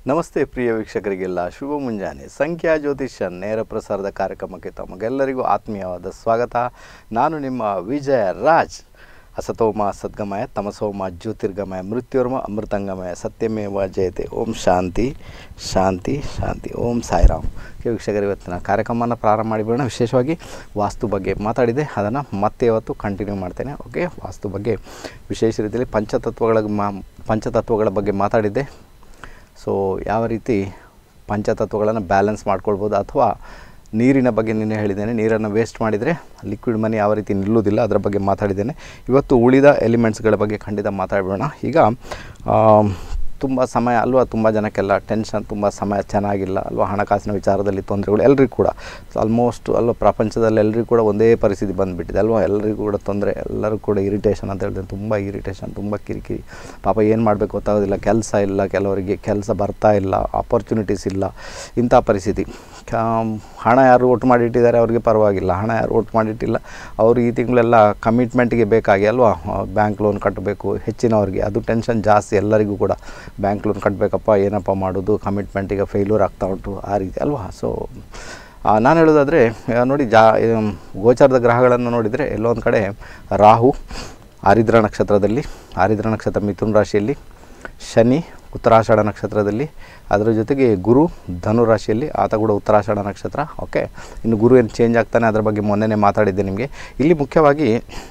ನಮಸ್ತೆ ಪ್ರಿಯ ವೀಕ್ಷಕರಿಗೆಲ್ಲ ಶುಭ ಮುಂಜಾನೆ ಸಂಖ್ಯಾ ಜ್ಯೋತಿಷ್ಯ ನೇರ ಪ್ರಸಾರದ ಕಾರ್ಯಕ್ರಮಕ್ಕೆ ತಮಗೆಲ್ಲರಿಗೂ ಆತ್ಮೀಯವಾದ ಸ್ವಾಗತ ನಾನು ನಿಮ್ಮ ವಿಜಯ ರಾಜ್ ಅಸತೋಮ ಸದ್ಗಮಯ ತಮಸೋಮ ಜ್ಯೋತಿರ್ಗಮಯ ಮೃತ್ಯುರ್ಮ ಅಮೃತಂಗಮಯ ಸತ್ಯಮೇವ ಜಯತೆ ಓಂ ಶಾಂತಿ ಶಾಂತಿ ಶಾಂತಿ ಓಂ ಸಾಯಿರಾಮ್ ಓಕೆ ವೀಕ್ಷಕರು ಇವತ್ತಿನ ಕಾರ್ಯಕ್ರಮನ ಪ್ರಾರಂಭ ಮಾಡಿಬಿಡೋಣ ವಿಶೇಷವಾಗಿ ವಾಸ್ತು ಬಗ್ಗೆ ಮಾತಾಡಿದೆ ಅದನ್ನು ಮತ್ತೆ ಇವತ್ತು ಕಂಟಿನ್ಯೂ ಮಾಡ್ತೇನೆ ಓಕೆ ವಾಸ್ತು ಬಗ್ಗೆ ವಿಶೇಷ ರೀತಿಯಲ್ಲಿ ಪಂಚತತ್ವಗಳ ಮಾ ಪಂಚತತ್ವಗಳ ಬಗ್ಗೆ ಮಾತಾಡಿದ್ದೆ ಸೊ ಯಾವ ರೀತಿ ಪಂಚತತ್ವಗಳನ್ನು ಬ್ಯಾಲೆನ್ಸ್ ಮಾಡ್ಕೊಳ್ಬೋದು ಅಥವಾ ನೀರಿನ ಬಗ್ಗೆ ನಿನ್ನೆ ಹೇಳಿದ್ದೇನೆ ನೀರನ್ನು ವೇಸ್ಟ್ ಮಾಡಿದರೆ ಲಿಕ್ವಿಡ್ ಮನಿ ಯಾವ ರೀತಿ ನಿಲ್ಲುವುದಿಲ್ಲ ಅದರ ಬಗ್ಗೆ ಮಾತಾಡಿದ್ದೇನೆ ಇವತ್ತು ಉಳಿದ ಎಲಿಮೆಂಟ್ಸ್ಗಳ ಬಗ್ಗೆ ಖಂಡಿತ ಮಾತಾಡೋಣ ಈಗ ತುಂಬ ಸಮಯ ಅಲ್ವಾ ತುಂಬ ಜನಕ್ಕೆಲ್ಲ ಟೆನ್ಷನ್ ತುಂಬ ಸಮಯ ಚೆನ್ನಾಗಿಲ್ಲ ಅಲ್ವಾ ಹಣಕಾಸಿನ ವಿಚಾರದಲ್ಲಿ ತೊಂದರೆಗಳು ಎಲ್ರಿಗೂ ಕೂಡ ಆಲ್ಮೋಸ್ಟ್ ಅಲ್ವಾ ಪ್ರಪಂಚದಲ್ಲಿ ಎಲ್ರಿಗೂ ಕೂಡ ಒಂದೇ ಪರಿಸ್ಥಿತಿ ಬಂದುಬಿಟ್ಟಿದೆ ಅಲ್ವಾ ಎಲ್ಲರಿಗೂ ಕೂಡ ತೊಂದರೆ ಎಲ್ಲರೂ ಕೂಡ ಇರಿಟೇಷನ್ ಅಂತ ಹೇಳಿದ್ರೆ ತುಂಬ ಇರಿಟೇಷನ್ ತುಂಬ ಕಿರಿಕಿರಿ ಪಾಪ ಏನು ಮಾಡಬೇಕು ಗೊತ್ತಾಗೋದಿಲ್ಲ ಕೆಲಸ ಇಲ್ಲ ಕೆಲವರಿಗೆ ಕೆಲಸ ಬರ್ತಾ ಇಲ್ಲ ಆಪರ್ಚುನಿಟೀಸ್ ಇಲ್ಲ ಇಂಥ ಪರಿಸ್ಥಿತಿ ಕಾ- ಹಣ ಯಾರು ಒಟ್ಟು ಮಾಡಿಟ್ಟಿದ್ದಾರೆ ಅವ್ರಿಗೆ ಪರವಾಗಿಲ್ಲ ಹಣ ಯಾರು ಒಟ್ಟು ಮಾಡಿಟ್ಟಿಲ್ಲ ಅವರು ಈ ತಿಂಗಳೆಲ್ಲ ಕಮಿಟ್ಮೆಂಟ್ಗೆ ಬೇಕಾಗಿ ಅಲ್ವಾ ಬ್ಯಾಂಕ್ ಲೋನ್ ಕಟ್ಟಬೇಕು ಹೆಚ್ಚಿನವ್ರಿಗೆ ಅದು ಟೆನ್ಷನ್ ಜಾಸ್ತಿ ಎಲ್ಲರಿಗೂ ಕೂಡ ಬ್ಯಾಂಕ್ ಲೋನ್ ಕಟ್ಟಬೇಕಪ್ಪ ಏನಪ್ಪ ಮಾಡೋದು ಕಮಿಟ್ಮೆಂಟಿಗೆ ಫೇಲ್ಯೂರ್ ಆಗ್ತಾ ಉಂಟು ಆ ರೀತಿ ಅಲ್ವಾ ಸೊ ನಾನು ಹೇಳೋದಾದರೆ ಆ, ನೋಡಿ ಜಾ ಇದು ಗೋಚಾರದ ಗ್ರಹಗಳನ್ನು ನೋಡಿದರೆ ಎಲ್ಲೋ ಒಂದು ಕಡೆ ರಾಹು ಆರಿದ್ರ ನಕ್ಷತ್ರದಲ್ಲಿ ಆರಿದ್ರ ನಕ್ಷತ್ರ ಮಿಥುನ ರಾಶಿಯಲ್ಲಿ ಶನಿ ಉತ್ತರಾಷಾಢ ನಕ್ಷತ್ರದಲ್ಲಿ ಅದರ ಜೊತೆಗೆ ಗುರು ಧನು ರಾಶಿಯಲ್ಲಿ ಆತ ಕೂಡ ಉತ್ತರಾಷಾಢ ನಕ್ಷತ್ರ ಓಕೆ ಇನ್ನು ಗುರು ಏನು ಚೇಂಜ್ ಆಗ್ತಾನೆ ಅದರ ಬಗ್ಗೆ ಮೊನ್ನೆನೇ ಮಾತಾಡಿದ್ದೆ ನಿಮಗೆ ಇಲ್ಲಿ ಮುಖ್ಯವಾಗಿ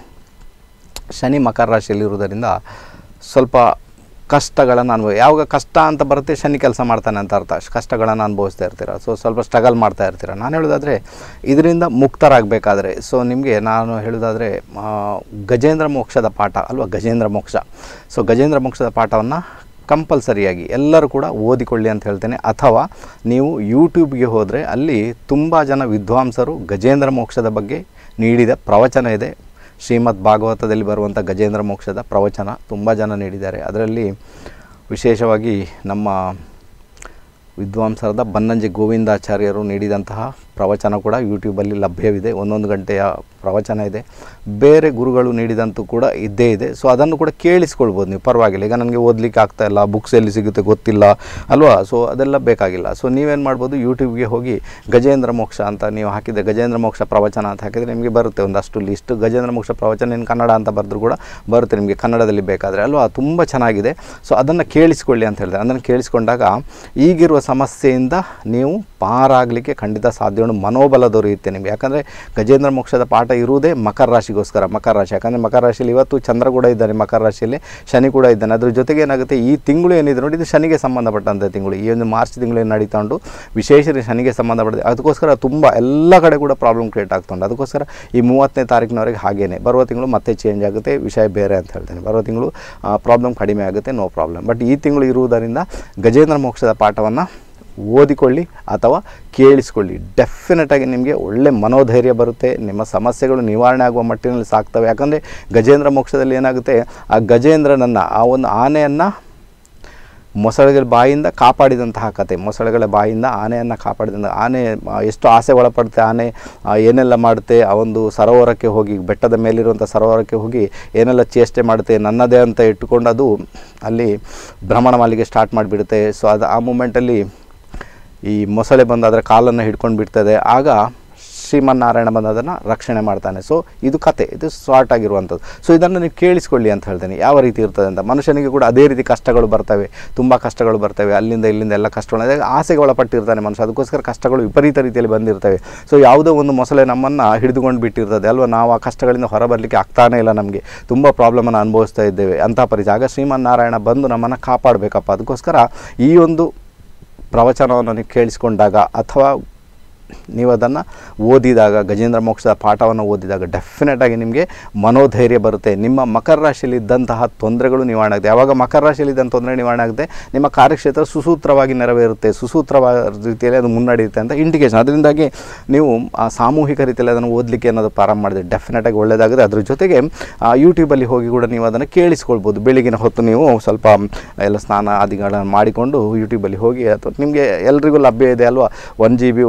ಶನಿ ಮಕರ ರಾಶಿಯಲ್ಲಿರುವುದರಿಂದ ಸ್ವಲ್ಪ ಕಷ್ಟಗಳನ್ನು ಅನುಭವ ಯಾವಾಗ ಕಷ್ಟ ಅಂತ ಬರುತ್ತೆ ಶನಿ ಕೆಲಸ ಮಾಡ್ತಾನೆ ಅಂತ ಅರ್ಥ ಕಷ್ಟಗಳನ್ನು ಅನುಭವಿಸ್ತಾ ಇರ್ತೀರ ಸೊ ಸ್ವಲ್ಪ ಸ್ಟ್ರಗಲ್ ಮಾಡ್ತಾ ಇರ್ತೀರ ನಾನು ಹೇಳೋದಾದರೆ ಇದರಿಂದ ಮುಕ್ತರಾಗಬೇಕಾದ್ರೆ ಸೊ ನಿಮಗೆ ನಾನು ಹೇಳೋದಾದರೆ ಆ, ಗಜೇಂದ್ರ ಮೋಕ್ಷದ ಪಾಠ ಅಲ್ವಾ ಗಜೇಂದ್ರ ಮೋಕ್ಷ ಸೊ ಗಜೇಂದ್ರ ಮೋಕ್ಷದ ಪಾಠವನ್ನು ಕಂಪಲ್ಸರಿಯಾಗಿ ಎಲ್ಲರೂ ಕೂಡ ಓದಿಕೊಳ್ಳಿ ಅಂತ ಹೇಳ್ತೇನೆ ಅಥವಾ ನೀವು ಯೂಟ್ಯೂಬ್ಗೆ ಹೋದರೆ ಅಲ್ಲಿ ತುಂಬ ಜನ ವಿದ್ವಾಂಸರು ಗಜೇಂದ್ರ ಮೋಕ್ಷದ ಬಗ್ಗೆ ನೀಡಿದ ಪ್ರವಚನ ಇದೆ ಶ್ರೀಮದ್ ಭಾಗವತದಲ್ಲಿ ಬರುವಂಥ ಗಜೇಂದ್ರ ಮೋಕ್ಷದ ಪ್ರವಚನ ತುಂಬ ಜನ ನೀಡಿದ್ದಾರೆ ಅದರಲ್ಲಿ ವಿಶೇಷವಾಗಿ ನಮ್ಮ ವಿದ್ವಾಂಸರಾದ ಬನ್ನಂಜೆ ಗೋವಿಂದಾಚಾರ್ಯರು ನೀಡಿದಂತಹ ಪ್ರವಚನ ಕೂಡ ಯೂಟ್ಯೂಬಲ್ಲಿ ಲಭ್ಯವಿದೆ ಒಂದೊಂದು ಗಂಟೆಯ ಪ್ರವಚನ ಇದೆ ಬೇರೆ ಗುರುಗಳು ನೀಡಿದಂತೂ ಕೂಡ ಇದ್ದೇ ಇದೆ ಸೊ ಅದನ್ನು ಕೂಡ ಕೇಳಿಸ್ಕೊಳ್ಬೋದು ನೀವು ಪರವಾಗಿಲ್ಲ ಈಗ ನನಗೆ ಓದಲಿಕ್ಕೆ ಆಗ್ತಾ ಇಲ್ಲ ಬುಕ್ಸ್ ಎಲ್ಲಿ ಸಿಗುತ್ತೆ ಗೊತ್ತಿಲ್ಲ ಅಲ್ವಾ ಸೊ ಅದೆಲ್ಲ ಬೇಕಾಗಿಲ್ಲ ಸೊ ನೀವೇನು ಮಾಡ್ಬೋದು ಯೂಟ್ಯೂಬ್ಗೆ ಹೋಗಿ ಗಜೇಂದ್ರ ಮೋಕ್ಷ ಅಂತ ನೀವು ಹಾಕಿದರೆ ಗಜೇಂದ್ರ ಮೋಕ್ಷ ಪ್ರವಚನ ಅಂತ ಹಾಕಿದರೆ ನಿಮಗೆ ಬರುತ್ತೆ ಒಂದಷ್ಟು ಲಿಸ್ಟ್ ಗಜೇಂದ್ರ ಮೋಕ್ಷ ಪ್ರವಚನ ಏನು ಕನ್ನಡ ಅಂತ ಬರೆದ್ರು ಕೂಡ ಬರುತ್ತೆ ನಿಮಗೆ ಕನ್ನಡದಲ್ಲಿ ಬೇಕಾದರೆ ಅಲ್ವಾ ತುಂಬ ಚೆನ್ನಾಗಿದೆ ಸೊ ಅದನ್ನು ಕೇಳಿಸ್ಕೊಳ್ಳಿ ಅಂತ ಹೇಳ್ತಾರೆ ಅದನ್ನು ಕೇಳಿಸ್ಕೊಂಡಾಗ ಈಗಿರುವ ಸಮಸ್ಯೆಯಿಂದ ನೀವು ಪಾರಾಗಲಿಕ್ಕೆ ಖಂಡಿತ ಸಾಧ್ಯ ಉಂಟು ಮನೋಬಲ ದೊರೆಯುತ್ತೆ ನಿಮಗೆ ಯಾಕಂದರೆ ಗಜೇಂದ್ರ ಮೋಕ್ಷದ ಪಾಠ ಇರುವುದೇ ಮಕರ ರಾಶಿಗೋಸ್ಕರ ಮಕರ ರಾಶಿ ಯಾಕಂದರೆ ಮಕರ ರಾಶಿಯಲ್ಲಿ ಇವತ್ತು ಚಂದ್ರ ಕೂಡ ಇದ್ದಾನೆ ಮಕರ ರಾಶಿಯಲ್ಲಿ ಶನಿ ಕೂಡ ಇದ್ದಾನೆ ಅದ್ರ ಜೊತೆಗೆ ಏನಾಗುತ್ತೆ ಈ ತಿಂಗಳು ಏನಿದೆ ನೋಡಿ ಇದು ಶನಿಗೆ ಸಂಬಂಧಪಟ್ಟಂಥ ತಿಂಗಳು ಈ ಒಂದು ಮಾರ್ಚ್ ತಿಂಗಳು ಏನು ನಡೀತಾ ಉಂಟು ವಿಶೇಷ ರೀತಿ ಶನಿಗೆ ಸಂಬಂಧಪಟ್ಟಿದೆ ಅದಕ್ಕೋಸ್ಕರ ತುಂಬ ಎಲ್ಲ ಕಡೆ ಕೂಡ ಪ್ರಾಬ್ಲಮ್ ಕ್ರಿಯೇಟ್ ಆಗ್ತಾ ಉಂಟು ಅದಕ್ಕೋಸ್ಕರ ಈ ಮೂವತ್ತನೇ ತಾರೀಕಿನವರೆಗೆ ಹಾಗೇನೆ ಬರುವ ತಿಂಗಳು ಮತ್ತೆ ಚೇಂಜ್ ಆಗುತ್ತೆ ವಿಷಯ ಬೇರೆ ಅಂತ ಹೇಳ್ತೇನೆ ಬರುವ ತಿಂಗಳು ಪ್ರಾಬ್ಲಮ್ ಕಡಿಮೆ ಆಗುತ್ತೆ ನೋ ಪ್ರಾಬ್ಲಮ್ ಬಟ್ ಈ ತಿಂಗಳು ಇರುವುದರಿಂದ ಗಜೇಂದ್ರ ಮೋಕ್ಷದ ಪಾಠವನ್ನು ಓದಿಕೊಳ್ಳಿ ಅಥವಾ ಕೇಳಿಸ್ಕೊಳ್ಳಿ ಡೆಫಿನೆಟಾಗಿ ನಿಮಗೆ ಒಳ್ಳೆ ಮನೋಧೈರ್ಯ ಬರುತ್ತೆ ನಿಮ್ಮ ಸಮಸ್ಯೆಗಳು ನಿವಾರಣೆ ಆಗುವ ಮಟ್ಟಿನಲ್ಲಿ ಸಾಕ್ತವೆ ಯಾಕಂದರೆ ಗಜೇಂದ್ರ ಮೋಕ್ಷದಲ್ಲಿ ಏನಾಗುತ್ತೆ ಆ ಗಜೇಂದ್ರನನ್ನು ಆ ಒಂದು ಆನೆಯನ್ನು ಮೊಸಳೆಗಳ ಬಾಯಿಂದ ಕಾಪಾಡಿದಂತಹ ಕತೆ ಮೊಸಳೆಗಳ ಬಾಯಿಂದ ಆನೆಯನ್ನು ಕಾಪಾಡಿದಂಥ ಆನೆ ಆ, ಎಷ್ಟು ಆಸೆ ಒಳಪಡುತ್ತೆ ಆನೆ ಆ, ಏನೆಲ್ಲ ಮಾಡುತ್ತೆ ಆ ಒಂದು ಸರೋವರಕ್ಕೆ ಹೋಗಿ ಬೆಟ್ಟದ ಮೇಲಿರುವಂಥ ಸರೋವರಕ್ಕೆ ಹೋಗಿ ಏನೆಲ್ಲ ಚೇಷ್ಟೆ ಮಾಡುತ್ತೆ ನನ್ನದೇ ಅಂತ ಇಟ್ಟುಕೊಂಡು ಅದು ಅಲ್ಲಿ ಭ್ರಮಣ ಮಾಡಲಿಕ್ಕೆ ಸ್ಟಾರ್ಟ್ ಮಾಡಿಬಿಡುತ್ತೆ ಸೊ ಅದು ಆ ಮೂಮೆಂಟಲ್ಲಿ ಈ ಮೊಸಳೆ ಬಂದು ಅದರ ಕಾಲನ್ನು ಹಿಡ್ಕೊಂಡು ಬಿಡ್ತದೆ ಆಗ ಶ್ರೀಮನ್ನಾರಾಯಣ ಬಂದು ಅದನ್ನು ರಕ್ಷಣೆ ಮಾಡ್ತಾನೆ ಸೊ ಇದು ಕತೆ ಇದು ಶಾರ್ಟ್ ಆಗಿರುವಂಥದ್ದು ಸೊ ಇದನ್ನು ನೀವು ಕೇಳಿಸ್ಕೊಳ್ಳಿ ಅಂತ ಹೇಳ್ತೇನೆ ಯಾವ ರೀತಿ ಇರ್ತದೆ ಅಂತ ಮನುಷ್ಯನಿಗೆ ಕೂಡ ಅದೇ ರೀತಿ ಕಷ್ಟಗಳು ಬರ್ತವೆ ತುಂಬ ಕಷ್ಟಗಳು ಬರ್ತವೆ ಅಲ್ಲಿಂದ ಇಲ್ಲಿಂದ ಎಲ್ಲ ಕಷ್ಟಗಳು ಅದೇ ಆಸೆಗೆ ಒಳಪಟ್ಟಿರ್ತಾನೆ ಮನುಷ್ಯ ಅದಕ್ಕೋಸ್ಕರ ಕಷ್ಟಗಳು ವಿಪರೀತ ರೀತಿಯಲ್ಲಿ ಬಂದಿರ್ತವೆ ಸೊ ಯಾವುದೋ ಒಂದು ಮೊಸಳೆ ನಮ್ಮನ್ನು ಹಿಡಿದುಕೊಂಡು ಬಿಟ್ಟಿರ್ತದೆ ಅಲ್ವಾ ನಾವು ಆ ಕಷ್ಟಗಳಿಂದ ಹೊರಬರಲಿಕ್ಕೆ ಆಗ್ತಾನೇ ಇಲ್ಲ ನಮಗೆ ತುಂಬ ಪ್ರಾಬ್ಲಮನ್ನು ಅನುಭವಿಸ್ತಾ ಇದ್ದೇವೆ ಅಂಥ ಪರಿಚಯ ಆಗ ಶ್ರೀಮನ್ನಾರಾಯಣ ಬಂದು ನಮ್ಮನ್ನು ಕಾಪಾಡಬೇಕಪ್ಪ ಅದಕ್ಕೋಸ್ಕರ ಈ ಒಂದು ಪ್ರವಚನವನ್ನು ನೀವು ಕೇಳಿಸ್ಕೊಂಡಾಗ ಅಥವಾ ನೀವು ಅದನ್ನು ಓದಿದಾಗ ಗಜೇಂದ್ರ ಮೋಕ್ಷದ ಪಾಠವನ್ನು ಓದಿದಾಗ ಡೆಫಿನೆಟಾಗಿ ನಿಮಗೆ ಮನೋಧೈರ್ಯ ಬರುತ್ತೆ ನಿಮ್ಮ ಮಕರ ರಾಶಿಯಲ್ಲಿ ಇದ್ದಂತಹ ತೊಂದರೆಗಳು ನಿವಾರಣೆ ಆಗುತ್ತೆ ಯಾವಾಗ ಮಕರ ರಾಶಿಯಲ್ಲಿ ಇದ್ದಂಥ ತೊಂದರೆ ನಿವಾರಣೆ ಆಗುತ್ತೆ ನಿಮ್ಮ ಕಾರ್ಯಕ್ಷೇತ್ರ ಸುಸೂತ್ರವಾಗಿ ನೆರವೇರುತ್ತೆ ಸುಸೂತ್ರವಾದ ರೀತಿಯಲ್ಲಿ ಅದು ಮುನ್ನಡೆಯುತ್ತೆ ಅಂತ ಇಂಡಿಕೇಶನ್ ಅದರಿಂದಾಗಿ ನೀವು ಆ ಸಾಮೂಹಿಕ ರೀತಿಯಲ್ಲಿ ಅದನ್ನು ಓದಲಿಕ್ಕೆ ಏನಾದರೂ ಪ್ರಾರಂಭ ಮಾಡಿದ್ರೆ ಡೆಫಿನೆಟಾಗಿ ಒಳ್ಳೆಯದಾಗುತ್ತೆ ಅದ್ರ ಜೊತೆಗೆ ಆ, ಯೂಟ್ಯೂಬಲ್ಲಿ ಹೋಗಿ ಕೂಡ ನೀವು ಅದನ್ನು ಕೇಳಿಸ್ಕೊಳ್ಬೋದು ಬೆಳಗಿನ ಹೊತ್ತು ನೀವು ಸ್ವಲ್ಪ ಎಲ್ಲ ಸ್ನಾನ ಆದಿಗಳನ್ನು ಮಾಡಿಕೊಂಡು ಯೂಟ್ಯೂಬಲ್ಲಿ ಹೋಗಿ ಅಥವಾ ನಿಮಗೆ ಎಲ್ರಿಗೂ ಲಭ್ಯ ಇದೆ ಅಲ್ವಾ ಒನ್ ಜಿ ಬಿ ಒಂದೂವರೆ ಜಿ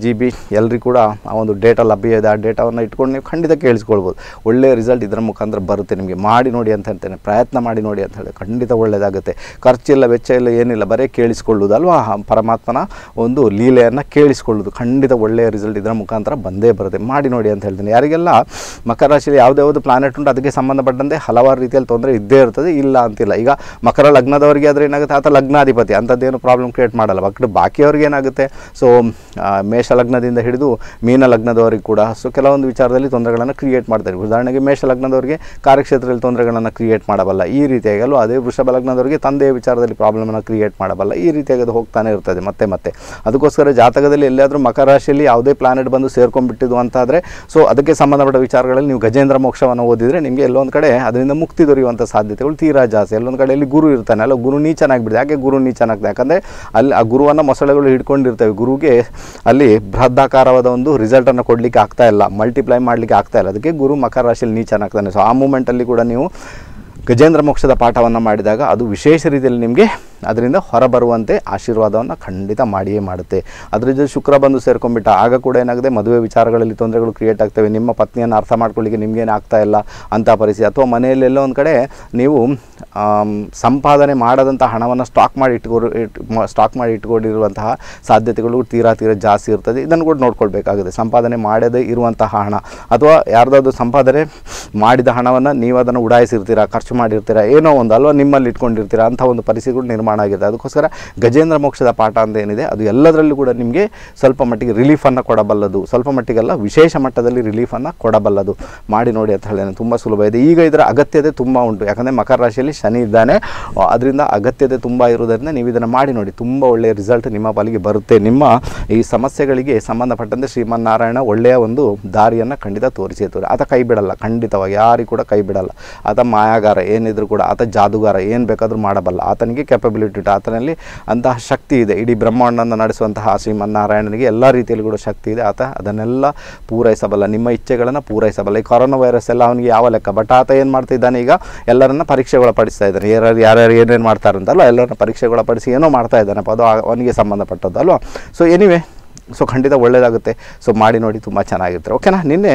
ಜಿ ಬಿ ಎಲ್ರಿಗೂ ಕೂಡ ಆ ಒಂದು ಡೇಟಾ ಲಭ್ಯ ಇದೆ ಆ ಡೇಟಾವನ್ನು ಇಟ್ಕೊಂಡು ನೀವು ಖಂಡಿತ ಕೇಳಿಸ್ಕೊಳ್ಬೋದು ಒಳ್ಳೆಯ ರಿಸಲ್ಟ್ ಇದರ ಮುಖಾಂತರ ಬರುತ್ತೆ ನಿಮಗೆ ಮಾಡಿ ನೋಡಿ ಅಂತ ಹೇಳ್ತೇನೆ ಪ್ರಯತ್ನ ಮಾಡಿ ನೋಡಿ ಅಂತ ಹೇಳಿ ಖಂಡಿತ ಒಳ್ಳೆಯದಾಗುತ್ತೆ ಖರ್ಚಿಲ್ಲ ವೆಚ್ಚ ಇಲ್ಲ ಏನಿಲ್ಲ ಬರೀ ಕೇಳಿಸ್ಕೊಳ್ಳೋದು ಅಲ್ವಾ ಆ ಪರಮಾತ್ಮನ ಒಂದು ಲೀಲೆಯನ್ನು ಕೇಳಿಸ್ಕೊಳ್ಳೋದು ಖಂಡಿತ ಒಳ್ಳೆಯ ರಿಸಲ್ಟ್ ಇದರ ಮುಖಾಂತರ ಬಂದೇ ಬರುತ್ತೆ ಮಾಡಿ ನೋಡಿ ಅಂತ ಹೇಳ್ತೀನಿ ಯಾರಿಗೆಲ್ಲ ಮಕರ ರಾಶಿಯಲ್ಲಿ ಯಾವುದೇ ಯಾವುದು ಪ್ಲಾನೆಟ್ ಉಂಟು ಅದಕ್ಕೆ ಸಂಬಂಧಪಟ್ಟಂತೆ ಹಲವಾರು ರೀತಿಯಲ್ಲಿ ತೊಂದರೆ ಇದ್ದೇ ಇರ್ತದೆ ಇಲ್ಲ ಅಂತಿಲ್ಲ ಈಗ ಮಕರ ಲಗ್ನದವರಿಗೆ ಆದರೆ ಏನಾಗುತ್ತೆ ಆತ ಲಗ್ನಾಧಿಪತಿ ಅಂಥದ್ದೇನು ಪ್ರಾಬ್ಲಮ್ ಕ್ರಿಯೇಟ್ ಮಾಡಲ್ಲ ಬಟ್ ಬಾಕಿಯವ್ರಿಗೆ ಏನಾಗುತ್ತೆ ಸೊ ಮೇಷ ಲಗ್ನದಿಂದ ಹಿಡಿದು ಮೀನ ಲಗ್ನದವರಿಗೆ ಕೂಡ ಸೊ ಕೆಲವೊಂದು ವಿಚಾರದಲ್ಲಿ ತೊಂದರೆಗಳನ್ನು ಕ್ರಿಯೇಟ್ ಮಾಡ್ತಾರೆ ಉದಾಹರಣೆಗೆ ಮೇಷ ಲಗ್ನದವರಿಗೆ ಕಾರ್ಯಕ್ಷೇತ್ರದಲ್ಲಿ ತೊಂದರೆಗಳನ್ನು ಕ್ರಿಯೇಟ್ ಮಾಡಬಲ್ಲ ಈ ರೀತಿಯಾಗಿ ಅಲ್ವಾ ಅದೇ ವೃಷಭ ಲಗ್ನದವರಿಗೆ ತಂದೆಯ ವಿಚಾರದಲ್ಲಿ ಪ್ರಾಬ್ಲಮನ್ನು ಕ್ರಿಯೇಟ್ ಮಾಡಬಲ್ಲ ಈ ರೀತಿಯಾಗಿ ಅದು ಹೋಗ್ತಾನೆ ಇರ್ತದೆ ಮತ್ತೆ ಮತ್ತೆ ಅದಕ್ಕೋಸ್ಕರ ಜಾತಕದಲ್ಲಿ ಎಲ್ಲಿಯಾದರೂ ಮಕರ ರಾಶಿಯಲ್ಲಿ ಯಾವುದೇ ಪ್ಲಾನೆಟ್ ಬಂದು ಸೇರ್ಕೊಂಡ್ಬಿಟ್ಟಿದ್ದು ಅಂತಾದರೆ ಸೊ ಅದಕ್ಕೆ ಸಂಬಂಧಪಟ್ಟ ವಿಚಾರಗಳಲ್ಲಿ ನೀವು ಗಜೇಂದ್ರ ಮೋಕ್ಷವನ್ನು ಓದಿದರೆ ನಿಮಗೆ ಎಲ್ಲೊಂದು ಕಡೆ ಅದರಿಂದ ಮುಕ್ತಿ ದೊರೆಯುವಂಥ ಸಾಧ್ಯತೆಗಳು ತೀರಾ ಜಾಸ್ತಿ ಎಲ್ಲೊಂದು ಕಡೆಯಲ್ಲಿ ಗುರು ಇರ್ತಾನೆ ಅಲ್ಲ ಗುರು ನೀಚನಾಗ್ಬಿಡಿದೆ ಯಾಕೆ ಗುರು ನೀಚನಾಗ್ತದೆ ಯಾಕಂದರೆ ಅಲ್ಲಿ ಆ ಗುರುವನ್ನು ಮೊಸಳೆಗಳು ಹಿಡ್ಕೊಂಡಿರ್ತವೆ ಗುರುಗೆ ಅಲ್ಲಿ ಬೃಹದಾಕಾರವಾದ ಒಂದು ರಿಸಲ್ಟನ್ನು ಕೊಡಲಿಕ್ಕೆ ಆಗ್ತಾ ಇಲ್ಲ ಮಲ್ಟಿಪ್ಲೈ ಮಾಡಲಿಕ್ಕೆ ಆಗ್ತಾ ಇಲ್ಲ ಅದಕ್ಕೆ ಗುರು ಮಕರ ರಾಶಿಯಲ್ಲಿ ನೀಚನಾಗ್ತಾನೆ ಸೊ ಆ ಮೂಮೆಂಟಲ್ಲಿ ಕೂಡ ನೀವು ಗಜೇಂದ್ರ ಮೋಕ್ಷದ ಪಾಠವನ್ನು ಮಾಡಿದಾಗ ಅದು ವಿಶೇಷ ರೀತಿಯಲ್ಲಿ ನಿಮಗೆ ಅದರಿಂದ ಹೊರಬರುವಂತೆ ಆಶೀರ್ವಾದವನ್ನು ಖಂಡಿತ ಮಾಡಿಯೇ ಮಾಡುತ್ತೆ ಅದ್ರ ಜೊತೆ ಶುಕ್ರ ಬಂದು ಸೇರ್ಕೊಂಡ್ಬಿಟ್ಟ ಆಗ ಕೂಡ ಏನಾಗಿದೆ ಮದುವೆ ವಿಚಾರಗಳಲ್ಲಿ ತೊಂದರೆಗಳು ಕ್ರಿಯೇಟ್ ಆಗ್ತವೆ ನಿಮ್ಮ ಪತ್ನಿಯನ್ನು ಅರ್ಥ ಮಾಡ್ಕೊಳ್ಳಿಕ್ಕೆ ನಿಮಗೇನು ಆಗ್ತಾ ಇಲ್ಲ ಅಂಥ ಪರಿಸ್ಥಿತಿ ಅಥವಾ ಮನೆಯಲ್ಲಿ ಎಲ್ಲೋ ಒಂದು ಕಡೆ ನೀವು ಆಮ್, ಸಂಪಾದನೆ ಮಾಡದಂಥ ಹಣವನ್ನು ಸ್ಟಾಕ್ ಮಾಡಿ ಇಟ್ಕೊ ಸ್ಟಾಕ್ ಮಾಡಿ ಇಟ್ಕೊಂಡಿರುವಂತಹ ಸಾಧ್ಯತೆಗಳು ತೀರಾ ತೀರಾ ಜಾಸ್ತಿ ಇರ್ತದೆ ಇದನ್ನು ಕೂಡ ನೋಡ್ಕೊಳ್ಬೇಕಾಗುತ್ತೆ ಸಂಪಾದನೆ ಮಾಡದೇ ಇರುವಂತಹ ಹಣ ಅಥವಾ ಯಾರ್ದಾದ್ರು ಸಂಪಾದನೆ ಮಾಡಿದ ಹಣವನ್ನು ನೀವು ಅದನ್ನು ಉಡಾಯಿಸಿರ್ತೀರಾ ಖರ್ಚು ಮಾಡಿರ್ತೀರಾ ಏನೋ ಒಂದು ಅಲ್ವಾ ನಿಮ್ಮಲ್ಲಿ ಇಟ್ಕೊಂಡಿರ್ತೀರಾ ಅಂಥ ಒಂದು ಪರಿಸ್ಥಿತಿಗಳು ನಿರ್ಮಾಣ ಆಗಿದೆ ಅದಕ್ಕೋಸ್ಕರ ಗಜೇಂದ್ರ ಮೋಕ್ಷದ ಪಾಠ ಅಂತ ಏನಿದೆ ಅದು ಎಲ್ಲದರಲ್ಲೂ ಕೂಡ ನಿಮಗೆ ಸ್ವಲ್ಪ ಮಟ್ಟಿಗೆ ರಿಲೀಫನ್ನು ಕೊಡಬಲ್ಲದು ಸ್ವಲ್ಪ ಮಟ್ಟಿಗೆಲ್ಲ ವಿಶೇಷ ಮಟ್ಟದಲ್ಲಿ ರಿಲೀಫನ್ನು ಕೊಡಬಲ್ಲದು ಮಾಡಿ ನೋಡಿ ಅಂತ ಹೇಳಿ ತುಂಬ ಸುಲಭ ಇದೆ ಈಗ ಇದರ ಅಗತ್ಯತೆ ತುಂಬ ಉಂಟು ಯಾಕಂದರೆ ಮಕರ ರಾಶಿಯಲ್ಲಿ ಶನಿ ಇದ್ದಾನೆ ಅದರಿಂದ ಅಗತ್ಯತೆ ತುಂಬ ಇರೋದರಿಂದ ನೀವು ಇದನ್ನು ಮಾಡಿ ನೋಡಿ ತುಂಬ ಒಳ್ಳೆಯ ರಿಸಲ್ಟ್ ನಿಮ್ಮ ಪಾಲಿಗೆ ಬರುತ್ತೆ ನಿಮ್ಮ ಈ ಸಮಸ್ಯೆಗಳಿಗೆ ಸಂಬಂಧಪಟ್ಟಂತೆ ಶ್ರೀಮನ್ನಾರಾಯಣ ಒಳ್ಳೆಯ ಒಂದು ದಾರಿಯನ್ನು ಖಂಡಿತ ತೋರಿಸಿ ತೋರಿ ಆತ ಕೈ ಬಿಡಲ್ಲ ಖಂಡಿತವಾಗಿ ಯಾರಿಗೂ ಕೂಡ ಕೈ ಬಿಡಲ್ಲ ಆತ ಮಾಯಾಗಾರ ಏನಿದ್ರು ಕೂಡ ಆತ ಜಾದುಗಾರ ಏನು ಬೇಕಾದರೂ ಮಾಡಬಲ್ಲ ಆತನಿಗೆ ಕೆಪಬಿಲಿಟಿ ಉಂಟು ಆತನಲ್ಲಿ ಅಂತಹ ಶಕ್ತಿ ಇದೆ ಇಡೀ ಬ್ರಹ್ಮಾಂಡನ ನಡೆಸುವಂತಹ ಶ್ರೀಮನ್ನಾರಾಯಣನಿಗೆ ಎಲ್ಲ ರೀತಿಯಲ್ಲಿ ಕೂಡ ಶಕ್ತಿ ಇದೆ ಆತ ಅದನ್ನೆಲ್ಲ ಪೂರೈಸಬಲ್ಲ ನಿಮ್ಮ ಇಚ್ಛೆಗಳನ್ನು ಪೂರೈಸಬಲ್ಲ ಈ ಕೊರೋನಾ ವೈರಸ್ ಎಲ್ಲ ಅವನಿಗೆ ಯಾವ ಲೆಕ್ಕ ಬಟ್ ಆತ ಏನು ಮಾಡ್ತಿದ್ದಾನೆ ಈಗ ಎಲ್ಲರನ್ನ ಪರೀಕ್ಷೆಗೊಳಪಡಿಸ್ತಾ ಇದ್ದಾನೆ ಯಾರ್ಯಾರು ಯಾರ್ಯಾರು ಏನೇನು ಮಾಡ್ತಾರೆ ಅಂತಲ್ವ ಎಲ್ಲರನ್ನ ಪರೀಕ್ಷೆಗೊಳಪಡಿಸಿ ಏನೋ ಮಾಡ್ತಾ ಇದ್ದಾನಪ್ಪ ಅದು ಆ- ಅವನಿಗೆ ಸಂಬಂಧಪಟ್ಟದ್ದು ಅಲ್ವಾ ಸೊ ಎನಿವೆ ಸೊ ಖಂಡಿತ ಒಳ್ಳೆಯದಾಗುತ್ತೆ ಸೊ ಮಾಡಿ ನೋಡಿ ತುಂಬ ಚೆನ್ನಾಗಿರ್ತಾರೆ ಓಕೆನಾ ನಿನ್ನೆ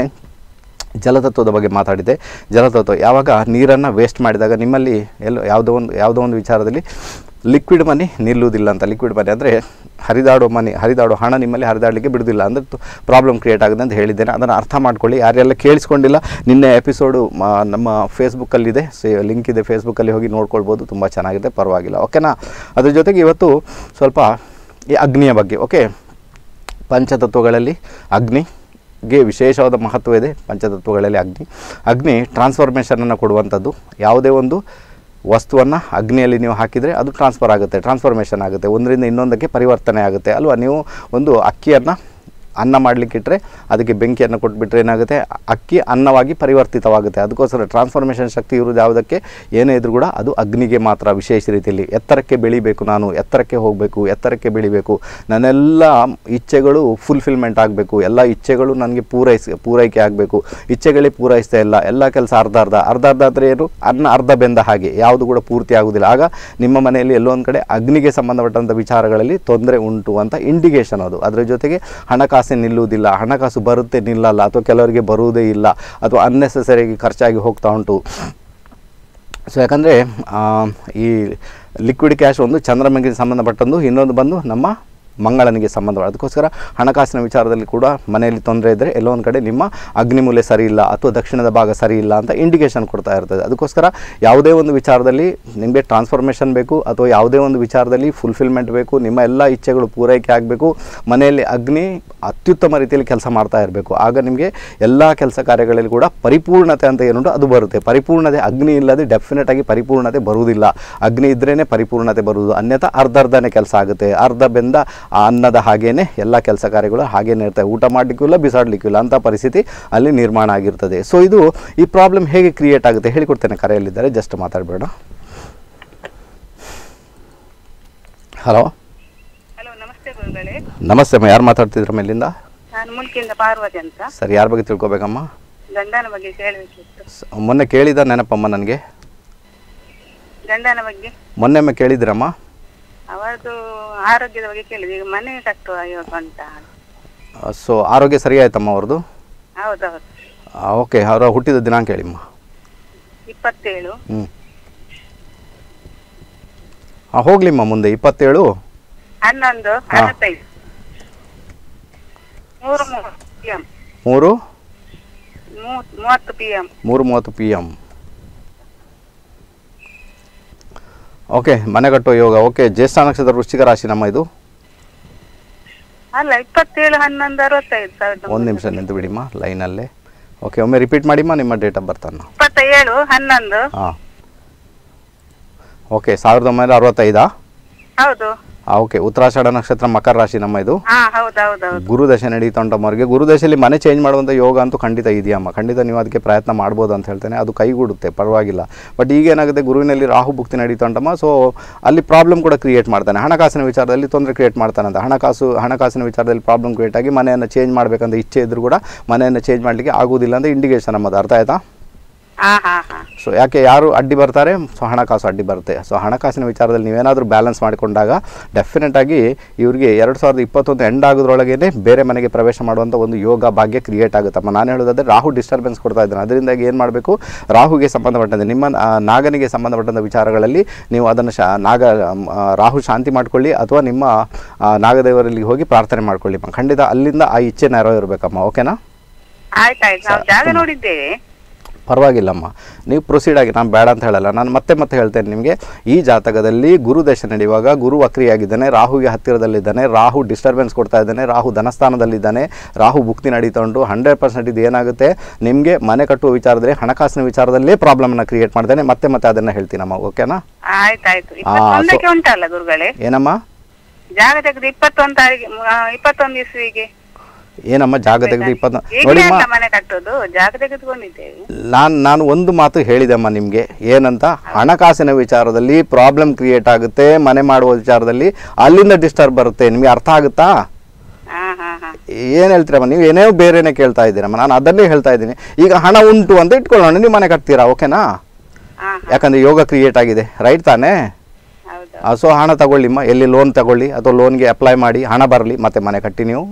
ಜಲತತ್ವದ ಬಗ್ಗೆ ಮಾತಾಡಿದೆ ಜಲತತ್ವ ಯಾವಾಗ ನೀರನ್ನು ವೇಸ್ಟ್ ಮಾಡಿದಾಗ ನಿಮ್ಮಲ್ಲಿ ಎಲ್ಲೋ ಯಾವುದೋ ಒಂದು ಯಾವುದೋ ಒಂದು ವಿಚಾರದಲ್ಲಿ ಲಿಕ್ವಿಡ್ ಮನಿ ನಿಲ್ಲುವುದಿಲ್ಲ ಅಂತ ಲಿಕ್ವಿಡ್ ಮನಿ ಅಂದರೆ ಹರಿದಾಡೋ ಮನಿ ಹರಿದಾಡೋ ಹಣ ನಿಮ್ಮಲ್ಲಿ ಹರಿದಾಡಲಿಕ್ಕೆ ಬಿಡುವುದಿಲ್ಲ ಅಂದರೆ ಪ್ರಾಬ್ಲಮ್ ಕ್ರಿಯೇಟ್ ಆಗಿದೆ ಅಂತ ಹೇಳಿದ್ದೇನೆ ಅದನ್ನು ಅರ್ಥ ಮಾಡ್ಕೊಳ್ಳಿ ಯಾರೆಲ್ಲ ಕೇಳಿಸ್ಕೊಂಡಿಲ್ಲ ನಿನ್ನೆ ಎಪಿಸೋಡು ನಮ್ಮ ಫೇಸ್ಬುಕ್ಕಲ್ಲಿದೆ ಲಿಂಕ್ ಇದೆ ಫೇಸ್ಬುಕ್ಕಲ್ಲಿ ಹೋಗಿ ನೋಡ್ಕೊಳ್ಬೋದು ತುಂಬ ಚೆನ್ನಾಗಿದೆ ಪರವಾಗಿಲ್ಲ ಓಕೆನಾ ಅದ್ರ ಜೊತೆಗೆ ಇವತ್ತು ಸ್ವಲ್ಪ ಈ ಅಗ್ನಿಯ ಬಗ್ಗೆ ಓಕೆ ಪಂಚತತ್ವಗಳಲ್ಲಿ ಅಗ್ನಿಗೆ ವಿಶೇಷವಾದ ಮಹತ್ವ ಇದೆ ಪಂಚತತ್ವಗಳಲ್ಲಿ ಅಗ್ನಿ ಅಗ್ನಿ ಟ್ರಾನ್ಸ್ಫಾರ್ಮೇಷನನ್ನು ಕೊಡುವಂಥದ್ದು ಯಾವುದೇ ಒಂದು ವಸ್ತುವನ್ನು ಅಗ್ನಿಯಲ್ಲಿ ನೀವು ಹಾಕಿದರೆ ಅದು ಟ್ರಾನ್ಸ್ಫರ್ ಆಗುತ್ತೆ ಟ್ರಾನ್ಸ್ಫಾರ್ಮೇಷನ್ ಆಗುತ್ತೆ ಒಂದರಿಂದ ಇನ್ನೊಂದಕ್ಕೆ ಪರಿವರ್ತನೆ ಆಗುತ್ತೆ ಅಲ್ವಾ ನೀವು ಒಂದು ಅಕ್ಕಿಯನ್ನು ಅನ್ನ ಮಾಡಲಿಕ್ಕೆ ಇಟ್ಟರೆ ಅದಕ್ಕೆ ಬೆಂಕಿಯನ್ನು ಕೊಟ್ಬಿಟ್ರೆ ಏನಾಗುತ್ತೆ ಅಕ್ಕಿ ಅನ್ನವಾಗಿ ಪರಿವರ್ತಿತವಾಗುತ್ತೆ ಅದಕ್ಕೋಸ್ಕರ ಟ್ರಾನ್ಸ್ಫಾರ್ಮೇಷನ್ ಶಕ್ತಿ ಇರೋದು ಯಾವುದಕ್ಕೆ ಏನೇ ಇದ್ರೂ ಕೂಡ ಅದು ಅಗ್ನಿಗೆ ಮಾತ್ರ ವಿಶೇಷ ರೀತಿಯಲ್ಲಿ ಎತ್ತರಕ್ಕೆ ಬೆಳಿಬೇಕು ನಾನು ಎತ್ತರಕ್ಕೆ ಹೋಗಬೇಕು ಎತ್ತರಕ್ಕೆ ಬೆಳಿಬೇಕು ನನ್ನೆಲ್ಲ ಇಚ್ಛೆಗಳು ಫುಲ್ಫಿಲ್ಮೆಂಟ್ ಆಗಬೇಕು ಎಲ್ಲ ಇಚ್ಛೆಗಳು ನನಗೆ ಪೂರೈಸಿ ಪೂರೈಕೆ ಆಗಬೇಕು ಇಚ್ಛೆಗಳೇ ಪೂರೈಸ್ತಾ ಇಲ್ಲ ಎಲ್ಲ ಕೆಲಸ ಅರ್ಧ ಅರ್ಧ ಅರ್ಧ ಅರ್ಧ ಅಂದರೆ ಏನು ಅನ್ನ ಅರ್ಧ ಬೆಂದ ಹಾಗೆ ಯಾವುದು ಕೂಡ ಪೂರ್ತಿ ಆಗುವುದಿಲ್ಲ ಆಗ ನಿಮ್ಮ ಮನೆಯಲ್ಲಿ ಎಲ್ಲೋ ಒಂದು ಕಡೆ ಅಗ್ನಿಗೆ ಸಂಬಂಧಪಟ್ಟಂಥ ವಿಚಾರಗಳಲ್ಲಿ ತೊಂದರೆ ಉಂಟು ಅಂತ ಇಂಡಿಕೇಶನ್ ಅದು ಅದರ ಜೊತೆಗೆ ಹಣಕಾಸು ನಿಲ್ಲುವುದಿಲ್ಲ ಹಣಕಾಸು ಬರುತ್ತೆ ನಿಲ್ಲಲ್ಲ ಅಥವಾ ಕೆಲವರಿಗೆ ಬರುವುದೇ ಇಲ್ಲ ಅಥವಾ ಅನ್ನೆಸೆಸರಿಯಾಗಿ ಖರ್ಚಾಗಿ ಹೋಗ್ತಾ ಉಂಟು ಸೊ ಯಾಕಂದರೆ ಈ ಲಿಕ್ವಿಡ್ ಕ್ಯಾಶ್ ಒಂದು ಚಂದ್ರಮಂಗಿಗೆ ಸಂಬಂಧಪಟ್ಟಂದು ಇನ್ನೊಂದು ಬಂದು ನಮ್ಮ ಮಂಗಳನಿಗೆ ಸಂಬಂಧ ಅದಕ್ಕೋಸ್ಕರ ಹಣಕಾಸಿನ ವಿಚಾರದಲ್ಲಿ ಕೂಡ ಮನೆಯಲ್ಲಿ ತೊಂದರೆ ಇದ್ದರೆ ಎಲ್ಲೋ ಒಂದು ಕಡೆ ನಿಮ್ಮ ಅಗ್ನಿಮೂಲೆ ಸರಿ ಇಲ್ಲ ಅಥವಾ ದಕ್ಷಿಣದ ಭಾಗ ಸರಿ ಇಲ್ಲ ಅಂತ ಇಂಡಿಕೇಶನ್ ಕೊಡ್ತಾ ಇರ್ತದೆ ಅದಕ್ಕೋಸ್ಕರ ಯಾವುದೇ ಒಂದು ವಿಚಾರದಲ್ಲಿ ನಿಮಗೆ ಟ್ರಾನ್ಸ್ಫಾರ್ಮೇಷನ್ ಬೇಕು ಅಥವಾ ಯಾವುದೇ ಒಂದು ವಿಚಾರದಲ್ಲಿ ಫುಲ್ಫಿಲ್ಮೆಂಟ್ ಬೇಕು ನಿಮ್ಮ ಎಲ್ಲ ಇಚ್ಛೆಗಳು ಪೂರೈಕೆ ಆಗಬೇಕು ಮನೆಯಲ್ಲಿ ಅಗ್ನಿ ಅತ್ಯುತ್ತಮ ರೀತಿಯಲ್ಲಿ ಕೆಲಸ ಮಾಡ್ತಾ ಇರಬೇಕು ಆಗ ನಿಮಗೆ ಎಲ್ಲ ಕೆಲಸ ಕಾರ್ಯಗಳಲ್ಲಿ ಕೂಡ ಪರಿಪೂರ್ಣತೆ ಅಂತ ಏನುಂಟು ಅದು ಬರುತ್ತೆ ಪರಿಪೂರ್ಣತೆ ಅಗ್ನಿ ಇಲ್ಲದೆ ಡೆಫಿನೆಟ್ ಆಗಿ ಪರಿಪೂರ್ಣತೆ ಬರುವುದಿಲ್ಲ ಅಗ್ನಿ ಇದ್ರೇ ಪರಿಪೂರ್ಣತೆ ಬರುವುದು ಅನ್ಯथा ಅರ್ಧ ಅರ್ಧನೇ ಕೆಲಸ ಆಗುತ್ತೆ ಅರ್ಧ ಬೆಂದ ಆ ಅನ್ನದ ಹಾಗೇನೆ ಎಲ್ಲ ಕೆಲಸ ಕಾರ್ಯಗಳು ಹಾಗೇನೆ ಇರ್ತವೆ ಊಟ ಮಾಡಲಿಕ್ಕೂ ಇಲ್ಲ ಬಿಸಾಡಲಿಕ್ಕೂ ಇಲ್ಲ ಅಂಥ ಪರಿಸ್ಥಿತಿ ಅಲ್ಲಿ ನಿರ್ಮಾಣ ಆಗಿರ್ತದೆ ಸೊ ಇದು ಈ ಪ್ರಾಬ್ಲಮ್ ಹೇಗೆ ಕ್ರಿಯೇಟ್ ಆಗುತ್ತೆ ಹೇಳಿಕೊಡ್ತೇನೆ ಕರೆಯಲ್ಲಿದ್ದಾರೆ ಜಸ್ಟ್ ಮಾತಾಡಬೇಡ ಹಲೋ ಹಲೋ ನಮಸ್ತೆ ಗುರುಗಳೇ ನಮಸ್ತೆ ಅಮ್ಮ ಯಾರು ಮಾತಾಡ್ತಿದ್ರ ಮೇಲಿಂದ ನಾನು ಮುಲ್ಕಿಯಿಂದ ಪಾರ್ವತಿ ಅಂತ ಸರ್ ಯಾರ ಬಗ್ಗೆ ತಿಳ್ಕೊಬೇಕಮ್ಮ ಗಂಡನ ಬಗ್ಗೆ ಕೇಳಬೇಕಿತ್ತು ಸ- ಮೊನ್ನೆ ಕೇಳಿದ ನೆನಪಮ್ಮ ನನಗೆ ಗಂಡನ ಬಗ್ಗೆ ಮೊನ್ನೆಮ್ಮೆ ಕೇಳಿದ್ರಮ್ಮ ಅವರದು ಆರೋಗ್ಯದ ಬಗ್ಗೆ ಕೇಳಿದೆ ಈಗ ಮನೆ ಕಟ್ಟುವ ಯೋಗ ಅಂತ ಸೊ ಆರೋಗ್ಯ ಸರಿ ಆಯ್ತಮ್ಮ ಅವ್ರದ್ದು ಹೌದೌದು ಓಕೆ ಅವರ ಹುಟ್ಟಿದ ದಿನಾಂಕ ಹೇಳಿಮ್ಮ ಇಪ್ಪತ್ತೇಳು ಹ್ಞೂ ಹಾಂ ಹೋಗ್ಲಿಮ್ಮ ಮುಂದೆ ಇಪ್ಪತ್ತೇಳು ಹನ್ನೊಂದು ಅರವತ್ತೈದು ಮೂರು ಮೂವತ್ತು ಪಿ ಎಂ ಮೂರು ಮೂವತ್ತು ಪಿ ಎಂ ಮೂರು ಮೂವತ್ತು ಪಿ ಎಮ್ ಓಕೆ ಮನೆ ಕಟ್ಟುವ ಯೋಗ ಓಕೆ ಜ್ಯೇಷ್ಠ ನಕ್ಷತ್ರ ವೃಶ್ಚಿಕ ರಾಶಿ ನಮ್ಮ ಇದು ಅಲ್ಲ ಇಪ್ಪತ್ತೇಳು ಹನ್ನೊಂದು ಅರವತ್ತೈದು ಸಾವಿರದ ಒಂದು ನಿಮಿಷ ನಿಂತು ಬಿಡಿಮ್ಮ ಲೈನಲ್ಲೇ ಓಕೆ ಒಮ್ಮೆ ರಿಪೀಟ್ ಮಾಡಿಮ್ಮ ನಿಮ್ಮ ಡೇಟ್ ಆಫ್ ಬರ್ತನ್ನು ಇಪ್ಪತ್ತ ಏಳು ಹನ್ನೊಂದು ಹಾಂ ಓಕೆ ಸಾವಿರದ ಒಂಬೈನೂರ ಅರವತ್ತೈದಾ ಹೌದು ಹಾಂ ಓಕೆ ಉತ್ತರಾಷಾಢ ನಕ್ಷತ್ರ ಮಕರ ರಾಶಿ ನಮ್ಮ ಇದು ಹಾ ಹೌದು ಹೌದು ಹೌದು ಗುರುದಶೆ ನಡೀತಾ ಉಂಟಮ್ಮವ್ರಿಗೆ ಗುರುದಶೆಯಲ್ಲಿ ಮನೆ ಚೇಂಜ್ ಮಾಡುವಂಥ ಯೋಗ ಅಂತೂ ಖಂಡಿತ ಇದೆಯಮ್ಮ ಖಂಡಿತ ನೀವು ಅದಕ್ಕೆ ಪ್ರಯತ್ನ ಮಾಡ್ಬೋದು ಅಂತ ಹೇಳ್ತೇನೆ ಅದು ಕೈಗೂಡುತ್ತೆ ಪರವಾಗಿಲ್ಲ ಬಟ್ ಈಗ ಏನಾಗುತ್ತೆ ಗುರುವಿನಲ್ಲಿ ರಾಹು ಭುಕ್ತಿ ನಡೀತಾ ಉಂಟಮ್ಮ ಸೊ ಅಲ್ಲಿ ಪ್ರಾಬ್ಲಮ್ ಕೂಡ ಕ್ರಿಯೇಟ್ ಮಾಡ್ತಾನೆ ಹಣಕಾಸಿನ ವಿಚಾರದಲ್ಲಿ ತೊಂದರೆ ಕ್ರಿಯೇಟ್ ಮಾಡ್ತಾನೆ ಅಂತ ಹಣಕಾಸು ಹಣಕಾಸಿನ ವಿಚಾರದಲ್ಲಿ ಪ್ರಾಬ್ಲಮ್ ಕ್ರಿಯೇಟ್ ಆಗಿ ಮನೆಯನ್ನು ಚೇಂಜ್ ಮಾಡಬೇಕಂತ ಇಚ್ಛೆ ಇದ್ರೂ ಕೂಡ ಮನೆಯನ್ನು ಚೇಂಜ್ ಮಾಡಲಿಕ್ಕೆ ಆಗೋದಿಲ್ಲ ಅಂತ ಇಂಡಿಕೇಶನ್ ನಮ್ಮದು ಅರ್ಥ ಆಯ್ತಾ ಹಾ ಹಾ ಹಾ ಸೊ ಯಾಕೆ ಯಾರು ಅಡ್ಡಿ ಬರ್ತಾರೆ ಸೊ ಹಣಕಾಸು ಅಡ್ಡಿ ಬರುತ್ತೆ ಸೊ ಹಣಕಾಸಿನ ವಿಚಾರದಲ್ಲಿ ನೀವೇನಾದರೂ ಬ್ಯಾಲೆನ್ಸ್ ಮಾಡಿಕೊಂಡಾಗ ಡೆಫಿನೆಟ್ ಆಗಿ ಇವರಿಗೆ ಎರಡು ಸಾವಿರದ ಇಪ್ಪತ್ತೊಂದು ಎಂಡ್ ಆಗೋದ್ರೊಳಗೇ ಬೇರೆ ಮನೆಗೆ ಪ್ರವೇಶ ಮಾಡುವಂಥ ಒಂದು ಯೋಗ ಭಾಗ್ಯ ಕ್ರಿಯೇಟ್ ಆಗುತ್ತಮ್ಮ ನಾನು ಹೇಳೋದಾದ್ರೆ ರಾಹು ಡಿಸ್ಟರ್ಬೆನ್ಸ್ ಕೊಡ್ತಾ ಇದ್ದಾನೆ ಅದರಿಂದಾಗಿ ಏನು ಮಾಡಬೇಕು ರಾಹುಗೆ ಸಂಬಂಧಪಟ್ಟಂತೆ ನಿಮ್ಮ ಆ, ನಾಗನಿಗೆ ಸಂಬಂಧಪಟ್ಟಂಥ ವಿಚಾರಗಳಲ್ಲಿ ನೀವು ಅದನ್ನು ಶಾ ನಾಗ ಆ, ರಾಹು ಶಾಂತಿ ಮಾಡ್ಕೊಳ್ಳಿ ಅಥವಾ ನಿಮ್ಮ ಆ, ನಾಗದೇವರಲ್ಲಿ ಹೋಗಿ ಪ್ರಾರ್ಥನೆ ಮಾಡ್ಕೊಳ್ಳಿ ಖಂಡಿತ ಅಲ್ಲಿಂದ ಆ ಇಚ್ಛೆ ನೆರವೇರಬೇಕಮ್ಮ ಓಕೆನಾ ಆಯ್ತಾಯ್ತು ನಾವು ಜಾಗ ನೋಡಿದ್ದೇವೆ ಪರವಾಗಿಲ್ಲಮ್ಮ ನೀವು ಪ್ರೊಸೀಡ್ ಆಗಿ ನಾನು ಬೇಡ ಅಂತ ಹೇಳಲ್ಲ ನಾನು ಮತ್ತೆ ಮತ್ತೆ ಹೇಳ್ತೇನೆ ನಿಮಗೆ ಈ ಜಾತಕದಲ್ಲಿ ಗುರು ದಶೆ ನಡೆಯುವಾಗ ಗುರು ವಕ್ರಿಯಾಗಿದ್ದಾನೆ ರಾಹುಗೆ ಹತ್ತಿರದಲ್ಲಿದ್ದಾನೆ ರಾಹು ಡಿಸ್ಟರ್ಬೆನ್ಸ್ ಕೊಡ್ತಾ ಇದ್ದಾನೆ ರಾಹು ಧನಸ್ಥಾನದಲ್ಲಿದ್ದಾನೆ ರಾಹು ಭುಕ್ತಿ ನಡೀತಾ ಉಂಟು ಹಂಡ್ರೆಡ್ ಪರ್ಸೆಂಟ್ ಇದು ಏನಾಗುತ್ತೆ ನಿಮಗೆ ಮನೆ ಕಟ್ಟುವ ವಿಚಾರದಲ್ಲಿ ಹಣಕಾಸಿನ ವಿಚಾರದಲ್ಲೇ ಪ್ರಾಬ್ಲಮ್ನ ಕ್ರಿಯೇಟ್ ಮಾಡ್ತೇನೆ ಮತ್ತೆ ಮತ್ತೆ ಅದನ್ನು ಹೇಳ್ತೀನಮ್ಮ ಓಕೆನಾ ಆಯ್ತಾಯ್ತು ಇಪ್ಪತ್ತೊಂದಕ್ಕೆ ಉಂಟಲ್ಲ ಗುರುಗಳೇ ಏನಮ್ಮ ಜಾಗ ತೆಗೆದು ಇಪ್ಪತ್ತೊಂದು ತಾರೀಕು ಆ, ಇಪ್ಪತ್ತೊಂದು ಇಸ್ವಿಗೆ ಏನಮ್ಮ ಜಾಗ ತೆಗೆದು ಇಪ್ಪತ್ತು ಹೇಗೆ ನೋಡಿಮ್ಮ ಅಲ್ಲ ಮನೆ ಕಟ್ಟೋದು ಜಾಗ ತೆಗೆದುಕೊಂಡಿದ್ದೇವೆ ನಾನು ನಾನು ಒಂದು ಮಾತು ಹೇಳಿದೆಮ್ಮ ನಿಮಗೆ ಏನಂತ ಹಣಕಾಸಿನ ವಿಚಾರದಲ್ಲಿ ಪ್ರಾಬ್ಲಮ್ ಕ್ರಿಯೇಟ್ ಆಗುತ್ತೆ ಮನೆ ಮಾಡುವ ವಿಚಾರದಲ್ಲಿ ಅಲ್ಲಿಂದ ಡಿಸ್ಟರ್ಬ್ ಬರುತ್ತೆ ನಿಮಗೆ ಅರ್ಥ ಆಗುತ್ತಾ ಹಾ ಹಾ ಹಾ ಏನು ಹೇಳ್ತೀರಮ್ಮ ನೀವು ಏನೇ ಬೇರೆನೇ ಕೇಳ್ತಾ ಇದ್ದೀರಮ್ಮ ನಾನು ಅದನ್ನೇ ಹೇಳ್ತಾ ಇದ್ದೀನಿ ಈಗ ಹಣ ಉಂಟು ಅಂತ ಇಟ್ಕೊಳ್ಳೋಣ ನೀವು ಮನೆ ಕಟ್ತೀರಾ ಓಕೆನಾ ಹಾ ಹಾ ಯಾಕಂದರೆ ಯೋಗ ಕ್ರಿಯೇಟ್ ಆಗಿದೆ ರೈಟ್ ತಾನೇ ಹೌದು ಸೊ ಹಣ ತಗೊಳ್ಳಿಮ್ಮ ಎಲ್ಲಿ ಲೋನ್ ತಗೊಳ್ಳಿ ಅಥವಾ ಲೋನ್ಗೆ ಅಪ್ಲೈ ಮಾಡಿ ಹಣ ಬರಲಿ ಮತ್ತೆ ಮನೆ ಕಟ್ಟಿ ನೀವು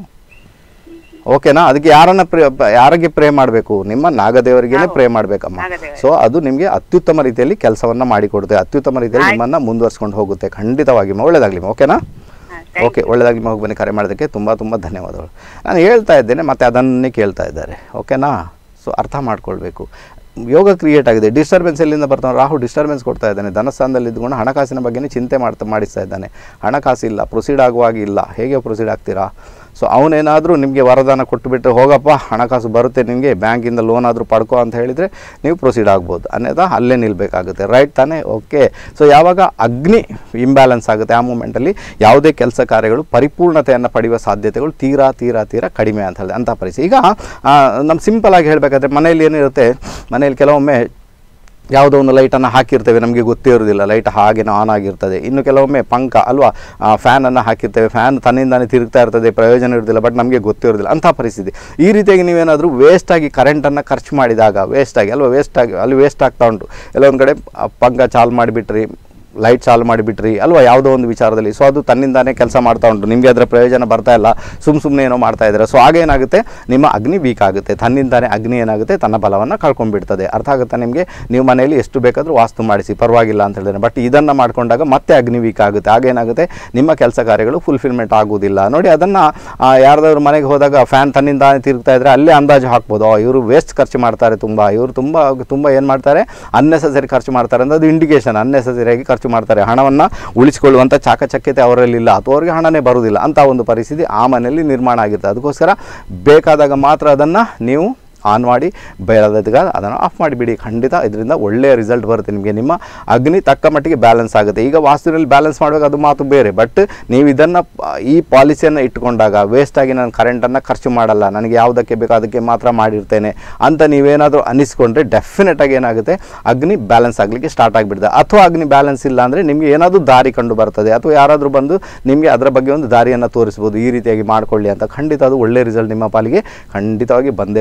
ಓಕೆನಾ ಅದಕ್ಕೆ ಯಾರನ್ನ ಪ್ರೇ ಯಾರಿಗೆ ಪ್ರೇ ಮಾಡಬೇಕು ನಿಮ್ಮ ನಾಗದೇವರಿಗೇನೆ ಪ್ರೇ ಮಾಡಬೇಕಮ್ಮ ನಾಗದೇವರಿಗೆ. ಸೊ ಅದು ನಿಮಗೆ ಅತ್ಯುತ್ತಮ ರೀತಿಯಲ್ಲಿ ಕೆಲಸವನ್ನ ಮಾಡಿಕೊಡುತ್ತೆ ಅತ್ಯುತ್ತಮ ರೀತಿಯಲ್ಲಿ ನಿಮ್ಮನ್ನ ಮುಂದುವರ್ಸ್ಕೊಂಡು ಹೋಗುತ್ತೆ ಖಂಡಿತವಾಗಿ ಒಳ್ಳೇದಾಗ್ಲಿ ಓಕೆನಾ ಹಾ, thank ಓಕೆ ಒಳ್ಳೆದಾಗಿ ಹೋಗಿ ಬನ್ನಿ ಕರೆ ಮಾಡೋದಕ್ಕೆ ತುಂಬ ತುಂಬ ಧನ್ಯವಾದಗಳು ನಾನು ಹೇಳ್ತಾ ಇದ್ದೇನೆ ಮತ್ತು ಅದನ್ನೇ ಕೇಳ್ತಾ ಇದ್ದಾರೆ ಓಕೆನಾ ಸೊ ಅರ್ಥ ಮಾಡ್ಕೊಳ್ಬೇಕು ಯೋಗ ಕ್ರಿಯೇಟ್ ಆಗಿದೆ ಡಿಸ್ಟರ್ಬೆನ್ಸ್ ಎಲ್ಲಿಂದ ಬರ್ತಾನೆ ರಾಹು ಡಿಸ್ಟರ್ಬೆನ್ಸ್ ಕೊಡ್ತಾ ಇದ್ದಾನೆ ಧನಸ್ಥಾನದಲ್ಲಿ ಇದ್ಕೊಂಡು ಹಣಕಾಸಿನ ಬಗ್ಗೆನೇ ಚಿಂತೆ ಮಾಡ್ತಾ ಮಾಡಿಸ್ತಾ ಇದ್ದಾನೆ ಹಣಕಾಸು ಇಲ್ಲ ಪ್ರೊಸೀಡ್ ಆಗುವಾಗ ಇಲ್ಲ ಹೇಗೆ ಪ್ರೊಸೀಡ್ ಆಗ್ತೀರಾ ಸೊ ಅವನೇನಾದರೂ ನಿಮಗೆ ವರದಾನ ಕೊಟ್ಟುಬಿಟ್ಟು ಹೋಗಪ್ಪ ಹಣಕಾಸು ಬರುತ್ತೆ ನಿಮಗೆ ಬ್ಯಾಂಕಿಂದ ಲೋನ್ ಆದರೂ ಪಡ್ಕೋ ಅಂತ ಹೇಳಿದರೆ ನೀವು ಪ್ರೊಸೀಡ್ ಆಗ್ಬೋದು ಅನ್ಯथा ಅಲ್ಲೇ ನಿಲ್ಲಬೇಕಾಗುತ್ತೆ ರೈಟ್ ತಾನೇ ಓಕೆ ಸೊ ಯಾವಾಗ ಅಗ್ನಿ ಇಂಬ್ಯಾಲೆನ್ಸ್ ಆಗುತ್ತೆ ಆ ಮೂಮೆಂಟಲ್ಲಿ ಯಾವುದೇ ಕೆಲಸ ಕಾರ್ಯಗಳು ಪರಿಪೂರ್ಣತೆಯನ್ನು ಪಡೆಯುವ ಸಾಧ್ಯತೆಗಳು ತೀರಾ ತೀರಾ ತೀರಾ ಕಡಿಮೆ ಅಂತ ಹೇಳಿದೆ ಅಂಥ ಪರಿಸ್ಥಿತಿ ಈಗ ನಮ್ಮ ಸಿಂಪಲ್ ಆಗಿ ಹೇಳಬೇಕಾದ್ರೆ ಮನೆಯಲ್ಲಿ ಏನಿರುತ್ತೆ ಮನೆಯಲ್ಲಿ ಕೆಲವೊಮ್ಮೆ ಯಾವುದೋ ಒಂದು ಲೈಟನ್ನು ಹಾಕಿರ್ತೇವೆ ನಮಗೆ ಗೊತ್ತೇ ಇರೋದಿಲ್ಲ ಲೈಟ್ ಹಾಗೇನೋ ಆನ್ ಆಗಿರ್ತದೆ ಇನ್ನು ಕೆಲವೊಮ್ಮೆ ಪಂಕ ಅಲ್ವಾ ಫ್ಯಾನನ್ನು ಹಾಕಿರ್ತೇವೆ ಫ್ಯಾನ್ ತನ್ನಿಂದಾನೇ ತಿರುಗ್ತಾ ಇರ್ತದೆ ಪ್ರಯೋಜನ ಇರೋದಿಲ್ಲ ಬಟ್ ನಮಗೆ ಗೊತ್ತೇ ಇರೋದಿಲ್ಲ ಅಂಥ ಪರಿಸ್ಥಿತಿ ಈ ರೀತಿಯಾಗಿ ನೀವೇನಾದರೂ ವೇಸ್ಟಾಗಿ ಕರೆಂಟನ್ನು ಖರ್ಚು ಮಾಡಿದಾಗ ವೇಸ್ಟಾಗಿ ಅಲ್ವಾ ವೇಸ್ಟಾಗಿ ಅಲ್ಲಿ ವೇಸ್ಟ್ ಆಗ್ತಾ ಉಂಟು ಎಲ್ಲೊಂದು ಕಡೆ ಆ ಪಂಕ ಚಾಲು ಮಾಡಿಬಿಟ್ರಿ ಲೈಟ್ ಚಾಲು ಮಾಡಿಬಿಟ್ರಿ ಅಲ್ವಾ ಯಾವುದೋ ಒಂದು ವಿಚಾರದಲ್ಲಿ ಸೊ ಅದು ತನ್ನಿಂದಾನೇ ಕೆಲಸ ಮಾಡ್ತಾ ಉಂಟು ನಿಮಗೆ ಅದರ ಪ್ರಯೋಜನ ಬರ್ತಾ ಇಲ್ಲ ಸುಮ್ಮ ಸುಮ್ಮನೆ ಏನೋ ಮಾಡ್ತಾ ಇದ್ದಾರೆ ಸೊ ಆಗ ಏನಾಗುತ್ತೆ ನಿಮ್ಮ ಅಗ್ನಿ ವೀಕ್ ಆಗುತ್ತೆ ತನ್ನಿಂದಾನೇ ಅಗ್ನಿ ಏನಾಗುತ್ತೆ ತನ್ನ ಬಲವನ್ನು ಕಳ್ಕೊಂಡ್ಬಿಡ್ತದೆ ಅರ್ಥ ಆಗುತ್ತಾ ನಿಮಗೆ ನೀವು ಮನೆಯಲ್ಲಿ ಎಷ್ಟು ಬೇಕಾದರೂ ವಾಸ್ತು ಮಾಡಿಸಿ ಪರವಾಗಿಲ್ಲ ಅಂತ ಹೇಳಿದ್ರೆ ಬಟ್ ಇದನ್ನು ಮಾಡ್ಕೊಂಡಾಗ ಮತ್ತೆ ಅಗ್ನಿ ವೀಕ್ ಆಗುತ್ತೆ ಆಗ ಏನಾಗುತ್ತೆ ನಿಮ್ಮ ಕೆಲಸ ಕಾರ್ಯಗಳು ಫುಲ್ಫಿಲ್ಮೆಂಟ್ ಆಗೋದಿಲ್ಲ ನೋಡಿ ಅದನ್ನು ಯಾರ್ದಾದ್ರು ಮನೆಗೆ ಹೋದಾಗ ಫ್ಯಾನ್ ತನ್ನಿಂದಾನೇ ತಿರುಗ್ತಾ ಇದ್ರೆ ಅಲ್ಲೇ ಅಂದಾಜು ಹಾಕ್ಬೋದು ಆ, ಇವರು ವೇಸ್ಟ್ ಖರ್ಚು ಮಾಡ್ತಾರೆ ತುಂಬ ಇವರು ತುಂಬ ತುಂಬ ಏನು ಮಾಡ್ತಾರೆ ಅನ್ನೆಸಸರಿ ಖರ್ಚು ಮಾಡ್ತಾರೆ ಅಂದ್ರೆ ಅದು ಇಂಡಿಕೇಶನ್ ಅನ್ನೆಸಸರಿಯಾಗಿ ಖರ್ಚು ಮಾಡ್ತಾರೆ ಹಣವನ್ನು ಉಳಿಸಿಕೊಳ್ಳುವಂಥ ಚಾಕಚಕ್ಯತೆ ಅವರಲ್ಲಿಲ್ಲ ಅಥವಾ ಅವರಿಗೆ ಹಣನೇ ಬರುವುದಿಲ್ಲ ಅಂತ ಒಂದು ಪರಿಸ್ಥಿತಿ ಆ ಮನೆಯಲ್ಲಿ ನಿರ್ಮಾಣ ಆಗಿರುತ್ತೆ ಅದಕ್ಕೋಸ್ಕರ ಬೇಕಾದಾಗ ಮಾತ್ರ ಅದನ್ನು ನೀವು ಆನ್ ಮಾಡಿ ಬೇರೆದಾಗ ಅದನ್ನು ಆಫ್ ಮಾಡಿಬಿಡಿ ಖಂಡಿತ ಇದರಿಂದ ಒಳ್ಳೆಯ ರಿಸಲ್ಟ್ ಬರುತ್ತೆ ನಿಮಗೆ ನಿಮ್ಮ ಅಗ್ನಿ ತಕ್ಕ ಮಟ್ಟಿಗೆ ಬ್ಯಾಲೆನ್ಸ್ ಆಗುತ್ತೆ ಈಗ ವಾಸ್ತುವಿನಲ್ಲಿ ಬ್ಯಾಲೆನ್ಸ್ ಮಾಡಬೇಕು ಅದು ಮಾತು ಬೇರೆ ಬಟ್ ನೀವು ಇದನ್ನು ಈ ಪಾಲಿಸಿಯನ್ನು ಇಟ್ಕೊಂಡಾಗ ವೇಸ್ಟಾಗಿ ನಾನು ಕರೆಂಟನ್ನು ಖರ್ಚು ಮಾಡಲ್ಲ ನನಗೆ ಯಾವುದಕ್ಕೆ ಬೇಕೋ ಅದಕ್ಕೆ ಮಾತ್ರ ಮಾಡಿರ್ತೇನೆ ಅಂತ ನೀವೇನಾದರೂ ಅನಿಸ್ಕೊಂಡ್ರೆ ಡೆಫಿನೆಟಾಗಿ ಏನಾಗುತ್ತೆ ಅಗ್ನಿ ಬ್ಯಾಲೆನ್ಸ್ ಆಗಲಿಕ್ಕೆ ಸ್ಟಾರ್ಟ್ ಆಗಿಬಿಡುತ್ತೆ ಅಥವಾ ಅಗ್ನಿ ಬ್ಯಾಲೆನ್ಸ್ ಇಲ್ಲ ಅಂದರೆ ನಿಮಗೆ ಏನಾದರೂ ದಾರಿ ಕಂಡು ಬರ್ತದೆ ಅಥವಾ ಯಾರಾದರೂ ಬಂದು ನಿಮಗೆ ಅದರ ಬಗ್ಗೆ ಒಂದು ದಾರಿಯನ್ನು ತೋರಿಸ್ಬೋದು ಈ ರೀತಿಯಾಗಿ ಮಾಡ್ಕೊಳ್ಳಿ ಅಂತ ಖಂಡಿತ ಅದು ಒಳ್ಳೆ ರಿಸಲ್ಟ್ ನಿಮ್ಮ ಪಾಲಿಗೆ ಖಂಡಿತವಾಗಿ ಬಂದೇ ಬರುತ್ತೆ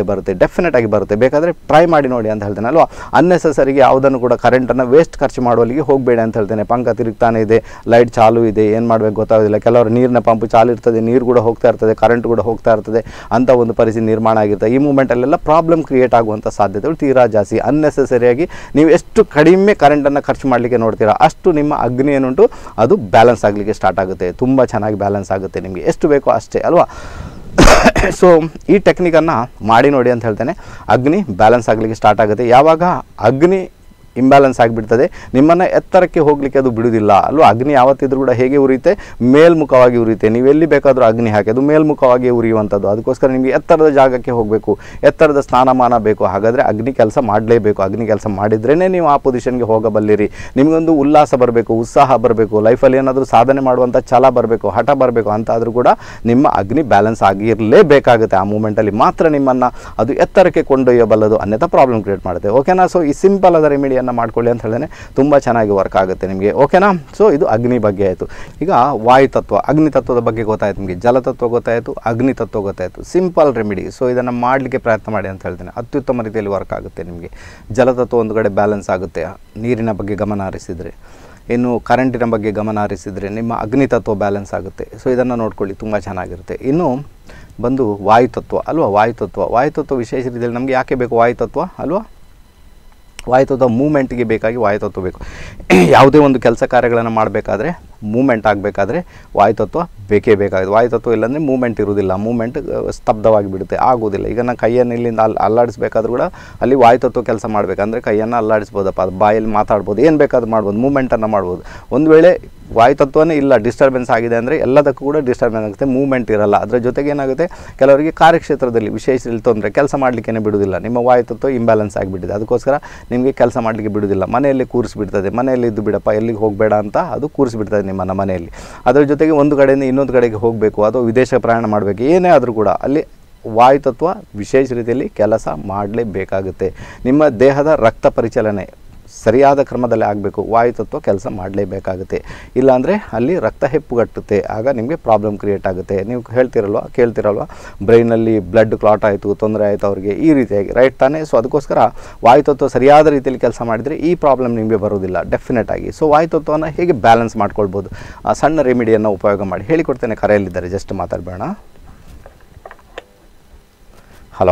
ಡೆಫಿನೆಟ್ ಆಗಿ ಬರುತ್ತೆ ಬೇಕಾದರೆ ಟ್ರೈ ಮಾಡಿ ನೋಡಿ ಅಂತ ಹೇಳ್ತೇನೆ ಅಲ್ವಾ ಅನ್ನೆಸಸರಿಗೆ ಯಾವುದನ್ನು ಕೂಡ ಕರೆಂಟನ್ನು ವೇಸ್ಟ್ ಖರ್ಚು ಮಾಡುವಲ್ಲಿಗೆ ಹೋಗಬೇಡಿ ಅಂತ ಹೇಳ್ತೇನೆ ಪಂಕ ತಿರುಗ್ತಾನೆ ಇದೆ ಲೈಟ್ ಚಾಲು ಇದೆ ಏನು ಮಾಡಬೇಕು ಗೊತ್ತಾಗೋದಿಲ್ಲ ಕೆಲವರು ನೀರಿನ ಪಂಪ್ ಚಾಲು ಇರ್ತದೆ ನೀರು ಕೂಡ ಹೋಗ್ತಾ ಇರ್ತದೆ ಕರೆಂಟ್ ಕೂಡ ಹೋಗ್ತಾ ಇರ್ತದೆ ಅಂತ ಒಂದು ಪರಿಸ್ಥಿತಿ ನಿರ್ಮಾಣ ಆಗಿರ್ತದೆ ಈ ಮೂಮೆಂಟಲ್ಲೆಲ್ಲ ಪ್ರಾಬ್ಲಮ್ ಕ್ರಿಯೇಟ್ ಆಗುವಂಥ ಸಾಧ್ಯತೆಗಳು ತೀರಾ ಜಾಸ್ತಿ ಅನ್ನೆಸಸರಿಯಾಗಿ ನೀವು ಎಷ್ಟು ಕಡಿಮೆ ಕರೆಂಟನ್ನು ಖರ್ಚು ಮಾಡಲಿಕ್ಕೆ ನೋಡ್ತೀರಾ ಅಷ್ಟು ನಿಮ್ಮ ಅಗ್ನಿ ಏನುಂಟು ಅದು ಬ್ಯಾಲೆನ್ಸ್ ಆಗಲಿಕ್ಕೆ ಸ್ಟಾರ್ಟ್ ಆಗುತ್ತೆ ತುಂಬ ಚೆನ್ನಾಗಿ ಬ್ಯಾಲೆನ್ಸ್ ಆಗುತ್ತೆ ನಿಮಗೆ ಎಷ್ಟು ಬೇಕೋ ಅಷ್ಟೇ ಅಲ್ವಾ ಸೊ ಈ ಟೆಕ್ನಿಕನ್ನು ಮಾಡಿ ನೋಡಿ ಅಂತ ಹೇಳ್ತೇನೆ ಅಗ್ನಿ ಬ್ಯಾಲೆನ್ಸ್ ಆಗಲಿಕ್ಕೆ ಸ್ಟಾರ್ಟ್ ಆಗುತ್ತೆ ಯಾವಾಗ ಅಗ್ನಿ ಇಂಬ್ಯಾಲೆನ್ಸ್ ಆಗಿಬಿಡ್ತದೆ ನಿಮ್ಮನ್ನು ಎತ್ತರಕ್ಕೆ ಹೋಗಲಿಕ್ಕೆ ಅದು ಬಿಡುವುದಿಲ್ಲ ಅಲ್ವಾ ಅಗ್ನಿ ಯಾವತ್ತಿದ್ರೂ ಕೂಡ ಹೇಗೆ ಉರಿಯುತ್ತೆ ಮೇಲ್ಮುಖವಾಗಿ ಉರಿಯುತ್ತೆ ನೀವು ಎಲ್ಲಿ ಬೇಕಾದರೂ ಅಗ್ನಿ ಹಾಕಿ ಅದು ಮೇಲ್ಮುಖವಾಗಿ ಉರಿಯುವಂಥದ್ದು ಅದಕ್ಕೋಸ್ಕರ ನಿಮಗೆ ಎತ್ತರದ ಜಾಗಕ್ಕೆ ಹೋಗಬೇಕು ಎತ್ತರದ ಸ್ಥಾನಮಾನ ಬೇಕು ಹಾಗಾದರೆ ಅಗ್ನಿ ಕೆಲಸ ಮಾಡಲೇಬೇಕು ಅಗ್ನಿ ಕೆಲಸ ಮಾಡಿದ್ರೇ ನೀವು ಆ ಪೊಸಿಷನ್ಗೆ ಹೋಗಬಲ್ಲಿರಿ ನಿಮಗೊಂದು ಉಲ್ಲಾಸ ಬರಬೇಕು ಉತ್ಸಾಹ ಬರಬೇಕು ಲೈಫಲ್ಲಿ ಏನಾದರೂ ಸಾಧನೆ ಮಾಡುವಂಥ ಛಲ ಬರಬೇಕು ಹಠ ಬರಬೇಕು ಅಂತಾದರೂ ಕೂಡ ನಿಮ್ಮ ಅಗ್ನಿ ಬ್ಯಾಲೆನ್ಸ್ ಆಗಿರಲೇಬೇಕಾಗುತ್ತೆ ಆ ಮೂಮೆಂಟಲ್ಲಿ ಮಾತ್ರ ನಿಮ್ಮನ್ನು ಅದು ಎತ್ತರಕ್ಕೆ ಕೊಂಡೊಯ್ಯಬಲ್ಲದು ಅನ್ಯಥಾ ಪ್ರಾಬ್ಲಮ್ ಕ್ರಿಯೇಟ್ ಮಾಡುತ್ತೆ ಓಕೆನಾ ಸೊ ಈ ಸಿಂಪಲ್ ಆದ ರೆಮಿಡಿಯನ್ನು ಮಾಡ್ಕೊಳ್ಳಿ ಅಂತ ಹೇಳಿದ್ರೆ ತುಂಬ ಚೆನ್ನಾಗಿ ವರ್ಕ್ ಆಗುತ್ತೆ ನಿಮಗೆ ಓಕೆನಾ ಸೊ ಇದು ಅಗ್ನಿ ಬಗ್ಗೆ ಆಯಿತು ಈಗ ವಾಯು ತತ್ವ ಅಗ್ನಿ ತತ್ವದ ಬಗ್ಗೆ ಗೊತ್ತಾಯ್ತು ನಿಮಗೆ ಜಲತತ್ವ ಗೊತ್ತಾಯಿತು ಅಗ್ನಿ ತತ್ವ ಗೊತ್ತಾಯಿತು ಸಿಂಪಲ್ ರೆಮಿಡಿ ಸೊ ಇದನ್ನು ಮಾಡಲಿಕ್ಕೆ ಪ್ರಯತ್ನ ಮಾಡಿ ಅಂತ ಹೇಳ್ತೇನೆ ಅತ್ಯುತ್ತಮ ರೀತಿಯಲ್ಲಿ ವರ್ಕ್ ಆಗುತ್ತೆ ನಿಮಗೆ ಜಲತತ್ವ ಒಂದು ಕಡೆ ಬ್ಯಾಲೆನ್ಸ್ ಆಗುತ್ತೆ ನೀರಿನ ಬಗ್ಗೆ ಗಮನ ಹರಿಸಿದರೆ ಇನ್ನು ಕರೆಂಟಿನ ಬಗ್ಗೆ ಗಮನ ಹರಿಸಿದರೆ ನಿಮ್ಮ ಅಗ್ನಿ ತತ್ವ ಬ್ಯಾಲೆನ್ಸ್ ಆಗುತ್ತೆ ಸೊ ಇದನ್ನು ನೋಡ್ಕೊಳ್ಳಿ ತುಂಬ ಚೆನ್ನಾಗಿರುತ್ತೆ ಇನ್ನು ಬಂದು ವಾಯುತತ್ವ ಅಲ್ವಾ ವಾಯುತತ್ವ ವಾಯುತತ್ವ ವಿಶೇಷ ರೀತಿಯಲ್ಲಿ ನಮಗೆ ಯಾಕೆ ಬೇಕು ವಾಯುತತ್ವ ಅಲ್ವಾ ವಾಯುತತ್ವ ಮೂಮೆಂಟ್ಗೆ ಬೇಕಾಗಿ ವಾಯುತತ್ವ ಬೇಕು ಯಾವುದೇ ಒಂದು ಕೆಲಸ ಕಾರ್ಯಗಳನ್ನು ಮಾಡಬೇಕಾದ್ರೆ ಮೂಮೆಂಟ್ ಆಗಬೇಕಾದ್ರೆ ವಾಯುತತ್ವ ಬೇಕೇ ಬೇಕಾಗಿದೆ ವಾಯುತತ್ವ ಇಲ್ಲಾಂದರೆ ಮೂಮೆಂಟ್ ಇರುವುದಿಲ್ಲ ಮೂಮೆಂಟ್ ಸ್ತಬ್ಧವಾಗಿ ಬಿಡುತ್ತೆ ಆಗೋದಿಲ್ಲ ಈಗ ನಾನು ಕೈಯನ್ನು ಇಲ್ಲಿಂದ ಅಲ್ಲಿ ಅಲ್ಲಾಡಿಸ್ಬೇಕಾದ್ರೂ ಕೂಡ ಅಲ್ಲಿ ವಾಯುತತ್ವ ಕೆಲಸ ಮಾಡಬೇಕು ಅಂದರೆ ಕೈಯನ್ನು ಅಲ್ಲಾಡಿಸ್ಬೋದಪ್ಪ ಅದು ಬಾಯಲ್ಲಿ ಮಾತಾಡ್ಬೋದು ಏನು ಬೇಕಾದ್ರೂ ಮಾಡ್ಬೋದು ಮೂಮೆಂಟನ್ನು ಮಾಡ್ಬೋದು ಒಂದು ವೇಳೆ ವಾಯುತತ್ವನೇ ಇಲ್ಲ ಡಿಸ್ಟರ್ಬೆನ್ಸ್ ಆಗಿದೆ ಅಂದರೆ ಎಲ್ಲದಕ್ಕೂ ಕೂಡ ಡಿಸ್ಟರ್ಬೆನ್ಸ್ ಆಗುತ್ತೆ ಮೂವ್ಮೆಂಟ್ ಇರಲ್ಲ ಅದರ ಜೊತೆಗೆ ಏನಾಗುತ್ತೆ ಕೆಲವರಿಗೆ ಕಾರ್ಯಕ್ಷೇತ್ರದಲ್ಲಿ ವಿಶೇಷ ಇಲ್ಲಿ ತೊಂದರೆ ಕೆಲಸ ಮಾಡಲಿಕ್ಕೆ ಬಿಡುವುದಿಲ್ಲ ನಿಮ್ಮ ವಾಯುತತ್ವ ಇಂಬ್ಯಾಲೆನ್ಸ್ ಆಗಿಬಿಟ್ಟಿದೆ ಅದಕ್ಕೋಸ್ಕರ ನಿಮಗೆ ಕೆಲಸ ಮಾಡಲಿಕ್ಕೆ ಬಿಡುವುದಿಲ್ಲ ಮನೆಯಲ್ಲಿ ಕೂರಿಸ್ಬಿಡ್ತದೆ ಮನೆಯಲ್ಲಿ ಇದ್ದು ಬಿಡಪ್ಪ ಎಲ್ಲಿಗೆ ಹೋಗಬೇಡ ಅಂತ ಅದು ಕೂರಿಸ್ಬಿಡ್ತದೆ ನಿಮ್ಮನ್ನು ಮನೆಯಲ್ಲಿ ಅದರ ಜೊತೆಗೆ ಒಂದು ಕಡೆಯಿಂದ ಇನ್ನೊಂದು ಕಡೆಗೆ ಹೋಗಬೇಕು ಅಥವಾ ವಿದೇಶ ಪ್ರಯಾಣ ಮಾಡಬೇಕು ಏನೇ ಆದರೂ ಕೂಡ ಅಲ್ಲಿ ವಾಯುತತ್ವ ವಿಶೇಷ ರೀತಿಯಲ್ಲಿ ಕೆಲಸ ಮಾಡಲೇಬೇಕಾಗುತ್ತೆ ನಿಮ್ಮ ದೇಹದ ರಕ್ತ ಪರಿಚಲನೆ ಸರಿಯಾದ ಕ್ರಮದಲ್ಲಿ ಆಗಬೇಕು ವಾಯುತತ್ವ ಕೆಲಸ ಮಾಡಲೇಬೇಕಾಗುತ್ತೆ ಇಲ್ಲಾಂದರೆ ಅಲ್ಲಿ ರಕ್ತ ಹೆಪ್ಪುಗಟ್ಟುತ್ತೆ ಆಗ ನಿಮಗೆ ಪ್ರಾಬ್ಲಮ್ ಕ್ರಿಯೇಟ್ ಆಗುತ್ತೆ ನೀವು ಹೇಳ್ತಿರಲ್ವ ಕೇಳ್ತಿರಲ್ವ ಬ್ರೈನಲ್ಲಿ ಬ್ಲಡ್ ಕ್ಲಾಟ್ ಆಯಿತು ತೊಂದರೆ ಆಯಿತು ಅವರಿಗೆ ಈ ರೀತಿಯಾಗಿ ರೈಟ್ ತಾನೇ ಸೊ ಅದಕ್ಕೋಸ್ಕರ ವಾಯುತತ್ವ ಸರಿಯಾದ ರೀತಿಯಲ್ಲಿ ಕೆಲಸ ಮಾಡಿದರೆ ಈ ಪ್ರಾಬ್ಲಮ್ ನಿಮಗೆ ಬರೋದಿಲ್ಲ ಡೆಫಿನೆಟ್ ಆಗಿ ಸೊ ವಾಯುತತ್ವವನ್ನು ಹೇಗೆ ಬ್ಯಾಲೆನ್ಸ್ ಮಾಡ್ಕೊಳ್ಬೋದು ಆ ಸಣ್ಣ ರೆಮಿಡಿಯನ್ನು ಉಪಯೋಗ ಮಾಡಿ ಹೇಳಿಕೊಡ್ತೇನೆ ಕರೆಯಲ್ಲಿದ್ದಾರೆ ಜಸ್ಟ್ ಮಾತಾಡಬೇಡ ಹಲೋ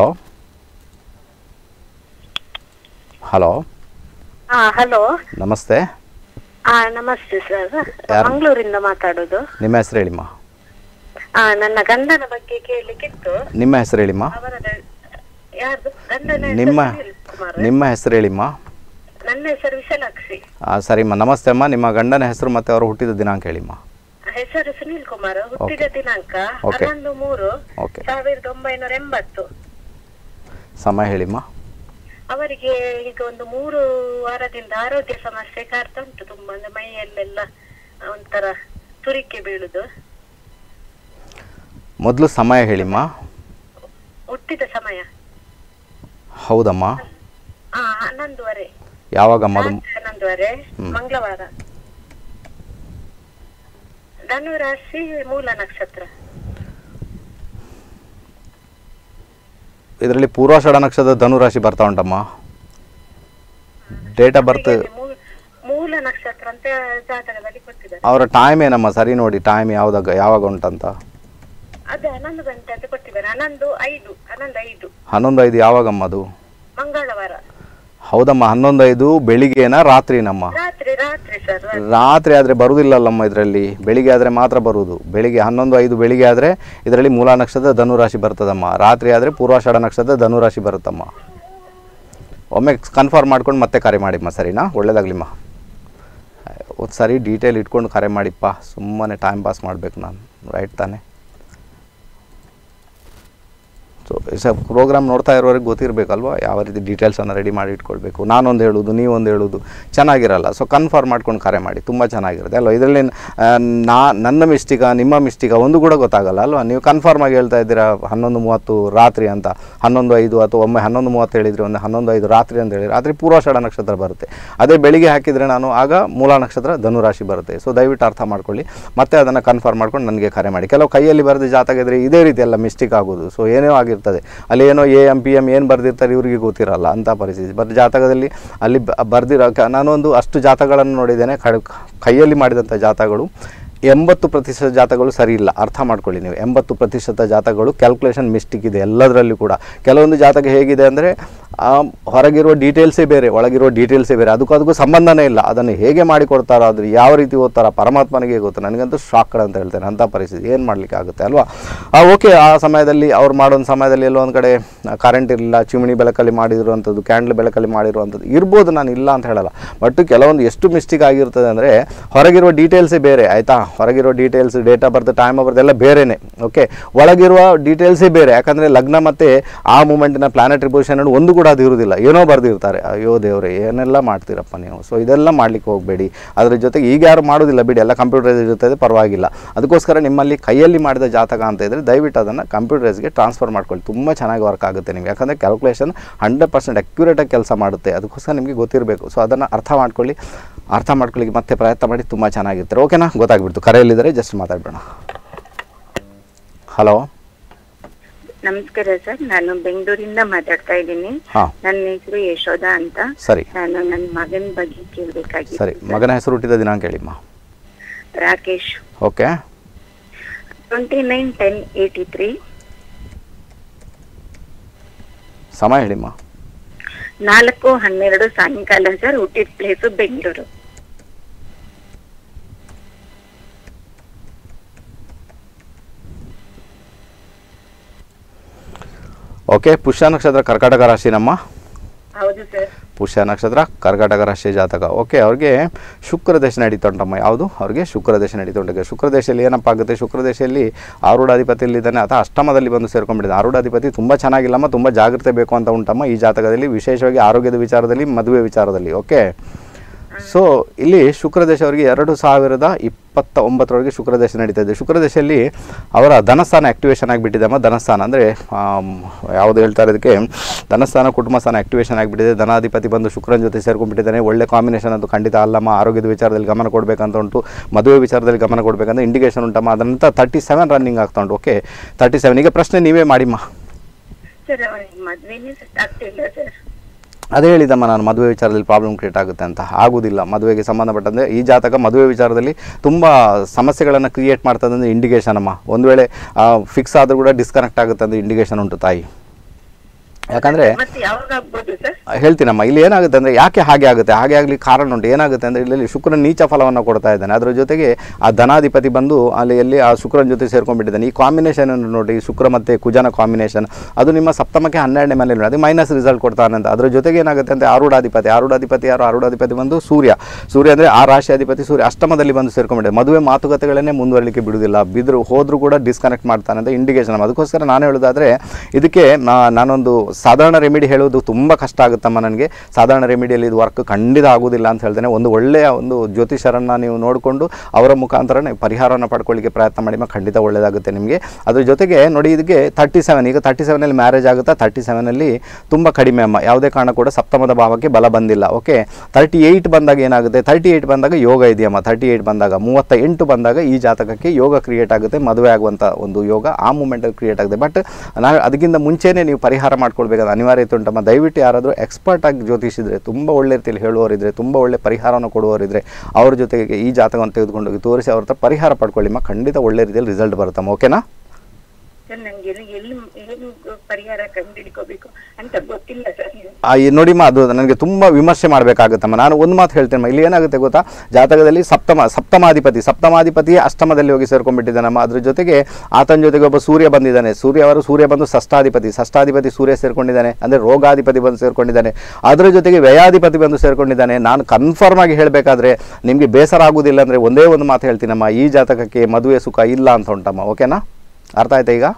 ಹಲೋ ಹಾ ಹಲೋ ನಮಸ್ತೆ ಹಾ ನಮಸ್ತೆ ಸರ್ ಯಾರು? ಮಂಗಳೂರಿಂದ ಮಾತಾಡೋದು ನಿಮ್ಮ ಹೆಸರು ಹೇಳಿಮ್ಮ ಹಾ ನನ್ನ ಗಂಡನ ಬಗ್ಗೆ ಕೇಳಲಿಕ್ಕಿತ್ತು ನಿಮ್ಮ ಹೆಸರು ಹೇಳಿಮ್ಮ ಅವರ ಯಾರ್ದು ಗಂಡನ ಹೆಸರು ನಿಮ್ಮ ಸುನೀಲ್ ಕುಮಾರ್. ನಿಮ್ಮ ಹೆಸರು ಹೇಳಿಮ್ಮ ನನ್ನ ಹೆಸರು ವಿಶಾಲಾಕ್ಷಿ ಆ, ಸರಿಮ್ಮ ನಮಸ್ತೆ ಅಮ್ಮ ನಿಮ್ಮ ಗಂಡನ ಹೆಸರು ಮತ್ತು ಅವರು ಹುಟ್ಟಿದ ದಿನಾಂಕ ಹೇಳಿಮ್ಮ ಹೆಸರು ಸುನೀಲ್ ಕುಮಾರ್ ಹುಟ್ಟಿದ ದಿನಾಂಕ Okay. ಹನ್ನೊಂದು ಮೂರು ಓಕೆ ಸಾವಿರದ ಒಂಬೈನೂರ ಎಂಬತ್ತು ಸಮಯ ಹೇಳಿಮ್ಮ ಅವರಿಗೆ ಈಗ ಒಂದು ಮೂರು ವಾರದಿಂದ ಆರೋಗ್ಯ ಸಮಸ್ಯೆ ಕಾಡ್ತಾ ಉಂಟು ತುಂಬಾ ಅಂದ್ರೆ ಮೈಯಲ್ಲೆಲ್ಲ ಒಂಥರ ತುರಿಕೆ ಬೀಳುದು ಮೊದಲು ಸಮಯ ಹೇಳಿಮ್ಮ ಹುಟ್ಟಿದ ಸಮಯ ಹೌದಮ್ಮ ಹಾ ಹನ್ನೊಂದುವರೆ ಯಾವಾಗಮ್ಮ ಅದು ರಾತ್ರಿ ಹನ್ನೊಂದುವರೆ ಹ್ಮ್. ಮಂಗಳವಾರ ಧನು ರಾಶಿ ಮೂಲ ನಕ್ಷತ್ರ ಇದರಲ್ಲಿ ಪೂರ್ವಾಷಾಢ ನಕ್ಷತ್ರದ ಧನುರಾಶಿ ಬರ್ತಾ ಉಂಟಮ್ಮ ಡೇಟ್ ಆಫ್ ಬರ್ತ್ ಅವರಿಗೆ ಮೂ- ಮೂಲ ನಕ್ಷತ್ರ ಅಂತ ಜಾತಕದಲ್ಲಿ ಕೊಟ್ಟಿದ್ದಾರೆ ಅವರ ಟೈಮ್ ಏನಮ್ಮ ಸರಿ ನೋಡಿ ಟೈಮ್ ಯಾವ್ದಾಗ ಯಾವಾಗ ಉಂಟಂತ ಅದೇ ಹನ್ನೊಂದು ಗಂಟೆ ಅಂತ ಕೊಟ್ಟಿದ್ದಾರೆ ಹನ್ನೊಂದು ಐದು ಹನ್ನೊಂದು ಐದು ಹನ್ನೊಂದು ಐದು ಯಾವಾಗಮ್ಮ ಅದು ಮಂಗಳವಾರ ಹೌದಮ್ಮ ಹನ್ನೊಂದು ಐದು ಬೆಳಿಗ್ಗೆನಾ ರಾತ್ರಿನಮ್ಮ ರಾತ್ರಿ ರಾತ್ರಿ ಸರ್ ರಾತ್ರಿ ಆದರೆ ಬರುವುದಿಲ್ಲಲ್ಲಮ್ಮ ಇದರಲ್ಲಿ ಬೆಳಿಗ್ಗೆ ಆದರೆ ಮಾತ್ರ ಬರುವುದು ಬೆಳಿಗ್ಗೆ ಹನ್ನೊಂದು ಐದು ಬೆಳಿಗ್ಗೆ ಆದರೆ ಇದರಲ್ಲಿ ಮೂಲ ನಕ್ಷತ್ರದ ಧನುರಾಶಿ ಬರ್ತದಮ್ಮ ರಾತ್ರಿ ಆದರೆ ಪೂರ್ವಾಷಾಢ ನಕ್ಷತ್ರದ ಧನುರಾಶಿ ಬರುತ್ತಮ್ಮ ಒಮ್ಮೆ ಕನ್ಫರ್ಮ್ ಮಾಡ್ಕೊಂಡು ಮತ್ತೆ ಕರೆ ಮಾಡಿಮ್ಮ ಸರಿನಾ ಒಳ್ಳೇದಾಗ್ಲಿಮ್ಮ ಒಂದು ಸರಿ ಡೀಟೇಲ್ ಇಟ್ಕೊಂಡು ಕರೆ ಮಾಡಿಪ್ಪ ಸುಮ್ಮನೆ ಟೈಮ್ ಪಾಸ್ ಮಾಡಬೇಕು ನಾನು ರೈಟ್ ತಾನೇ ಸೊ ಸ ಪ್ರೋಗ್ರಾಮ್ ನೋಡ್ತಾ ಇರೋರಿಗೆ ಗೊತ್ತಿರಬೇಕಲ್ವ ಯಾವ ರೀತಿ ಡೀಟೇಲ್ಸನ್ನು ರೆಡಿ ಮಾಡಿ ಇಟ್ಕೊಳ್ಬೇಕು ನಾನೊಂದು ಹೇಳೋದು ನೀವೊಂದು ಹೇಳೋದು ಚೆನ್ನಾಗಿರಲ್ಲ ಸೊ ಕನ್ಫರ್ಮ್ ಮಾಡ್ಕೊಂಡು ಕರೆ ಮಾಡಿ ತುಂಬ ಚೆನ್ನಾಗಿರುತ್ತೆ ಅಲ್ವಾ ಇದರಲ್ಲಿ ಆ, ನಾ ನನ್ನ ಮಿಸ್ಟಿಕ ನಿಮ್ಮ ಮಿಸ್ಟಿಕ ಒಂದು ಕೂಡ ಗೊತ್ತಾಗಲ್ಲ ಅಲ್ವಾ ನೀವು ಕನ್ಫರ್ಮ್ ಆಗಿ ಹೇಳ್ತಾ ಇದ್ದೀರಾ ಹನ್ನೊಂದು ಮೂವತ್ತು ರಾತ್ರಿ ಅಂತ ಹನ್ನೊಂದು ಐದು ಅಥವಾ ಒಮ್ಮೆ ಹನ್ನೊಂದು ಮೂವತ್ತು ಹೇಳಿದರೆ ಒಂದು ಹನ್ನೊಂದು ಐದು ರಾತ್ರಿ ಅಂತ ಹೇಳಿ ರಾತ್ರಿ ಪೂರ್ವಾಷಾಢ ನಕ್ಷತ್ರ ಬರುತ್ತೆ ಅದೇ ಬೆಳಿಗ್ಗೆ ಹಾಕಿದರೆ ನಾನು ಆಗ ಮೂಲ ನಕ್ಷತ್ರ ಧನುರಾಶಿ ಬರುತ್ತೆ ಸೊ ದಯವಿಟ್ಟು ಅರ್ಥ ಮಾಡ್ಕೊಳ್ಳಿ ಮತ್ತೆ ಅದನ್ನು ಕನ್ಫರ್ಮ್ ಮಾಡ್ಕೊಂಡು ನನಗೆ ಕರೆ ಮಾಡಿ ಕೆಲವು ಕೈಯಲ್ಲಿ ಬರೆದ ಜಾತಕ ಇದ್ದರೆ ಇದೇ ರೀತಿ ಎಲ್ಲ ಮಿಸ್ಟೇಕ್ ಆಗೋದು ಸೊ ಏನೇ ಆಗಿರ್ಬೋದು ಆಗಿರ್ತದೆ ಅಲ್ಲಿ ಏನೋ ಎ ಎಮ್ ಪಿ ಎಮ್ ಏನು ಬರೆದಿರ್ತಾರೆ ಇವರಿಗೆ ಗೊತ್ತಿರಲ್ಲ ಅಂಥ ಪರಿಸ್ಥಿತಿ ಬಟ್ ಜಾತಕದಲ್ಲಿ ಅಲ್ಲಿ ಬ- ಬರ್ದಿರೋ ಕ- ನಾನೊಂದು ಅಷ್ಟು ಜಾತಕಗಳನ್ನು ನೋಡಿದ್ದೇನೆ ಕಡ್ ಕೈಯಲ್ಲಿ ಮಾಡಿದಂಥ ಜಾತಕಗಳು ಎಂಬತ್ತು ಪ್ರತಿಶತ ಜಾತಕಗಳು ಸರಿ ಇಲ್ಲ ಅರ್ಥ ಮಾಡ್ಕೊಳ್ಳಿ ನೀವು ಎಂಬತ್ತು ಪ್ರತಿಶತ ಜಾತಕಗಳು ಕ್ಯಾಲ್ಕುಲೇಷನ್ ಮಿಸ್ಟೇಕ್ ಇದೆ ಎಲ್ಲದರಲ್ಲಿ ಕೂಡ ಕೆಲವೊಂದು ಜಾತಕ ಹೇಗಿದೆ ಅಂದರೆ ಹೊರಗಿರುವ ಡೀಟೇಲ್ಸೇ ಬೇರೆ ಒಳಗಿರುವ ಡೀಟೇಲ್ಸೇ ಬೇರೆ ಅದಕ್ಕೂ ಅದಕ್ಕೂ ಸಂಬಂಧನೇ ಇಲ್ಲ ಅದನ್ನು ಹೇಗೆ ಮಾಡಿಕೊಡ್ತಾರೋ ಅದು ಯಾವ ರೀತಿ ಓದ್ತಾರೋ ಪರಮಾತ್ಮನಿಗೆ ಗೊತ್ತು ನನಗಂತೂ ಶಾಕ್ ಅಂತ ಹೇಳ್ತೇನೆ ಅಂಥ ಪರಿಸ್ಥಿತಿ ಏನು ಮಾಡಲಿಕ್ಕೆ ಆಗುತ್ತೆ ಅಲ್ವಾ ಓಕೆ ಆ ಸಮಯದಲ್ಲಿ ಅವ್ರು ಮಾಡೋ ಸಮಯದಲ್ಲಿ ಎಲ್ಲೋ ಒಂದು ಕಡೆ ಕರೆಂಟ್ ಇರಲಿಲ್ಲ ಚಿಮಣಿ ಬೆಳಕಲ್ಲಿ ಮಾಡಿರುವಂಥದ್ದು ಕ್ಯಾಂಡ್ಲ್ ಬೆಳಕಲ್ಲಿ ಮಾಡಿರುವಂಥದ್ದು ಇರ್ಬೋದು ನಾನು ಇಲ್ಲ ಅಂತ ಹೇಳಲ್ಲ ಬಟ್ ಕೆಲವೊಂದು ಎಷ್ಟು ಮಿಸ್ಟೇಕ್ ಆಗಿರ್ತದೆ ಅಂದರೆ ಹೊರಗಿರುವ ಡೀಟೇಲ್ಸೇ ಬೇರೆ ಆಯಿತಾ ಹೊರಗಿರೋ details date of birth time of birth ಎಲ್ಲ ಬೇರೆನೇ ಓಕೆ ಒಳಗಿರುವ ಡೀಟೇಲ್ಸೇ ಬೇರೆ ಯಾಕಂದರೆ ಲಗ್ನ ಮತ್ತು ಆ ಮೂಮೆಂಟಿನ ಪ್ಲಾನೆಟರಿ ಪೊಸಿಷನ್ ಒಂದು ಕೂಡ ಅದು ಇರುವುದಿಲ್ಲ ಏನೋ ಬರೆದಿರ್ತಾರೆ ಅಯ್ಯೋ ದೇವ್ರೆ ಏನೆಲ್ಲ ಮಾಡ್ತೀರಪ್ಪ ನೀವು ಸೊ ಇದೆಲ್ಲ ಮಾಡ್ಲಿಕ್ಕೆ ಹೋಗಬೇಡಿ ಅದ್ರ ಜೊತೆಗೆ ಈಗ ಯಾರು ಮಾಡೋದಿಲ್ಲ ಬಿಡಿ ಎಲ್ಲ ಕಂಪ್ಯೂಟರೈಸ್ ಇರ್ತದೆ ಪರವಾಗಿಲ್ಲ ಅದಕ್ಕೋಸ್ಕರ ನಿಮ್ಮಲ್ಲಿ ಕೈಯಲ್ಲಿ ಮಾಡಿದ ಜಾತಕ ಅಂತ ಇದ್ದರೆ ದಯವಿಟ್ಟು ಅದನ್ನು ಕಂಪ್ಯೂಟರೈಸ್ಗೆ ಟ್ರಾನ್ಸ್ಫರ್ ಮಾಡ್ಕೊಳ್ಳಿ ತುಂಬ ಚೆನ್ನಾಗಿ ವರ್ಕ್ ಆಗುತ್ತೆ ನಿಮಗೆ ಯಾಕಂದರೆ ಕ್ಯಾಲ್ಕುಲೇಷನ್ ಹಂಡ್ರೆಡ್ ಪರ್ಸೆಂಟ್ ಅಕ್ಯುರೇಟಾಗಿ ಕೆಲಸ ಮಾಡುತ್ತೆ ಅದಕ್ಕೋಸ್ಕರ ನಿಮಗೆ ಗೊತ್ತಿರಬೇಕು ಸೊ ಅದನ್ನು ಅರ್ಥ ಮಾಡ್ಕೊಳ್ಳಿ ಅರ್ಥ ಮಾಡ್ಕೊಳ್ಳಿಕ್ಕೆ ಮತ್ತೆ ಪ್ರಯತ್ನ ಮಾಡಿ ತುಂಬ ಚೆನ್ನಾಗಿರ್ತಾರೆ ಓಕೆನಾ ಗೊತ್ತಾಗ್ಬಿಡ್ತು ಕರೆಯಲ್ಲಿದ್ದರೆ ಜಸ್ಟ್ ಮಾತಾಡಬೇಡ ಹಲೋ ನಮಸ್ಕಾರ ಸರ್ ನಾನು ಬೆಂಗಳೂರಿಂದ ಮಾತಾಡ್ತಾ ಇದ್ದೀನಿ ಹಾಂ ನನ್ನ ಹೆಸರು ಯಶೋಧ ಅಂತ ಸರಿ ನಾನು ನನ್ನ ಮಗನ ಬಗ್ಗೆ ಕೇಳಬೇಕಾಗಿತ್ತು ಸರಿ ಮಗನ ಹೆಸರು ಹುಟ್ಟಿದ ದಿನಾಂಕ ಹೇಳಿಮ್ಮ Rakesh okay twenty nine ten eighty three ಸಮಯ ಹೇಳಿಮ್ಮ ನಾಲ್ಕು ಹನ್ನೆರಡು ಸಾಯಂಕಾಲ ಸರ್ ಹುಟ್ಟಿದ ಪ್ಲೇಸು ಬೆಂಗಳೂರು ಓಕೆ ಪುಷ್ಯ ನಕ್ಷತ್ರ ಕರ್ಕಾಟಕ ರಾಶಿ ನಮ್ಮ ಹೌದು ಸರ್ ಪುಷ್ಯ ನಕ್ಷತ್ರ ಕರ್ಕಾಟಕ ರಾಶಿ ಜಾತಕ ಓಕೆ ಅವ್ರಿಗೆ ಶುಕ್ರ ದೇಶ ನಡೀತುಂಟಮ್ಮ ಯಾವುದು ಅವ್ರಿಗೆ ಶುಕ್ರ ದೇಶ ನಡೀತುಂಟು ಶುಕ್ರ ದೇಶದಲ್ಲಿ ಏನಪ್ಪ ಆಗುತ್ತೆ ಶುಕ್ರ ದೇಶದಲ್ಲಿ ಆರೂಢಾಧಿಪತಿಯಲ್ಲಿದ್ದಾನೆ ಅಥವಾ ಅಷ್ಟಮದಲ್ಲಿ ಬಂದು ಸೇರ್ಕೊಂಡ್ಬಿಟ್ಟಿದೆ ಆರೂಢಾಧಿಪತಿ ತುಂಬ ಚೆನ್ನಾಗಿಲ್ಲಮ್ಮ ತುಂಬ ಜಾಗ್ರತೆ ಬೇಕು ಅಂತ ಉಂಟಮ್ಮ ಈ ಜಾತಕದಲ್ಲಿ ವಿಶೇಷವಾಗಿ ಆರೋಗ್ಯದ ವಿಚಾರದಲ್ಲಿ ಮದುವೆ ವಿಚಾರದಲ್ಲಿ ಓಕೆ ಸೊ ಇಲ್ಲಿ ಶುಕ್ರ ದೇಶ ಅವರಿಗೆ ಎರಡು ಸಾವಿರದ ಇಪ್ಪತ್ತ ಒಂಬತ್ತರವರೆಗೆ ಶುಕ್ರ ದೇಶ ನಡೀತಾ ಇದೆ ಶುಕ್ರ ದೇಶದಲ್ಲಿ ಅವರ ಧನಸ್ಥಾನ ಆ್ಯಕ್ಟಿವೇಶನ್ ಆಗಿಬಿಟ್ಟಿದೆ ಅಮ್ಮ ಧನಸ್ಥಾನ ಅಂದರೆ ಯಾವುದು ಹೇಳ್ತಾರೆ ಇದಕ್ಕೆ ಧನಸ್ಥಾನ ಕುಟುಂಬ ಸ್ಥಾನ ಆ್ಯಕ್ಟಿವೇಶನ್ ಆಗಿಬಿಟ್ಟಿದೆ ಧನಾಧಿಪತಿ ಬಂದು ಶುಕ್ರನ ಜೊತೆ ಸೇರ್ಕೊಂಡ್ಬಿಟ್ಟಿದ್ದಾನೆ ಒಳ್ಳೆ ಕಾಂಬಿನೇಷನ್ ಅಂತೂ ಖಂಡಿತ ಅಲ್ಲಮ್ಮ ಆರೋಗ್ಯದ ವಿಚಾರದಲ್ಲಿ ಗಮನ ಕೊಡಬೇಕಂತ ಉಂಟು ಮದುವೆ ವಿಚಾರದಲ್ಲಿ ಗಮನ ಕೊಡಬೇಕಂತ ಇಂಡಿಕೇಶನ್ ಉಂಟಮ್ಮ ಅದರಂತ ತರ್ಟಿ ಸೆವೆನ್ ರನ್ನಿಂಗ್ ಆಗ್ತಾ ಉಂಟು ಓಕೆ ತರ್ಟಿ ಸೆವೆನ್ ಈಗ ಪ್ರಶ್ನೆ ನೀವೇ ಮಾಡಿಮ್ಮ ಸರ್ ಅವನಿಗೆ ಮದ್ವೆನೇ ಸೆಟ್ ಆಗ್ತಿಲ್ಲ ಸರ್ ಅದೇ ಹೇಳಿದಮ್ಮ ನಾನು ಮದುವೆ ವಿಚಾರದಲ್ಲಿ ಪ್ರಾಬ್ಲಮ್ ಕ್ರಿಯೇಟ್ ಆಗುತ್ತೆ ಅಂತ ಆಗುವುದಿಲ್ಲ ಮದುವೆಗೆ ಸಂಬಂಧಪಟ್ಟಂತೆ ಈ ಜಾತಕ ಮದುವೆ ವಿಚಾರದಲ್ಲಿ ತುಂಬ ಸಮಸ್ಯೆಗಳನ್ನು ಕ್ರಿಯೇಟ್ ಮಾಡ್ತದೆ ಅಂದರೆ ಇಂಡಿಕೇಶನ್ ಅಮ್ಮ ಒಂದು ವೇಳೆ ಫಿಕ್ಸ್ ಆದರೂ ಕೂಡ ಡಿಸ್ಕನೆಕ್ಟ್ ಆಗುತ್ತೆ ಅಂತ ಇಂಡಿಕೇಶನ್ ಉಂಟು ತಾಯಿ ಯಾಕಂದರೆ ಮತ್ತೆ ಯಾವಾಗ ಆಗ್ಬೋದು ಸರ್ ಹೇಳ್ತೀನಮ್ಮ ಇಲ್ಲಿ ಏನಾಗುತ್ತೆ ಅಂದರೆ ಯಾಕೆ ಹಾಗೆ ಆಗುತ್ತೆ ಹಾಗೆ ಆಗಲಿಕ್ಕೆ ಕಾರಣ ಉಂಟು ಏನಾಗುತ್ತೆ ಅಂದರೆ ಇಲ್ಲಿ ಶುಕ್ರನ ನೀಚ ಫಲವನ್ನು ಕೊಡ್ತಾ ಇದ್ದಾನೆ ಅದರ ಜೊತೆಗೆ ಆ ಧನಾಧಿಪತಿ ಬಂದು ಅಲ್ಲಿ ಎಲ್ಲಿ ಆ ಶುಕ್ರನ ಜೊತೆ ಸೇರ್ಕೊಂಡ್ಬಿಟ್ಟಿದ್ದಾನೆ ಈ ಕಾಂಬಿನೇಷನ್ ನೋಡಿ ಶುಕ್ರ ಮತ್ತು ಕುಜನ ಕಾಂಬಿನೇಷನ್ ಅದು ನಿಮ್ಮ ಸಪ್ತಮಕ್ಕೆ ಹನ್ನೆರಡನೇ ಮನೇಲಿ ಅದು ಮೈನಸ್ ರಿಸಲ್ಟ್ ಕೊಡ್ತಾನೆ ಅಂತ ಅದ್ರ ಜೊತೆಗೆ ಏನಾಗುತ್ತೆ ಅಂದರೆ ಆರೂಢಾಧಿಪತಿ ಆರೂಢಾಧಿಪತಿ ಯಾರು ಆರೂಢಾಧಿಪತಿ ಬಂದು ಸೂರ್ಯ ಸೂರ್ಯ ಅಂದರೆ ಆ ರಾಶಿ ಅಧಿಪತಿ ಸೂರ್ಯ ಅಷ್ಟಮದಲ್ಲಿ ಬಂದು ಸೇರ್ಕೊಂಡ್ಬಿಟ್ಟಿದೆ ಮದುವೆ ಮಾತುಕತೆಗಳನ್ನೇ ಮುಂದುವರಲಿಕ್ಕೆ ಬಿಡುವುದಿಲ್ಲ ಬಿದ್ರು ಹೋದರೂ ಕೂಡ ಡಿಸ್ಕನೆಕ್ಟ್ ಮಾಡ್ತಾನೆ ಅಂತ ಇಂಡಿಕೇಶನ್ ಅದಕ್ಕೋಸ್ಕರ ನಾನು ಹೇಳೋದಾದರೆ ಇದಕ್ಕೆ ನಾ- ನಾನೊಂದು ಸಾಧಾರಣ ರೆಮಿಡಿ ಹೇಳೋದು ತುಂಬ ಕಷ್ಟ ಆಗುತ್ತಮ್ಮ ನನಗೆ ಸಾಧಾರಣ ರೆಮಿಡಿಯಲ್ಲಿ ಇದು ವರ್ಕ್ ಖಂಡಿತ ಆಗೋದಿಲ್ಲ ಅಂತ ಹೇಳ್ತೇನೆ ಒಂದು ಒಳ್ಳೆಯ ಒಂದು ಜ್ಯೋತಿಷರನ್ನು ನೀವು ನೋಡಿಕೊಂಡು ಅವರ ಮುಖಾಂತರ ನೀವು ಪರಿಹಾರವನ್ನು ಪಡ್ಕೊಳ್ಳಿಕ್ಕೆ ಪ್ರಯತ್ನ ಮಾಡಿ ಮ- ಖಂಡಿತ ಒಳ್ಳೆಯದಾಗುತ್ತೆ ನಿಮಗೆ ಅದ್ರ ಜೊತೆಗೆ ನೋಡಿ ಇದಕ್ಕೆ ತರ್ಟಿ ಸೆವೆನ್ ಈಗ ತರ್ಟಿ ಸೆವೆನಲ್ಲಿ ಮ್ಯಾರೇಜ್ ಆಗುತ್ತಾ ತರ್ಟಿ ಸೆವೆನಲ್ಲಿ ತುಂಬ ಕಡಿಮೆ ಅಮ್ಮ ಯಾವುದೇ ಕಾರಣ ಕೂಡ ಸಪ್ತಮದ ಭಾವಕ್ಕೆ ಬಲ ಬಂದಿಲ್ಲ ಓಕೆ ತರ್ಟಿ ಏಯ್ಟ್ ಬಂದಾಗ ಏನಾಗುತ್ತೆ ತರ್ಟಿ ಏಯ್ಟ್ ಬಂದಾಗ ಯೋಗ ಇದೆಯಮ್ಮ ತರ್ಟಿ ಏಯ್ಟ್ ಬಂದಾಗ ಮೂವತ್ತ ಎಂಟು ಬಂದಾಗ ಈ ಜಾತಕಕ್ಕೆ ಯೋಗ ಕ್ರಿಯೇಟ್ ಆಗುತ್ತೆ ಮದುವೆ ಆಗುವಂಥ ಒಂದು ಯೋಗ ಆ ಮೂಮೆಂಟಲ್ಲಿ ಕ್ರಿಯೇಟ್ ಆಗುತ್ತೆ ಬಟ್ ನಾನು ಅದಕ್ಕಿಂತ ಮುಂಚೆನೇ ನೀವು ಪರಿಹಾರ ಮಾಡ್ಕೊಳ್ಬೇಕಾದ ಅನಿವಾರ್ಯತೆ ಉಂಟಮ್ಮ ದಯವಿಟ್ಟು ಯಾರಾದರೂ ಎಕ್ಸ್ಪರ್ಟ್ ಆಗಿ ಜ್ಯೋತಿಷಿದ್ರೆ ತುಂಬ ಒಳ್ಳೆ ರೀತಿಯಲ್ಲಿ ಹೇಳುವವರಿದ್ರೆ ತುಂಬ ಒಳ್ಳೆ ಪರಿಹಾರವನ್ನು ಕೊಡುವವರಿದ್ರೆ ಅವ್ರ ಜೊತೆಗೆ ಈ ಜಾತಕವನ್ನು ತೆಗೆದುಕೊಂಡೋಗಿ ತೋರಿಸಿ ಅವ್ರ ಹತ್ರ ಪರಿಹಾರ ಪಡ್ಕೊಳ್ಳಿಮ್ಮ ಖಂಡಿತ ಒಳ್ಳೆ ರೀತಿಯಲ್ಲಿ ರಿಸಲ್ಟ್ ಬರುತ್ತಮ್ಮ ಓಕೆನಾ ಸರ್ ನಂಗೆ ಎಲ್ಲಿ ಎಲ್ಲಿ ಏನು ಪರಿಹಾರ ಕಂಡುಹಿಡ್ಕೋಬೇಕು ಅಂತ ಗೊತ್ತಿಲ್ಲ ಸರ್ ಆ, ಈ ನೋಡಿಮ್ಮ ಅದು ನನಗೆ ತುಂಬ ವಿಮರ್ಶೆ ಮಾಡಬೇಕಾಗುತ್ತಮ್ಮ ನಾನು ಒಂದು ಮಾತು ಹೇಳ್ತೇನೆ ಇಲ್ಲಿ ಏನಾಗುತ್ತೆ ಗೊತ್ತಾ ಜಾತಕದಲ್ಲಿ ಸಪ್ತಮ ಸಪ್ತಮಾಧಿಪತಿ ಸಪ್ತಮಾಧಿಪತಿ ಅಷ್ಟಮದಲ್ಲಿ ಹೋಗಿ ಸೇರ್ಕೊಂಡ್ಬಿಟ್ಟಿದ್ದಾನಮ್ಮ ಅದ್ರ ಜೊತೆಗೆ ಆತನ ಜೊತೆಗೆ ಒಬ್ಬ ಸೂರ್ಯ ಬಂದಿದ್ದಾನೆ ಸೂರ್ಯ ಅವರು ಸೂರ್ಯ ಬಂದು ಷಷ್ಠಾಧಿಪತಿ ಷಷ್ಠಾಧಿಪತಿ ಸೂರ್ಯ ಸೇರ್ಕೊಂಡಿದ್ದಾನೆ ಅಂದರೆ ರೋಗಾಧಿಪತಿ ಬಂದು ಸೇರ್ಕೊಂಡಿದ್ದಾನೆ ಅದರ ಜೊತೆಗೆ ವ್ಯಯಾಧಿಪತಿ ಬಂದು ಸೇರ್ಕೊಂಡಿದ್ದಾನೆ ನಾನು ಕನ್ಫರ್ಮ್ ಆಗಿ ಹೇಳಬೇಕಾದ್ರೆ ನಿಮಗೆ ಬೇಸರ ಆಗುವುದಿಲ್ಲ ಅಂದರೆ ಒಂದೇ ಒಂದು ಮಾತು ಹೇಳ್ತೀನಮ್ಮ ಈ ಜಾತಕಕ್ಕೆ ಮದುವೆ ಸುಖ ಇಲ್ಲ ಅಂತ ಉಂಟಮ್ಮ ಓಕೆನಾ ಅರ್ಥ ಆಯ್ತಾ ಈಗ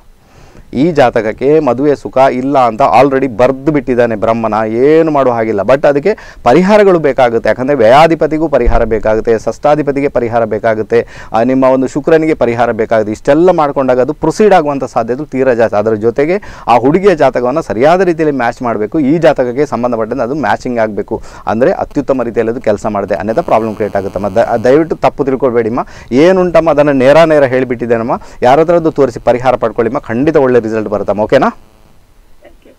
ಈ ಜಾತಕಕ್ಕೆ ಮದುವೆ ಸುಖ ಇಲ್ಲ ಅಂತ ಆಲ್ರೆಡಿ ಬರೆದು ಬಿಟ್ಟಿದ್ದಾನೆ ಬ್ರಹ್ಮನ ಏನು ಮಾಡೋ ಹಾಗಿಲ್ಲ ಬಟ್ ಅದಕ್ಕೆ ಪರಿಹಾರಗಳು ಬೇಕಾಗುತ್ತೆ ಯಾಕಂದರೆ ವ್ಯಯಾಧಿಪತಿಗೂ ಪರಿಹಾರ ಬೇಕಾಗುತ್ತೆ ಷಷ್ಠಾಧಿಪತಿಗೆ ಪರಿಹಾರ ಬೇಕಾಗುತ್ತೆ ಆ, ನಿಮ್ಮ ಒಂದು ಶುಕ್ರನಿಗೆ ಪರಿಹಾರ ಬೇಕಾಗುತ್ತೆ ಇಷ್ಟೆಲ್ಲ ಮಾಡ್ಕೊಂಡಾಗ ಅದು ಪ್ರೊಸೀಡ್ ಆಗುವಂಥ ಸಾಧ್ಯತೆ ತೀರಾ ಜಾಸ್ತಿ ಅದರ ಜೊತೆಗೆ ಆ ಹುಡುಗಿಯ ಜಾತಕವನ್ನು ಸರಿಯಾದ ರೀತಿಯಲ್ಲಿ ಮ್ಯಾಚ್ ಮಾಡಬೇಕು ಈ ಜಾತಕಕ್ಕೆ ಸಂಬಂಧಪಟ್ಟಂತೆ ಅದು ಮ್ಯಾಚಿಂಗ್ ಆಗಬೇಕು ಅಂದರೆ ಅತ್ಯುತ್ತಮ ರೀತಿಯಲ್ಲಿ ಅದು ಕೆಲಸ ಮಾಡಿದೆ ಅನ್ನೋದು ಪ್ರಾಬ್ಲಮ್ ಕ್ರಿಯೇಟ್ ಆಗುತ್ತಮ್ಮ ದ- ದಯವಿಟ್ಟು ತಪ್ಪು ತಿಳ್ಕೊಳ್ಬೇಡಿಮ್ಮ ಏನುಂಟಮ್ಮ ಅದನ್ನು ನೇರ ನೇರ ಹೇಳಿಬಿಟ್ಟಿದ್ದೇನಮ್ಮ ಯಾರ ಹತ್ರದ್ದು ತೋರಿಸಿ ಪರಿಹಾರ ಪಡ್ಕೊಳ್ಳಿಮ್ಮ ಖಂಡಿತ ಒಳ್ಳೆ ರಿಸಲ್ಟ್ ಬರುತ್ತಮ್ಮ ಓಕೆನಾ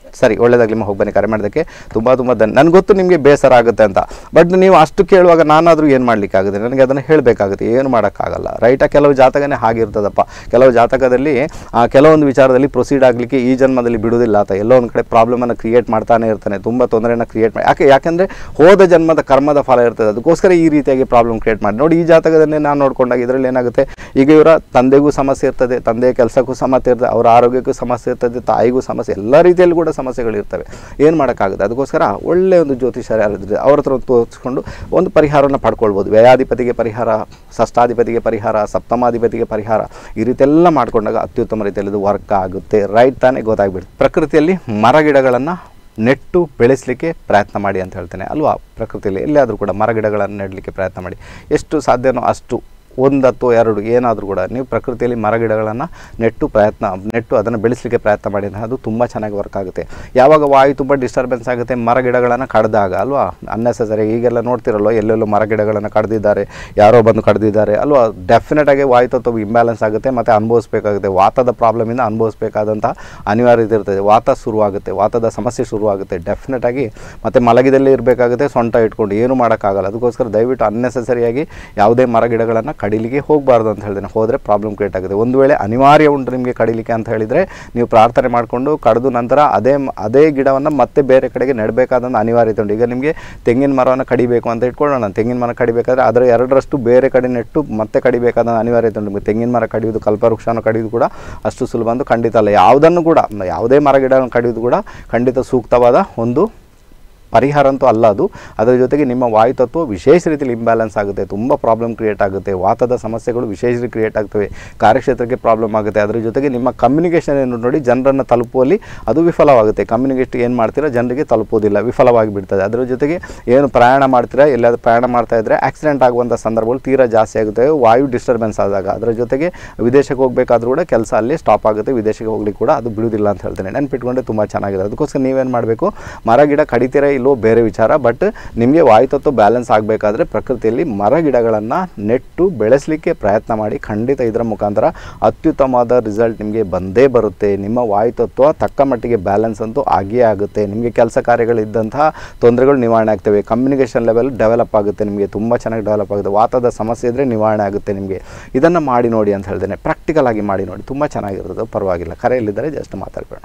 ಸರಿ ಒಳ್ಳೇದಾಗಲಿ ಹೋಗಿ ಬನ್ನಿ ಕರೆ ಮಾಡೋದಕ್ಕೆ ತುಂಬ ತುಂಬ ಧನ್ಯ ನನಗೆ ಗೊತ್ತು ನಿಮಗೆ ಬೇಸರ ಆಗುತ್ತೆ ಅಂತ ಬಟ್ ನೀವು ಅಷ್ಟು ಕೇಳುವಾಗ ನಾನಾದರೂ ಏನು ಮಾಡಲಿಕ್ಕಾಗುತ್ತೆ ನನಗೆ ಅದನ್ನು ಹೇಳಬೇಕಾಗುತ್ತೆ ಏನು ಮಾಡೋಕ್ಕಾಗಲ್ಲ ರೈಟಾ ಕೆಲವು ಜಾತಕನೇ ಹಾಗಿರ್ತದಪ್ಪ ಕೆಲವು ಜಾತಕದಲ್ಲಿ ಆ, ಕೆಲವೊಂದು ವಿಚಾರದಲ್ಲಿ ಪ್ರೊಸೀಡ್ ಆಗಲಿಕ್ಕೆ ಈ ಜನ್ಮದಲ್ಲಿ ಬಿಡುವುದಿಲ್ಲ ಆತ ಎಲ್ಲೋ ಒಂದು ಕಡೆ ಪ್ರಾಬ್ಲಮನ್ನು ಕ್ರಿಯೇಟ್ ಮಾಡ್ತಾನೆ ಇರ್ತಾನೆ ತುಂಬ ತೊಂದರೆನ ಕ್ರಿಯೇಟ್ ಮಾಡಿ ಯಾಕೆ ಯಾಕೆಂದರೆ ಹೋದ ಜನ್ಮದ ಕರ್ಮದ ಫಲ ಇರ್ತದೆ ಅದಕ್ಕೋಸ್ಕರ ಈ ರೀತಿಯಾಗಿ ಪ್ರಾಬ್ಲಮ್ ಕ್ರಿಯೇಟ್ ಮಾಡಿ ನೋಡಿ ಈ ಜಾತಕದನ್ನೇ ನಾನು ನೋಡ್ಕೊಂಡಾಗ ಇದರಲ್ಲಿ ಏನಾಗುತ್ತೆ ಈಗ ಇವರ ತಂದೆಗೂ ಸಮಸ್ಯೆ ಇರ್ತದೆ ತಂದೆಯ ಕೆಲಸಕ್ಕೂ ಸಮಸ್ಯೆ ಇರ್ತದೆ ಅವರ ಆರೋಗ್ಯಕ್ಕೂ ಸಮಸ್ಯೆ ಇರ್ತದೆ ತಾಯಿಗೂ ಸಮಸ್ಯೆ ಎಲ್ಲ ರೀತಿಯಲ್ಲಿ ಕೂಡ ಸಮಸ್ಯೆಗಳಿರ್ತವೆ ಏನು ಮಾಡೋಕ್ಕಾಗುತ್ತೆ ಅದಕ್ಕೋಸ್ಕರ ಒಳ್ಳೆಯ ಒಂದು ಜ್ಯೋತಿಷರು ಯಾರಿದ್ರೆ ಅವ್ರ ಹತ್ರ ತೋರಿಸ್ಕೊಂಡು ಒಂದು ಪರಿಹಾರವನ್ನು ಪಡ್ಕೊಳ್ಬೋದು ವ್ಯಯಾಧಿಪತಿಗೆ ಪರಿಹಾರ ಷಷ್ಟಾಧಿಪತಿಗೆ ಪರಿಹಾರ ಸಪ್ತಮಾಧಿಪತಿಗೆ ಪರಿಹಾರ ಈ ರೀತಿ ಎಲ್ಲ ಮಾಡ್ಕೊಂಡಾಗ ಅತ್ಯುತ್ತಮ ರೀತಿಯಲ್ಲಿ ಇದು ವರ್ಕ್ ಆಗುತ್ತೆ ರೈಟ್ ತಾನೇ ಗೊತ್ತಾಗ್ಬಿಡುತ್ತೆ ಪ್ರಕೃತಿಯಲ್ಲಿ ಮರಗಿಡಗಳನ್ನು ನೆಟ್ಟು ಬೆಳೆಸಲಿಕ್ಕೆ ಪ್ರಯತ್ನ ಮಾಡಿ ಅಂತ ಹೇಳ್ತೇನೆ ಅಲ್ವಾ ಪ್ರಕೃತಿಯಲ್ಲಿ ಎಲ್ಲಿಯಾದರೂ ಕೂಡ ಮರಗಿಡಗಳನ್ನು ನೆಡಲಿಕ್ಕೆ ಪ್ರಯತ್ನ ಮಾಡಿ ಎಷ್ಟು ಸಾಧ್ಯನೋ ಅಷ್ಟು ಒಂದು ಅಥವಾ ಎರಡು ಏನಾದರೂ ಕೂಡ ನೀವು ಪ್ರಕೃತಿಯಲ್ಲಿ ಮರಗಿಡಗಳನ್ನು ನೆಟ್ಟು ಪ್ರಯತ್ನ ನೆಟ್ಟು ಅದನ್ನು ಬೆಳೆಸಲಿಕ್ಕೆ ಪ್ರಯತ್ನ ಮಾಡಿ ಅಂತ ಅದು ತುಂಬ ಚೆನ್ನಾಗಿ ವರ್ಕ್ ಆಗುತ್ತೆ ಯಾವಾಗ ವಾಯು ತುಂಬ ಡಿಸ್ಟರ್ಬೆನ್ಸ್ ಆಗುತ್ತೆ ಮರಗಿಡಗಳನ್ನು ಕಡ್ದಾಗ ಅಲ್ವಾ ಅನ್ನೆಸಸರಿ ಈಗೆಲ್ಲ ನೋಡ್ತಿರಲ್ವ ಎಲ್ಲೆಲ್ಲೋ ಮರಗಿಡಗಳನ್ನು ಕಡ್ದಿದ್ದಾರೆ ಯಾರೋ ಬಂದು ಕಡ್ದಿದ್ದಾರೆ ಅಲ್ವಾ ಡೆಫಿನೆಟಾಗಿ ವಾಯು ತತ್ವ ಇಂಬ್ಯಾಲೆನ್ಸ್ ಆಗುತ್ತೆ ಮತ್ತು ಅನುಭವಿಸ್ಬೇಕಾಗುತ್ತೆ ವಾತದ ಪ್ರಾಬ್ಲಮಿಂದ ಅನುಭವಿಸ್ಬೇಕಾದಂಥ ಅನಿವಾರ್ಯತೆ ಇರ್ತದೆ ವಾತ ಶುರುವಾಗುತ್ತೆ ವಾತದ ಸಮಸ್ಯೆ ಶುರುವಾಗುತ್ತೆ ಡೆಫಿನೆಟಾಗಿ ಮತ್ತು ಮಲಗಿದಲ್ಲೇ ಇರಬೇಕಾಗುತ್ತೆ ಸೊಂಟ ಇಟ್ಕೊಂಡು ಏನು ಮಾಡೋಕ್ಕಾಗಲ್ಲ ಅದಕ್ಕೋಸ್ಕರ ದಯವಿಟ್ಟು ಅನ್ನೆಸಸರಿಯಾಗಿ ಯಾವುದೇ ಮರಗಿಡಗಳನ್ನು ಕಡಿಲಿಕ್ಕೆ ಹೋಗಬಾರ್ದು ಅಂತ ಹೇಳ್ತೇನೆ ಹೋದರೆ ಪ್ರಾಬ್ಲಮ್ ಕ್ರಿಯೇಟ್ ಆಗುತ್ತೆ ಒಂದು ವೇಳೆ ಅನಿವಾರ್ಯ ಉಂಟು ನಿಮಗೆ ಕಡಿಲಿಕ್ಕೆ ಅಂತ ಹೇಳಿದರೆ ನೀವು ಪ್ರಾರ್ಥನೆ ಮಾಡಿಕೊಂಡು ಕಡಿದು ನಂತರ ಅದೇ ಮ- ಅದೇ ಗಿಡವನ್ನು ಮತ್ತೆ ಬೇರೆ ಕಡೆಗೆ ನೆಡಬೇಕಾದಂಥ ಅನಿವಾರ್ಯತೆ ಉಂಟು ಈಗ ನಿಮಗೆ ತೆಂಗಿನ ಮರವನ್ನು ಕಡಿಬೇಕು ಅಂತ ಇಟ್ಕೊಳ್ಳೋಣ ತೆಂಗಿನ ಮರ ಕಡಿಬೇಕಾದ್ರೆ ಅದರ ಎರಡರಷ್ಟು ಬೇರೆ ಕಡೆ ನೆಟ್ಟು ಮತ್ತೆ ಕಡಿಬೇಕಾದ ಅನಿವಾರ್ಯತೆ ಉಂಟು ನಿಮಗೆ ತೆಂಗಿನ ಮರ ಕಡಿಯೋದು ಕಲ್ಪವೃಕ್ಷನ ಕಡಿಯೋದು ಕೂಡ ಅಷ್ಟು ಸುಲಭ ಅಂತ ಖಂಡಿತ ಅಲ್ಲ ಯಾವುದನ್ನು ಕೂಡ ಯಾವುದೇ ಮರ ಗಿಡವನ್ನು ಕಡಿಯೋದು ಕೂಡ ಖಂಡಿತ ಸೂಕ್ತವಾದ ಒಂದು ಪರಿಹಾರ ಅಂತೂ ಅಲ್ಲ ಅದು ಅದರ ಜೊತೆಗೆ ನಿಮ್ಮ ವಾಯುತತ್ವ ವಿಶೇಷ ರೀತಿಯಲ್ಲಿ ಇಂಬ್ಯಾಲೆನ್ಸ್ ಆಗುತ್ತೆ ತುಂಬ ಪ್ರಾಬ್ಲಮ್ ಕ್ರಿಯೇಟ್ ಆಗುತ್ತೆ ವಾತದ ಸಮಸ್ಯೆಗಳು ವಿಶೇಷ ರೀತಿ ಕ್ರಿಯೇಟ್ ಆಗ್ತವೆ ಕಾರ್ಯಕ್ಷೇತ್ರಕ್ಕೆ ಪ್ರಾಬ್ಲಮ್ ಆಗುತ್ತೆ ಅದರ ಜೊತೆಗೆ ನಿಮ್ಮ ಕಮ್ಯುನಿಕೇಷನ್ ಏನು ನೋಡಿ ಜನರನ್ನು ತಲುಪುವಲ್ಲಿ ಅದು ವಿಫಲವಾಗುತ್ತೆ ಕಮ್ಯುನಿಕೇಟ್ ಏನು ಮಾಡ್ತೀರಾ ಜನರಿಗೆ ತಲುಪೋದಿಲ್ಲ ವಿಫಲವಾಗಿ ಬಿಡ್ತದೆ ಅದರ ಜೊತೆಗೆ ಏನು ಪ್ರಯಾಣ ಮಾಡ್ತೀರಾ ಎಲ್ಲಾದ್ರೂ ಪ್ರಯಾಣ ಮಾಡ್ತಾ ಇದ್ದರೆ ಆಕ್ಸಿಡೆಂಟ್ ಆಗುವಂಥ ಸಂದರ್ಭಗಳು ತೀರಾ ಜಾಸ್ತಿ ಆಗುತ್ತೆ ವಾಯು ಡಿಸ್ಟರ್ಬೆನ್ಸ್ ಆದಾಗ ಅದರ ಜೊತೆಗೆ ವಿದೇಶಕ್ಕೆ ಹೋಗಬೇಕಾದ್ರೂ ಕೂಡ ಕೆಲಸ ಅಲ್ಲಿ ಸ್ಟಾಪ್ ಆಗುತ್ತೆ ವಿದೇಶಕ್ಕೆ ಹೋಗ್ಲಿಕ್ಕೆ ಕೂಡ ಅದು ಬಿಡುವುದಿಲ್ಲ ಅಂತ ಹೇಳ್ತೇನೆ ನೆನ್ಪಿಟ್ಕೊಂಡೆ ತುಂಬ ಚೆನ್ನಾಗಿದೆ ಅದಕ್ಕೋಸ್ಕರ ನೀವೇನು ಮಾಡಬೇಕು ಮರ ಗಿಡ ಕಡಿತೀರಾ ಇಲ್ಲೋ ಬೇರೆ ವಿಚಾರ ಬಟ್ ನಿಮಗೆ ವಾಯುತತ್ವ ಬ್ಯಾಲೆನ್ಸ್ ಆಗಬೇಕಾದ್ರೆ ಪ್ರಕೃತಿಯಲ್ಲಿ ಮರ ಗಿಡಗಳನ್ನು ನೆಟ್ಟು ಬೆಳೆಸಲಿಕ್ಕೆ ಪ್ರಯತ್ನ ಮಾಡಿ ಖಂಡಿತ ಇದರ ಮುಖಾಂತರ ಅತ್ಯುತ್ತಮವಾದ ರಿಸಲ್ಟ್ ನಿಮಗೆ ಬಂದೇ ಬರುತ್ತೆ ನಿಮ್ಮ ವಾಯುತತ್ವ ತಕ್ಕ ಮಟ್ಟಿಗೆ ಬ್ಯಾಲೆನ್ಸ್ ಅಂತೂ ಆಗಿಯೇ ಆಗುತ್ತೆ ನಿಮಗೆ ಕೆಲಸ ಕಾರ್ಯಗಳಿದ್ದಂತಹ ತೊಂದರೆಗಳು ನಿವಾರಣೆ ಆಗ್ತವೆ ಕಮ್ಯುನಿಕೇಷನ್ ಲೆವೆಲ್ ಡೆವಲಪ್ ಆಗುತ್ತೆ ನಿಮಗೆ ತುಂಬ ಚೆನ್ನಾಗಿ ಡೆವಲಪ್ ಆಗುತ್ತೆ ವಾತದ ಸಮಸ್ಯೆ ಇದ್ದರೆ ನಿವಾರಣೆ ಆಗುತ್ತೆ ನಿಮಗೆ ಇದನ್ನು ಮಾಡಿ ನೋಡಿ ಅಂತ ಹೇಳ್ತೇನೆ ಪ್ರಾಕ್ಟಿಕಲ್ ಆಗಿ ಮಾಡಿ ನೋಡಿ ತುಂಬ ಚೆನ್ನಾಗಿರ್ತದೆ ಪರವಾಗಿಲ್ಲ ಕರೆಯಲ್ಲಿದ್ದರೆ ಜಸ್ಟ್ ಮಾತಾಡಬೇಡ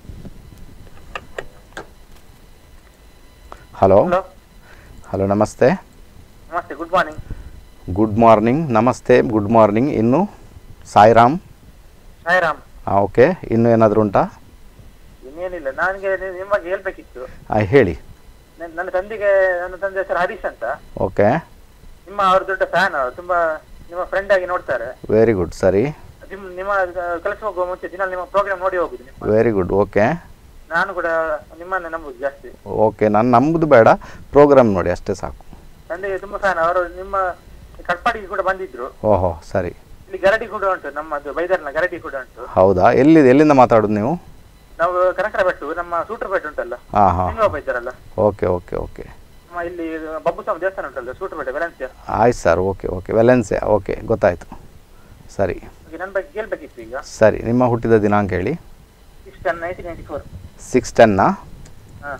ಹಲೋ ಹಲೋ ಹಲೋ ನಮಸ್ತೆ ನಮಸ್ತೆ ಗುಡ್ ಮಾರ್ನಿಂಗ್ ಗುಡ್ ಮಾರ್ನಿಂಗ್ ನಮಸ್ತೆ ಗುಡ್ ಮಾರ್ನಿಂಗ್ ಇನ್ನು ಸಾಯಿರಾಮ್ ಸಾಯಿರಾಮ್ ಹಾಂ ಓಕೆ ಇನ್ನೂ ಏನಾದರೂ ಉಂಟಾ ಇನ್ನೇನಿಲ್ಲ ನನಗೆ ನಿಮ್ಮ ಬಗ್ಗೆ ಹೇಳ್ಬೇಕಿತ್ತು ಆ, ಹೇಳಿ ನನ್- ನನ್ನ ತಂದೆಗೆ ನನ್ನ ತಂದೆ ಹೆಸರು ಹರೀಶ್ ಅಂತ ಓಕೆ ನಿಮ್ಮ ಅವ್ರ ದೊಡ್ಡ ಫ್ಯಾನ್ ಅವರು ತುಂಬಾ ನಿಮ್ಮ ಫ್ರೆಂಡ್ ಆಗಿ ನೋಡ್ತಾರೆ ವೆರಿ ಗುಡ್ ಸರಿ ನಿಮ್ ನಿಮ್ಮ ಕೆಲಸ ಹೋಗುವ ಮುಂಚೆ ದಿನ ನಿಮ್ಮ ಪ್ರೋಗ್ರಾಮ್ ನೋಡಿ ಹೋಗುದು ನಿಮ್ಮ ವೆರಿ ಗುಡ್ ಓಕೆ ನಾನು ಕೂಡ ನಿಮ್ಮನ್ನೇ ನಂಬುದು ಜಾಸ್ತಿ ಓಕೆ ನಾನು ನಂಬುದು ಬೇಡ ಪ್ರೋಗ್ರಾಮ್ ನೋಡಿ ಅಷ್ಟೇ ಸಾಕು ತಂದೆಗೆ ತುಂಬಾ ಫ್ಯಾನ್ ಅವರು ನಿಮ್ಮ ಕಟ್ಪಾಡಿಗೆ ಕೂಡ ಬಂದಿದ್ರು ಓಹೋ ಸರಿ ಇಲ್ಲಿ ಗರಡಿ ಕೂಡ ಉಂಟು ನಮ್ಮದು ಬೈದರ್ನ ಗರಡಿ ಕೂಡ ಉಂಟು ಹೌದಾ ಎಲ್ಲಿದೆ ಎಲ್ಲಿಂದ ಮಾತಾಡೋದು ನೀವು ನಾವು ಕನಕರ ಬೆಟ್ಟು ನಮ್ಮ ಸೂಟರ್ ಬೆಟ್ಟು ಉಂಟಲ್ಲ ಹಾಂ ಹಾಂ ನಿಂಗ ಬೈದಾರಲ್ಲ ಓಕೆ ಓಕೆ ಓಕೆ ನಮ್ಮ ಇಲ್ಲಿ ಬಬ್ಬು ಸ್ವಾಮಿ ದೇವಸ್ಥಾನ ಉಂಟಲ್ಲ ಸೂಟರ್ ಬೆಟ್ಟ ವೆಲೆನ್ಸಿಯಾ ಆಯ್ತು sir okay okay Valencia okay ಗೊತ್ತಾಯಿತು ಸರಿ ಹಾಗೆ ನನ್ನ ಬಗ್ಗೆ ಕೇಳ್ಬೇಕಿತ್ತು ಈಗ ಸರಿ ನಿಮ್ಮ ಹುಟ್ಟಿದ ದಿನಾಂಕ ಹೇಳಿ six ten nineteen ninety four six ಟೆನ್ನಾ ಹಾಂ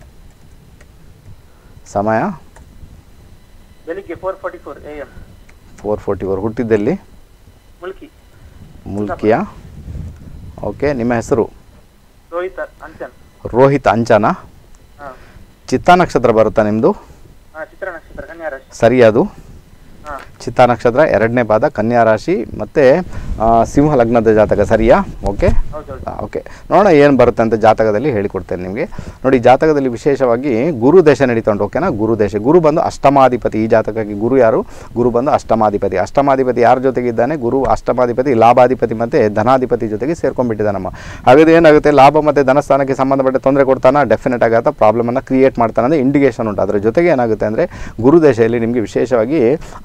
ಸಮಯ ಬೆಳಿಗ್ಗೆ four forty four A M four forty four ಹುಟ್ಟಿದ್ದಲ್ಲಿ ಮುಲ್ಕಿ ಮುಲ್ಕಿಯಾ ಓಕೆ ನಿಮ್ಮ ಹೆಸರು ರೋಹಿತ್ ಅಂಚನ್ ರೋಹಿತ್ ಅಂಚನಾ ಹಾಂ ಚಿತ್ತಾ ನಕ್ಷತ್ರ ಬರುತ್ತಾ ನಿಮ್ಮದು ಹಾಂ ಚಿತ್ರ ನಕ್ಷತ್ರ ಕನ್ಯಾ ರಾಶಿ ಸರಿ ಅದು ಹಾಂ ಚಿತ್ತಾ ನಕ್ಷತ್ರ ಎರಡನೇ ಪಾದ ಕನ್ಯಾ ರಾಶಿ ಮತ್ತು ಸಿಂಹ ಲಗ್ನದ ಜಾತಕ ಸರಿಯಾ ಓಕೆ ಹೌದು ಹೌದು ಓಕೆ ನೋಡೋಣ ಏನು ಬರುತ್ತೆ ಅಂತ ಜಾತಕದಲ್ಲಿ ಹೇಳಿಕೊಡ್ತೇನೆ ನಿಮಗೆ ನೋಡಿ ಜಾತಕದಲ್ಲಿ ವಿಶೇಷವಾಗಿ ಗುರು ದೇಶ ನಡೀತಾ ಉಂಟು ಓಕೆನಾ ಗುರು ದೇಶ ಗುರು ಬಂದು ಅಷ್ಟಮಾಧಿಪತಿ ಈ ಜಾತಕಕ್ಕೆ ಗುರು ಯಾರು ಗುರು ಬಂದು ಅಷ್ಟಮಾಧಿಪತಿ ಅಷ್ಟಮಾಧಿಪತಿ ಯಾರ ಜೊತೆಗಿದ್ದಾನೆ ಗುರು ಅಷ್ಟಮಾಧಿಪತಿ ಲಾಭಾಧಿಪತಿ ಮತ್ತು ಧನಾಧಿಪತಿ ಜೊತೆಗೆ ಸೇರ್ಕೊಂಡ್ಬಿಟ್ಟಿದ್ದಾನಮ್ಮ ಹಾಗಾದ್ರೆ ಏನಾಗುತ್ತೆ ಲಾಭ ಮತ್ತು ಧನಸ್ಥಾನಕ್ಕೆ ಸಂಬಂಧಪಟ್ಟ ತೊಂದರೆ ಕೊಡ್ತಾನ ಡೆಫಿನೆಟ್ ಆಗಿ ಆತ ಪ್ರಾಬ್ಲಮನ್ನು ಕ್ರಿಯೇಟ್ ಮಾಡ್ತಾನೆ ಅಂದರೆ ಇಂಡಿಕೇಶನ್ ಉಂಟು ಅದರ ಜೊತೆಗೆ ಏನಾಗುತ್ತೆ ಅಂದರೆ ಗುರು ದೇಶದಲ್ಲಿ ನಿಮಗೆ ವಿಶೇಷವಾಗಿ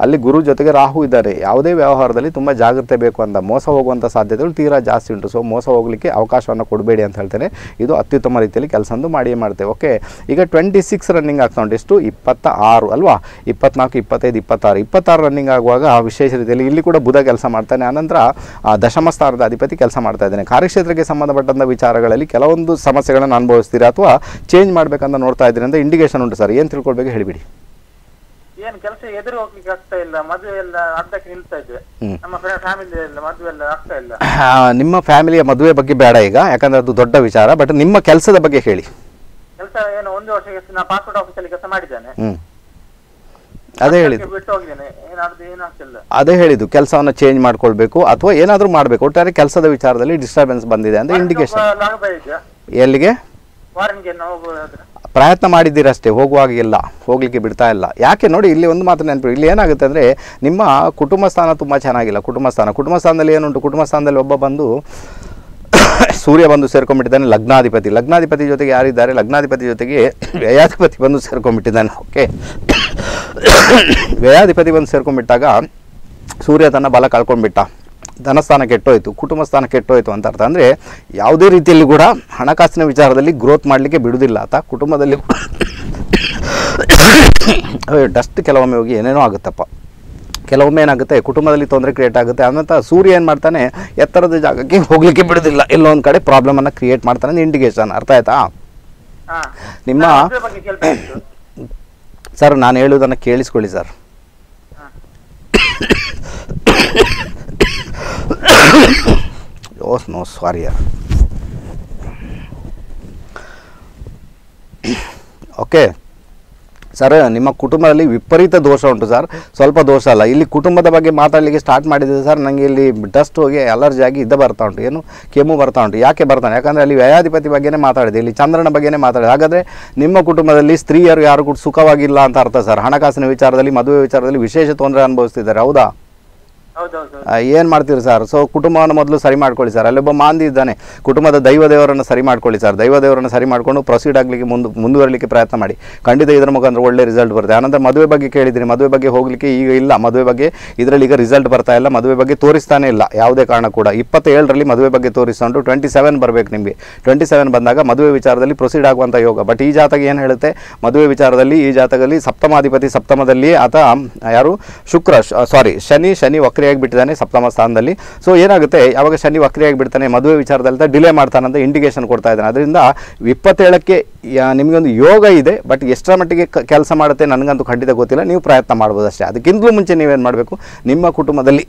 ಅಲ್ಲಿ ಗುರು ಜೊತೆಗೆ ರಾಹು ಇದ್ದಾರೆ ಯಾವುದೇ ವ್ಯವಹಾರದಲ್ಲಿ ತುಂಬ ಜಾಗ್ರತೆ ಬೇಕು ಅಂತ ಮೋಸ ಹೋಗುವಂಥ ಸಾಧ್ಯತೆಗಳು ತೀರಾ ಜಾಸ್ತಿ ಉಂಟು ಸೊ ಮೋಸ ಹೋಗಲಿಕ್ಕೆ ಅವಕಾಶವನ್ನು ಕೊಡಬೇಡಿ ಅಂತ ಹೇಳ್ತೇನೆ ಇದು ಅತ್ಯುತ್ತಮ ರೀತಿಯಲ್ಲಿ ಕೆಲಸಂದು ಮಾಡಿಯೇ ಮಾಡ್ತೇವೆ ಓಕೆ ಈಗ ಟ್ವೆಂಟಿ ಸಿಕ್ಸ್ ರನ್ನಿಂಗ್ ಆಗ್ತಾ ಉಂಟು ಎಷ್ಟು ಇಪ್ಪತ್ತ ಆರು ಅಲ್ವಾ ಇಪ್ಪತ್ನಾಲ್ಕು ಇಪ್ಪತ್ತೈದು ಇಪ್ಪತ್ತಾರು ಇಪ್ಪತ್ತಾರು ರನ್ನಿಂಗ್ ಆಗುವಾಗ ವಿಶೇಷ ರೀತಿಯಲ್ಲಿ ಇಲ್ಲಿ ಕೂಡ ಬುಧ ಕೆಲಸ ಮಾಡ್ತಾನೆ ಆನಂತರ ಆ, ದಶಮ ಸ್ಥಾನದ ಅಧಿಪತಿ ಕೆಲಸ ಮಾಡ್ತಾ ಇದ್ದಾನೆ ಕಾರ್ಯಕ್ಷೇತ್ರಕ್ಕೆ ಸಂಬಂಧಪಟ್ಟಂಥ ವಿಚಾರಗಳಲ್ಲಿ ಕೆಲವೊಂದು ಸಮಸ್ಯೆಗಳನ್ನು ಅನುಭವಿಸ್ತೀರಾ ಅಥವಾ ಚೇಂಜ್ ಮಾಡಬೇಕಂತ ನೋಡ್ತಾ ಇದ್ದೀರಿ ಅಂತ ಇಂಡಿಕೇಶನ್ ಉಂಟು ಸರ್ ಏನು ತಿಳ್ಕೊಳ್ಬೇಕು ಹೇಳಿಬಿಡಿ ಏನ್ ಕೆಲಸ ಎದುರು ಹೋಗ್ಲಿಕ್ಕೆ ಆಗ್ತಾ ಇಲ್ಲ ಮದುವೆ ಎಲ್ಲ ಅರ್ಧಕ್ಕೆ ನಿಲ್ತಾ ಇದೆ ಹ್ಮ್. ನಮ್ಮ ಫ್ಯಾಮಿಲಿ ಎಲ್ಲ ಮದುವೆ ಎಲ್ಲ ಆಗ್ತಾ ಇಲ್ಲ ಆ, ನಿಮ್ಮ ಫ್ಯಾಮಿಲಿಯ ಮದುವೆ ಬಗ್ಗೆ ಬೇಡ ಈಗ ಯಾಕಂದ್ರೆ ಅದು ದೊಡ್ಡ ವಿಚಾರ ಬಟ್ ನಿಮ್ಮ ಕೆಲಸದ ಬಗ್ಗೆ ಹೇಳಿ ಕೆಲಸ ಏನು ಒಂದು ವರ್ಷಕ್ಕೆ ನಾ ಪಾಸ್ಪೋರ್ಟ್ ಆಫೀಸಲ್ಲಿ ಕೆಲಸ ಮಾಡಿದ್ದೇನೆ ಹ್ಞೂ ಅದೇ ಹೇಳಿದ್ದು ಅದಕ್ಕೆ ಬಿಟ್ಟು ಹೋಗಿದ್ದೇನೆ ಏನಾದ್ರು ಏನಾಗ್ತಿಲ್ಲ ಅದೇ ಹೇಳಿದ್ದು ಕೆಲಸವನ್ನು ಚೇಂಜ್ ಮಾಡ್ಕೊಳ್ಬೇಕು ಅಥವಾ ಏನಾದರೂ ಮಾಡಬೇಕು ಒಟ್ಟಾರೆ ಕೆಲಸದ ವಿಚಾರದಲ್ಲಿ ಡಿಸ್ಟರ್ಬೆನ್ಸ್ ಬಂದಿದೆ ಅಂತ ಇಂಡಿಕೇಶನ್ ಲಾಭ ಇದೆಯಾ ಎಲ್ಲಿಗೆ ವಾರನ್ಗೆ ನಾವು ಹೋಗೋದಾದ್ರೆ ಪ್ರಯತ್ನ ಮಾಡಿದ್ದೀರಷ್ಟೇ ಹೋಗುವಾಗ ಇಲ್ಲ ಹೋಗಲಿಕ್ಕೆ ಬಿಡ್ತಾ ಇಲ್ಲ ಯಾಕೆ ನೋಡಿ ಇಲ್ಲಿ ಒಂದು ಮಾತು ನೆನಪು ಇಲ್ಲಿ ಏನಾಗುತ್ತೆ ಅಂದರೆ ನಿಮ್ಮ ಕುಟುಂಬ ಸ್ಥಾನ ತುಂಬ ಚೆನ್ನಾಗಿಲ್ಲ ಕುಟುಂಬ ಸ್ಥಾನ ಕುಟುಂಬ ಸ್ಥಾನದಲ್ಲಿ ಏನುಂಟು ಕುಟುಂಬ ಸ್ಥಾನದಲ್ಲಿ ಒಬ್ಬ ಬಂದು ಸೂರ್ಯ ಬಂದು ಸೇರ್ಕೊಂಡ್ಬಿಟ್ಟಿದ್ದಾನೆ ಲಗ್ನಾಧಿಪತಿ ಲಗ್ನಾಧಿಪತಿ ಜೊತೆಗೆ ಯಾರಿದ್ದಾರೆ ಲಗ್ನಾಧಿಪತಿ ಜೊತೆಗೆ ವ್ಯಯಾಧಿಪತಿ ಬಂದು ಸೇರ್ಕೊಂಡ್ಬಿಟ್ಟಿದ್ದಾನೆ ಓಕೆ ವ್ಯಯಾಧಿಪತಿ ಬಂದು ಸೇರ್ಕೊಂಡ್ಬಿಟ್ಟಾಗ ಸೂರ್ಯ ತನ್ನ ಬಲ ಕಳ್ಕೊಂಡ್ಬಿಟ್ಟ ಧನಸ್ಥಾನ ಕೆಟ್ಟೋಯ್ತು ಕುಟುಂಬ ಸ್ಥಾನ ಕೆಟ್ಟೋಯ್ತು ಅಂತ ಅರ್ಥ ಅಂದರೆ ಯಾವುದೇ ರೀತಿಯಲ್ಲಿ ಕೂಡ ಹಣಕಾಸಿನ ವಿಚಾರದಲ್ಲಿ ಗ್ರೋತ್ ಮಾಡಲಿಕ್ಕೆ ಬಿಡುವುದಿಲ್ಲ ಆತ ಕುಟುಂಬದಲ್ಲಿ ಡಸ್ಟ್ ಕೆಲವೊಮ್ಮೆ ಹೋಗಿ ಏನೇನೋ ಆಗುತ್ತಪ್ಪ ಕೆಲವೊಮ್ಮೆ ಏನಾಗುತ್ತೆ ಕುಟುಂಬದಲ್ಲಿ ತೊಂದರೆ ಕ್ರಿಯೇಟ್ ಆಗುತ್ತೆ ಆನಂತರ ಸೂರ್ಯ ಏನು ಮಾಡ್ತಾನೆ ಎತ್ತರದ ಜಾಗಕ್ಕೆ ಹೋಗಲಿಕ್ಕೆ ಬಿಡೋದಿಲ್ಲ ಎಲ್ಲೋ ಒಂದು ಕಡೆ ಪ್ರಾಬ್ಲಮನ್ನು ಕ್ರಿಯೇಟ್ ಮಾಡ್ತಾನೆ ಇಂಡಿಕೇಶನ್ ಅರ್ಥ ಆಯ್ತಾ ಹಾ ನಿಮ್ಮ ನಾನು ಮದುವೆ ಬಗ್ಗೆ ಕೇಳ್ಬೇಕಿತ್ತು ಸರ್ ನಾನು ಹೇಳುವುದನ್ನು ಕೇಳಿಸ್ಕೊಳ್ಳಿ ಸರ್ ಓ ನೋ ಸಾರಿ ಯಾರ್ ಓಕೆ ಸರ್ ನಿಮ್ಮ ಕುಟುಂಬದಲ್ಲಿ ವಿಪರೀತ ದೋಷ ಉಂಟು ಸರ್ ಸ್ವಲ್ಪ ದೋಷ ಅಲ್ಲ ಇಲ್ಲಿ ಕುಟುಂಬದ ಬಗ್ಗೆ ಮಾತಾಡಲಿಕ್ಕೆ ಸ್ಟಾರ್ಟ್ ಮಾಡಿದ್ರೆ ಸರ್ ನನಗೆ ಇಲ್ಲಿ ಡಸ್ಟ್ ಹೋಗಿ ಅಲರ್ಜಿ ಆಗಿ ಇದ್ದ ಬರ್ತಾ ಉಂಟು ಏನು ಕೆಮ್ಮು ಬರ್ತಾ ಉಂಟು ಯಾಕೆ ಬರ್ತಾನೆ ಯಾಕಂದರೆ ಅಲ್ಲಿ ವ್ಯಯಾಧಿಪತಿ ಬಗ್ಗೆನೇ ಮಾತಾಡಿದೆ ಇಲ್ಲಿ ಚಂದ್ರನ ಬಗ್ಗೆನೇ ಮಾತಾಡಿದೆ ಹಾಗಾದರೆ ನಿಮ್ಮ ಕುಟುಂಬದಲ್ಲಿ ಸ್ತ್ರೀಯರು ಯಾರು ಕೂಡ ಸುಖವಾಗಿಲ್ಲ ಅಂತ ಅರ್ಥ ಸರ್ ಹಣಕಾಸಿನ ವಿಚಾರದಲ್ಲಿ ಮದುವೆ ವಿಚಾರದಲ್ಲಿ ವಿಶೇಷ ತೊಂದರೆ ಅನುಭವಿಸ್ತಿದ್ದಾರೆ ಹೌದಾ ಹೌದೌದು ಏನು ಮಾಡ್ತೀರಿ ಸರ್ ಸೊ ಕುಟುಂಬವನ್ನು ಮೊದಲು ಸರಿ ಮಾಡ್ಕೊಳ್ಳಿ ಸರ್ ಅಲ್ಲೊಬ್ಬ ಮಾಂದಿ ಇದ್ದಾನೆ ಕುಟುಂಬದ ದೈವ ದೇವರನ್ನು ಸರಿ ಮಾಡ್ಕೊಳ್ಳಿ ಸರ್ ದೈವ ದೇವರನ್ನು ಸರಿ ಮಾಡಿಕೊಂಡು ಪ್ರೊಸೀಡ್ ಆಗಲಿಕ್ಕೆ ಮುಂದೆ ಮುಂದುವರಲಿಕ್ಕೆ ಪ್ರಯತ್ನ ಮಾಡಿ ಖಂಡಿತ ಇದರ ಮುಖಾಂತರ ಒಳ್ಳೆ ರಿಸಲ್ಟ್ ಬರುತ್ತೆ ಆನಂತರ ಮದುವೆ ಬಗ್ಗೆ ಕೇಳಿದ್ದೀನಿ ಮದುವೆ ಬಗ್ಗೆ ಹೋಗಲಿಕ್ಕೆ ಈಗ ಇಲ್ಲ ಮದುವೆ ಬಗ್ಗೆ ಇದರಲ್ಲಿ ಈಗ ರಿಸಲ್ಟ್ ಬರ್ತಾ ಇಲ್ಲ ಮದುವೆ ಬಗ್ಗೆ ತೋರಿಸ್ತಾನೆ ಇಲ್ಲ ಯಾವುದೇ ಕಾರಣ ಕೂಡ ಇಪ್ಪತ್ತೇಳರಲ್ಲಿ ಮದುವೆ ಬಗ್ಗೆ ತೋರಿಸ್ಕೊಂಡು ಟ್ವೆಂಟಿ ಸೆವೆನ್ ಬರಬೇಕು ನಿಮಗೆ ಟ್ವೆಂಟಿ ಸೆವೆನ್ ಬಂದಾಗ ಮದುವೆ ವಿಚಾರದಲ್ಲಿ ಪ್ರೊಸೀಡ್ ಆಗುವಂಥ ಯೋಗ ಬಟ್ ಈ ಜಾತಕ ಏನು ಹೇಳುತ್ತೆ ಮದುವೆ ವಿಚಾರದಲ್ಲಿ ಈ ಜಾತಕದಲ್ಲಿ ಸಪ್ತಮಾಧಿಪತಿ ಸಪ್ತಮದಲ್ಲಿ ಆತ ಯಾರು ಶುಕ್ರ ಸಾರಿ ಶನಿ ಶನಿ ವಕ್ರಿಯಾಗಿ ಬಿಟ್ಟಿದ್ದಾನೆ ಸಪ್ತಮ ಸ್ಥಾನದಲ್ಲಿ ಸೊ ಏನಾಗುತ್ತೆ ಯಾವಾಗ ಶನಿ ವಕ್ರಿಯಾಗಿ ಬಿಡ್ತಾನೆ ಮದುವೆ ವಿಚಾರದಲ್ಲಿ ಡಿಲೇ ಮಾಡ್ತಾನಂತ ಇಂಡಿಕೇಶನ್ ಕೊಡ್ತಾ ಇದ್ದಾನೆ ಅದರಿಂದ ಇಪ್ಪತ್ತೇಳಕ್ಕೆ ಯಾ- ನಿಮಗೊಂದು ಯೋಗ ಇದೆ ಬಟ್ ಎಷ್ಟರ ಮಟ್ಟಿಗೆ ಕೆಲಸ ಮಾಡುತ್ತೆ ನನಗಂತೂ ಖಂಡಿತ ಗೊತ್ತಿಲ್ಲ ನೀವು ಪ್ರಯತ್ನ ಮಾಡ್ಬೋದು ಅಷ್ಟೇ ಅದಕ್ಕಿಂತಲೂ ಮುಂಚೆ ನೀವೇನು ಮಾಡಬೇಕು ನಿಮ್ಮ ಕುಟುಂಬದಲ್ಲಿ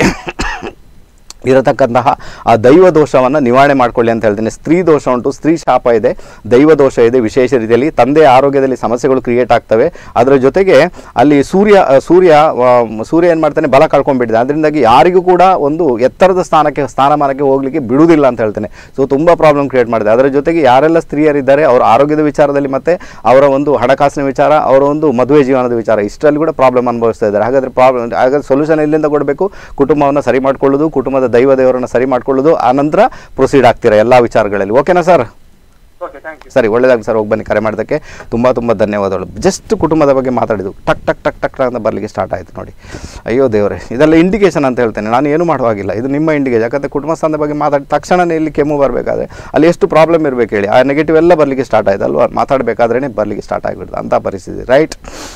ಇರತಕ್ಕಂತಹ ಆ ದೈವ ದೋಷವನ್ನು ನಿವಾರಣೆ ಮಾಡ್ಕೊಳ್ಳಿ ಅಂತ ಹೇಳ್ತೇನೆ ಸ್ತ್ರೀ ದೋಷ ಉಂಟು ಸ್ತ್ರೀ ಶಾಪ ಇದೆ ದೈವ ದೋಷ ಇದೆ ವಿಶೇಷ ರೀತಿಯಲ್ಲಿ ತಂದೆ ಆರೋಗ್ಯದಲ್ಲಿ ಸಮಸ್ಯೆಗಳು ಕ್ರಿಯೇಟ್ ಆಗ್ತವೆ ಅದರ ಜೊತೆಗೆ ಅಲ್ಲಿ ಸೂರ್ಯ ಆ, ಸೂರ್ಯ ಆ, ಸೂರ್ಯ ಏನು ಮಾಡ್ತಾನೆ ಬಲ ಕಳ್ಕೊಂಡ್ಬಿಟ್ಟಿದೆ ಅದರಿಂದಾಗಿ ಯಾರಿಗೂ ಕೂಡ ಒಂದು ಎತ್ತರದ ಸ್ಥಾನಕ್ಕೆ ಸ್ಥಾನಮಾನಕ್ಕೆ ಹೋಗಲಿಕ್ಕೆ ಬಿಡುವುದಿಲ್ಲ ಅಂತ ಹೇಳ್ತೇನೆ ಸೊ ತುಂಬ ಪ್ರಾಬ್ಲಮ್ ಕ್ರಿಯೇಟ್ ಮಾಡಿದೆ ಅದರ ಜೊತೆಗೆ ಯಾರೆಲ್ಲ ಸ್ತ್ರೀಯರಿದ್ದಾರೆ ಅವರ ಆರೋಗ್ಯದ ವಿಚಾರದಲ್ಲಿ ಮತ್ತು ಅವರ ಒಂದು ಹಣಕಾಸಿನ ವಿಚಾರ ಅವರ ಒಂದು ಮದುವೆ ಜೀವನದ ವಿಚಾರ ಇಷ್ಟರಲ್ಲಿ ಕೂಡ ಪ್ರಾಬ್ಲಮ್ ಅನುಭವಿಸ್ತಾ ಇದ್ದಾರೆ ಹಾಗಾದರೆ ಪ್ರಾಬ್ಲಮ್ ಹಾಗಾದ್ರೆ ಸೊಲ್ಯೂಷನ್ ಎಲ್ಲಿಂದ ಕೊಡಬೇಕು ಕುಟುಂಬವನ್ನು ಸರಿ ಮಾಡ್ಕೊಳ್ಳೋದು ಕುಟುಂಬದ ದೈವ ದೇವರನ್ನು ಸರಿ ಮಾಡ್ಕೊಳ್ಳೋದು ಆನಂತರ ಪ್ರೊಸೀಡ್ ಆಗ್ತೀರಾ ಎಲ್ಲ ವಿಚಾರಗಳಲ್ಲಿ ಓಕೆನಾ ಸರ್ ಓಕೆ ಥ್ಯಾಂಕ್ ಯು ಸರಿ ಒಳ್ಳೆಯದಾಗಿ ಸರ್ ಹೋಗಿ ಬನ್ನಿ ಕರೆ ಮಾಡೋದಕ್ಕೆ ತುಂಬ ತುಂಬ ಧನ್ಯವಾದಗಳು ಜಸ್ಟ್ ಕುಟುಂಬದ ಬಗ್ಗೆ ಮಾತಾಡಿದ್ದು ಟಕ್ ಟಕ್ ಟಕ್ ಟಕ್ ಅಂತ ಬರಲಿಕ್ಕೆ ಸ್ಟಾರ್ಟ್ ಆಯಿತು ನೋಡಿ ಅಯ್ಯೋ ದೇವರೇ ಇದೆಲ್ಲ ಇಂಡಿಕೇಶನ್ ಅಂತ ಹೇಳ್ತೇನೆ ನಾನು ಏನು ಮಾಡುವಾಗಿಲ್ಲ ಇದು ನಿಮ್ಮ ಇಂಡಿಕೇಶನ್ ಯಾಕಂದರೆ ಕುಟುಂಬ ಸ್ಥಾನದ ಬಗ್ಗೆ ಮಾತಾಡಿ ತಕ್ಷಣನೇ ಇಲ್ಲಿ ಕೆಮ್ಮು ಬರಬೇಕಾದ್ರೆ ಅಲ್ಲಿ ಎಷ್ಟು ಪ್ರಾಬ್ಲಮ್ ಇರಬೇಕು ಹೇಳಿ ಆ ನೆಗೆಟಿವ್ ಎಲ್ಲ ಬರಲಿಕ್ಕೆ ಸ್ಟಾರ್ಟ್ ಆಯ್ತು ಅಲ್ವಾ ಮಾತಾಡಬೇಕಾದ್ರೇ ಬರಲಿಕ್ಕೆ ಸ್ಟಾರ್ಟ್ ಆಗಿಬಿಡ್ತು ಅಂಥ ಪರಿಸ್ಥಿತಿ ರೈಟ್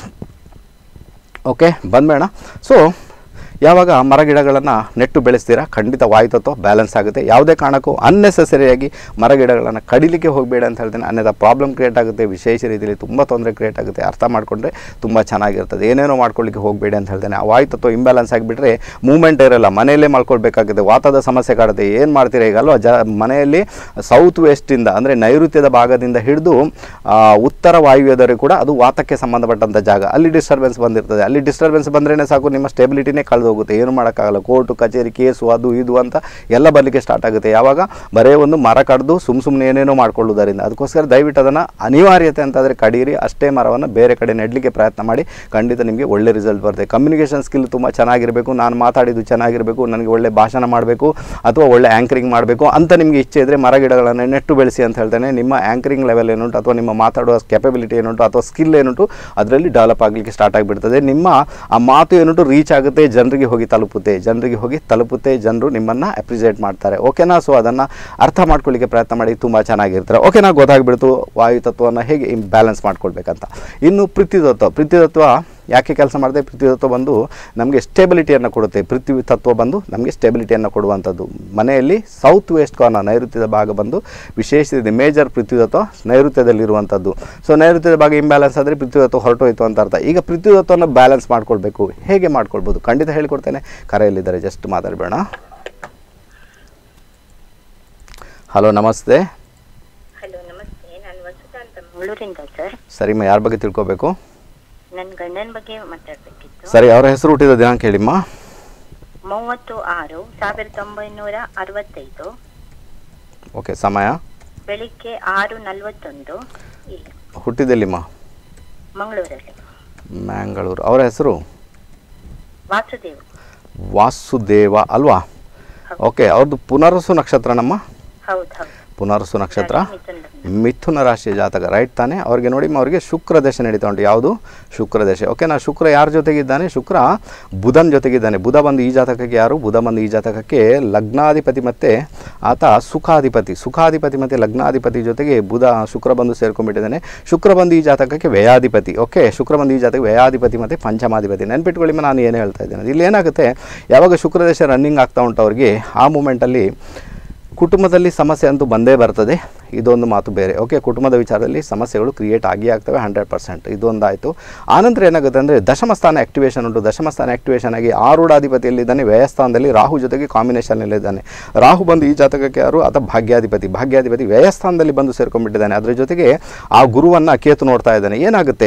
ಓಕೆ ಬಂದ್ಬೇಡ ಸೊ ಯಾವಾಗ ಮರಗಿಡಗಳನ್ನು ನೆಟ್ಟು ಬೆಳೆಸ್ತೀರಾ ಖಂಡಿತ ವಾಯುತತ್ವ ಬ್ಯಾಲೆನ್ಸ್ ಆಗುತ್ತೆ ಯಾವುದೇ ಕಾರಣಕ್ಕೂ ಅನ್ನೆಸೆಸರಿಯಾಗಿ ಮರಗಿಡಗಳನ್ನು ಕಡಿಲಿಕ್ಕೆ ಹೋಗಬೇಡ ಅಂತ ಹೇಳ್ತೇನೆ ಅನ್ನದ ಪ್ರಾಬ್ಲಮ್ ಕ್ರಿಯೇಟ್ ಆಗುತ್ತೆ ವಿಶೇಷ ರೀತಿಯಲ್ಲಿ ತುಂಬ ತೊಂದರೆ ಕ್ರಿಯೇಟ್ ಆಗುತ್ತೆ ಅರ್ಥ ಮಾಡಿಕೊಂಡ್ರೆ ತುಂಬ ಚೆನ್ನಾಗಿರ್ತದೆ ಏನೇನೋ ಮಾಡ್ಕೊಳ್ಳಿಕ್ಕೆ ಹೋಗಬೇಡಿ ಅಂತ ಹೇಳ್ತೇನೆ ಆ ವಾಯುತತ್ವ ಇಂಬ್ಯಾಲೆನ್ಸ್ ಆಗಿಬಿಟ್ರೆ ಮೂವ್ಮೆಂಟ್ ಇರಲ್ಲ ಮನೆಯಲ್ಲೇ ಮಾಡ್ಕೊಳ್ಬೇಕಾಗುತ್ತೆ ವಾತದ ಸಮಸ್ಯೆ ಕಾಡುತ್ತೆ ಏನು ಮಾಡ್ತೀರಾ ಈಗ ಅಲ್ವಾ ಜ ಮನೆಯಲ್ಲಿ ಸೌತ್ ವೆಸ್ಟಿಂದ ಅಂದರೆ ನೈಋತ್ಯದ ಭಾಗದಿಂದ ಹಿಡಿದು ಆ, ಉತ್ತರ ವಾಯುವ್ಯದವರೆಗೂ ಕೂಡ ಅದು ವಾತಕ್ಕೆ ಸಂಬಂಧಪಟ್ಟಂಥ ಜಾಗ ಅಲ್ಲಿ ಡಿಸ್ಟರ್ಬೆನ್ಸ್ ಬಂದಿರ್ತದೆ ಅಲ್ಲಿ ಡಿಸ್ಟರ್ಬೆನ್ಸ್ ಬಂದ್ರೇ ಸಾಕು ನಿಮ್ಮ ಸ್ಟೆಬಿಲಿಟಿನೇ ಕಳೆದು ಬೆಳೆದು ಹೋಗುತ್ತೆ ಏನು ಮಾಡೋಕ್ಕಾಗಲ್ಲ ಕೋರ್ಟು ಕಚೇರಿ ಕೇಸು ಅದು ಇದು ಅಂತ ಎಲ್ಲ ಬರಲಿಕ್ಕೆ ಸ್ಟಾರ್ಟ್ ಆಗುತ್ತೆ ಯಾವಾಗ ಬರೇ ಒಂದು ಮರ ಕಡ್ದು ಸುಮ್ಮ ಸುಮ್ಮನೆ ಏನೇನೋ ಮಾಡ್ಕೊಳ್ಳೋದರಿಂದ ಅದಕ್ಕೋಸ್ಕರ ದಯವಿಟ್ಟು ಅದನ್ನು ಅನಿವಾರ್ಯತೆ ಅಂತಾದರೆ ಕಡೀರಿ ಅಷ್ಟೇ ಮರವನ್ನು ಬೇರೆ ಕಡೆ ನೆಡಲಿಕ್ಕೆ ಪ್ರಯತ್ನ ಮಾಡಿ ಖಂಡಿತ ನಿಮಗೆ ಒಳ್ಳೆ ರಿಸಲ್ಟ್ ಬರುತ್ತೆ ಕಮ್ಯುನಿಕೇಷನ್ ಸ್ಕಿಲ್ ತುಂಬ ಚೆನ್ನಾಗಿರಬೇಕು ನಾನು ಮಾತಾಡಿದ್ದು ಚೆನ್ನಾಗಿರಬೇಕು ನನಗೆ ಒಳ್ಳೆ ಭಾಷಣ ಮಾಡಬೇಕು ಅಥವಾ ಒಳ್ಳೆ ಆ್ಯಂಕರಿಂಗ್ ಮಾಡಬೇಕು ಅಂತ ನಿಮಗೆ ಇಚ್ಛೆ ಇದ್ದರೆ ಮರ ಗಿಡಗಳನ್ನು ನೆಟ್ಟು ಬೆಳೆಸಿ ಅಂತ ಹೇಳ್ತೇನೆ ನಿಮ್ಮ ಆ್ಯಂಕರಿಂಗ್ ಲೆವೆಲ್ ಏನುಂಟು ಅಥವಾ ನಿಮ್ಮ ಮಾತಾಡುವ ಕೆಪಬಿಲಿಟಿ ಏನುಂಟು ಅಥವಾ ಸ್ಕಿಲ್ ಏನುಂಟು ಅದರಲ್ಲಿ ಡೆವಲಪ್ ಆಗಲಿಕ್ಕೆ ಸ್ಟಾರ್ಟ್ ಆಗಿಬಿಡ್ತದೆ ನಿಮ್ಮ ಆ ಮಾತು ಏನುಂಟು ರೀಚ್ ಆಗುತ್ತೆ ಜನರಿಗೆ ಹೋಗಿ ತಲುಪುತ್ತೆ ಜನರಿಗೆ ಹೋಗಿ ತಲುಪುತ್ತೆ ಜನರು ನಿಮ್ಮನ್ನು ಅಪ್ರಿಸಿಯೇಟ್ ಮಾಡ್ತಾರೆ ಓಕೆನಾ ಸೊ ಅದನ್ನು ಅರ್ಥ ಮಾಡ್ಕೊಳ್ಳಿಕ್ಕೆ ಪ್ರಯತ್ನ ಮಾಡಿ ತುಂಬ ಚೆನ್ನಾಗಿರ್ತಾರೆ ಓಕೆನಾ ಗೊತ್ತಾಗ್ಬಿಡ್ತು ವಾಯು ತತ್ವವನ್ನು ಹೇಗೆ ಬ್ಯಾಲೆನ್ಸ್ ಮಾಡ್ಕೊಳ್ಬೇಕಂತ ಇನ್ನು ಪೃಥ್ವಿತತ್ವ ಪೃಥ್ವಿತತ್ವ ಯಾಕೆ ಕೆಲಸ ಮಾಡಿದೆ ಪೃಥ್ವಿ ತತ್ವ ಬಂದು ನಮಗೆ ಸ್ಟೆಬಿಲಿಟಿಯನ್ನು ಕೊಡುತ್ತೆ ಪೃಥ್ವಿ ತತ್ವ ಬಂದು ನಮಗೆ ಸ್ಟೆಬಿಲಿಟಿಯನ್ನು ಕೊಡುವಂಥದ್ದು ಮನೆಯಲ್ಲಿ ಸೌತ್ ವೆಸ್ಟ್ ಕಾರ್ನರ್ ನೈಋತ್ಯದ ಭಾಗ ಬಂದು ವಿಶೇಷ ಮೇಜರ್ ಪೃಥ್ವಿ ತತ್ವ ನೈಋತ್ಯದಲ್ಲಿರುವಂಥದ್ದು ಸೊ ನೈಋತ್ಯದ ಭಾಗ ಇಂಬ್ಯಾಲೆನ್ಸ್ ಆದರೆ ಪೃಥ್ವಿ ತತ್ವ ಹೊರಟೋಯ್ತು ಅಂತ ಅರ್ಥ ಈಗ ಪೃಥ್ವಿ ತತ್ವವನ್ನು ಬ್ಯಾಲೆನ್ಸ್ ಮಾಡ್ಕೊಳ್ಬೇಕು ಹೇಗೆ ಮಾಡ್ಕೊಳ್ಬೋದು ಖಂಡಿತ ಹೇಳಿಕೊಡ್ತೇನೆ ಕರೆಯಲ್ಲಿದ್ದಾರೆ ಜಸ್ಟ್ ಮಾತಾಡಬೇಡ ಹಲೋ ನಮಸ್ತೆ ಹಲೋ ನಮಸ್ತೆ ನಾನು ವಸುತಾ ಅಂತ ಮಂಗಳೂರಿಂದ ಸರ್ ಸರಿಮ್ಮ ಯಾರ ಬಗ್ಗೆ ತಿಳ್ಕೊಬೇಕು ನನ್ನ ಗಂಡನ ಬಗ್ಗೆ ಮಾತಾಡಬೇಕಿತ್ತು ಸರಿ ಅವರ ಹೆಸರು ಹುಟ್ಟಿದ ದಿನಾಂಕ ಹೇಳಿಮ್ಮ ಮೂವತ್ತು ಆರು ಸಾವಿರದ ಒಂಬೈನೂರ ಅರವತ್ತೈದು ಓಕೆ ಸಮಯ ಬೆಳಿಗ್ಗೆ ಆರು ನಲವತ್ತೊಂದು ಇಲ್ಲ ಹುಟ್ಟಿದೆಲ್ಲಿಮ್ಮ ಮಂಗಳೂರಲ್ಲಿ ಮ್ಯಾಂಗಳೂರು ಅವರ ಹೆಸರು ವಾಸುದೇವ್ ವಾಸುದೇವ ಅಲ್ವಾ ಓಕೆ ಅವ್ರದ್ದು ಪುನರ್ವಸು ನಕ್ಷತ್ರ ನಮ್ಮ ಹೌದು ಹೌದು ಪುನರ್ವಸು ನಕ್ಷತ್ರ ಮಿಥುನ್ ಲಗ್ನ. ಮಿಥುನ ರಾಶಿಯ ಜಾತಕ ರೈಟ್ ತಾನೆ ಅವ್ರಿಗೆ ನೋಡಿ ಅವ್ರಿಗೆ ಶುಕ್ರ ದಶೆ ನಡೀತಾ ಉಂಟು ಯಾವುದು ಶುಕ್ರ ದಶೆ ಓಕೆ ನಾ ಶುಕ್ರ ಯಾರ ಜೊತೆಗಿದ್ದಾನೆ ಶುಕ್ರ ಬುಧನ ಜೊತೆಗಿದ್ದಾನೆ ಬುಧ ಬಂದು ಈ ಜಾತಕಕ್ಕೆ ಯಾರು ಬುಧ ಬಂದು ಈ ಜಾತಕಕ್ಕೆ ಲಗ್ನಾಧಿಪತಿ ಮತ್ತು ಆತ ಸುಖಾಧಿಪತಿ ಸುಖಾಧಿಪತಿ ಮತ್ತು ಲಗ್ನಾಧಿಪತಿ ಜೊತೆಗೆ ಬುಧ ಶುಕ್ರ ಬಂದು ಸೇರ್ಕೊಂಡ್ಬಿಟ್ಟಿದ್ದಾನೆ ಶುಕ್ರ ಬಂದು ಈ ಜಾತಕಕ್ಕೆ ವ್ಯಯಾಧಿಪತಿ ಓಕೆ ಶುಕ್ರ ಬಂದು ಈ ಜಾತಕ ವ್ಯಯಾಧಿಪತಿ ಮತ್ತು ಪಂಚಮಾಧಿಪತಿ ನೆನ್ಪಿಟ್ಕೊಳ್ಳಿ ನಾನು ಏನು ಹೇಳ್ತಾ ಇದ್ದೇನೆ ಇಲ್ಲಿ ಏನಾಗುತ್ತೆ ಯಾವಾಗ ಶುಕ್ರ ದಶೆ ರನ್ನಿಂಗ್ ಆಗ್ತಾ ಉಂಟು ಅವ್ರಿಗೆ ಆ ಮೂಮೆಂಟಲ್ಲಿ ಕುಟುಂಬದಲ್ಲಿ ಸಮಸ್ಯೆ ಅಂತೂ ಬಂದೇ ಬರ್ತದೆ ಇದೊಂದು ಮಾತು ಬೇರೆ ಓಕೆ ಕುಟುಂಬದ ವಿಚಾರದಲ್ಲಿ ಸಮಸ್ಯೆಗಳು ಕ್ರಿಯೇಟ್ ಆಗಿ ಆಗ್ತವೆ ಹಂಡ್ರೆಡ್ ಪರ್ಸೆಂಟ್ ಇದೊಂದಾಯಿತು ಆನಂತರ ಏನಾಗುತ್ತೆ ಅಂದರೆ ದಶಮಸ್ಥಾನ ಆ್ಯಕ್ಟಿವೇಶನ್ ಉಂಟು ದಶಮಸ್ಥಾನ ಆ್ಯಕ್ಟಿವೇಶನ್ ಆಗಿ ಆರೂಢಾಧಿಪತಿಯಲ್ಲಿದ್ದಾನೆ ವ್ಯಯಸ್ಥಾನದಲ್ಲಿ ರಾಹು ಜೊತೆಗೆ ಕಾಂಬಿನೇಷನ್ನಲ್ಲಿದ್ದಾನೆ ರಾಹು ಬಂದು ಈ ಜಾತಕಕ್ಕೆ ಯಾರು ಆತ ಭಾಗ್ಯಾಧಿಪತಿ ಭಾಗ್ಯಾಧಿಪತಿ ವ್ಯಯಸ್ಥಾನದಲ್ಲಿ ಬಂದು ಸೇರ್ಕೊಂಡ್ಬಿಟ್ಟಿದ್ದಾನೆ ಅದರ ಜೊತೆಗೆ ಆ ಗುರುವನ್ನು ಕೇತು ನೋಡ್ತಾ ಇದ್ದಾನೆ ಏನಾಗುತ್ತೆ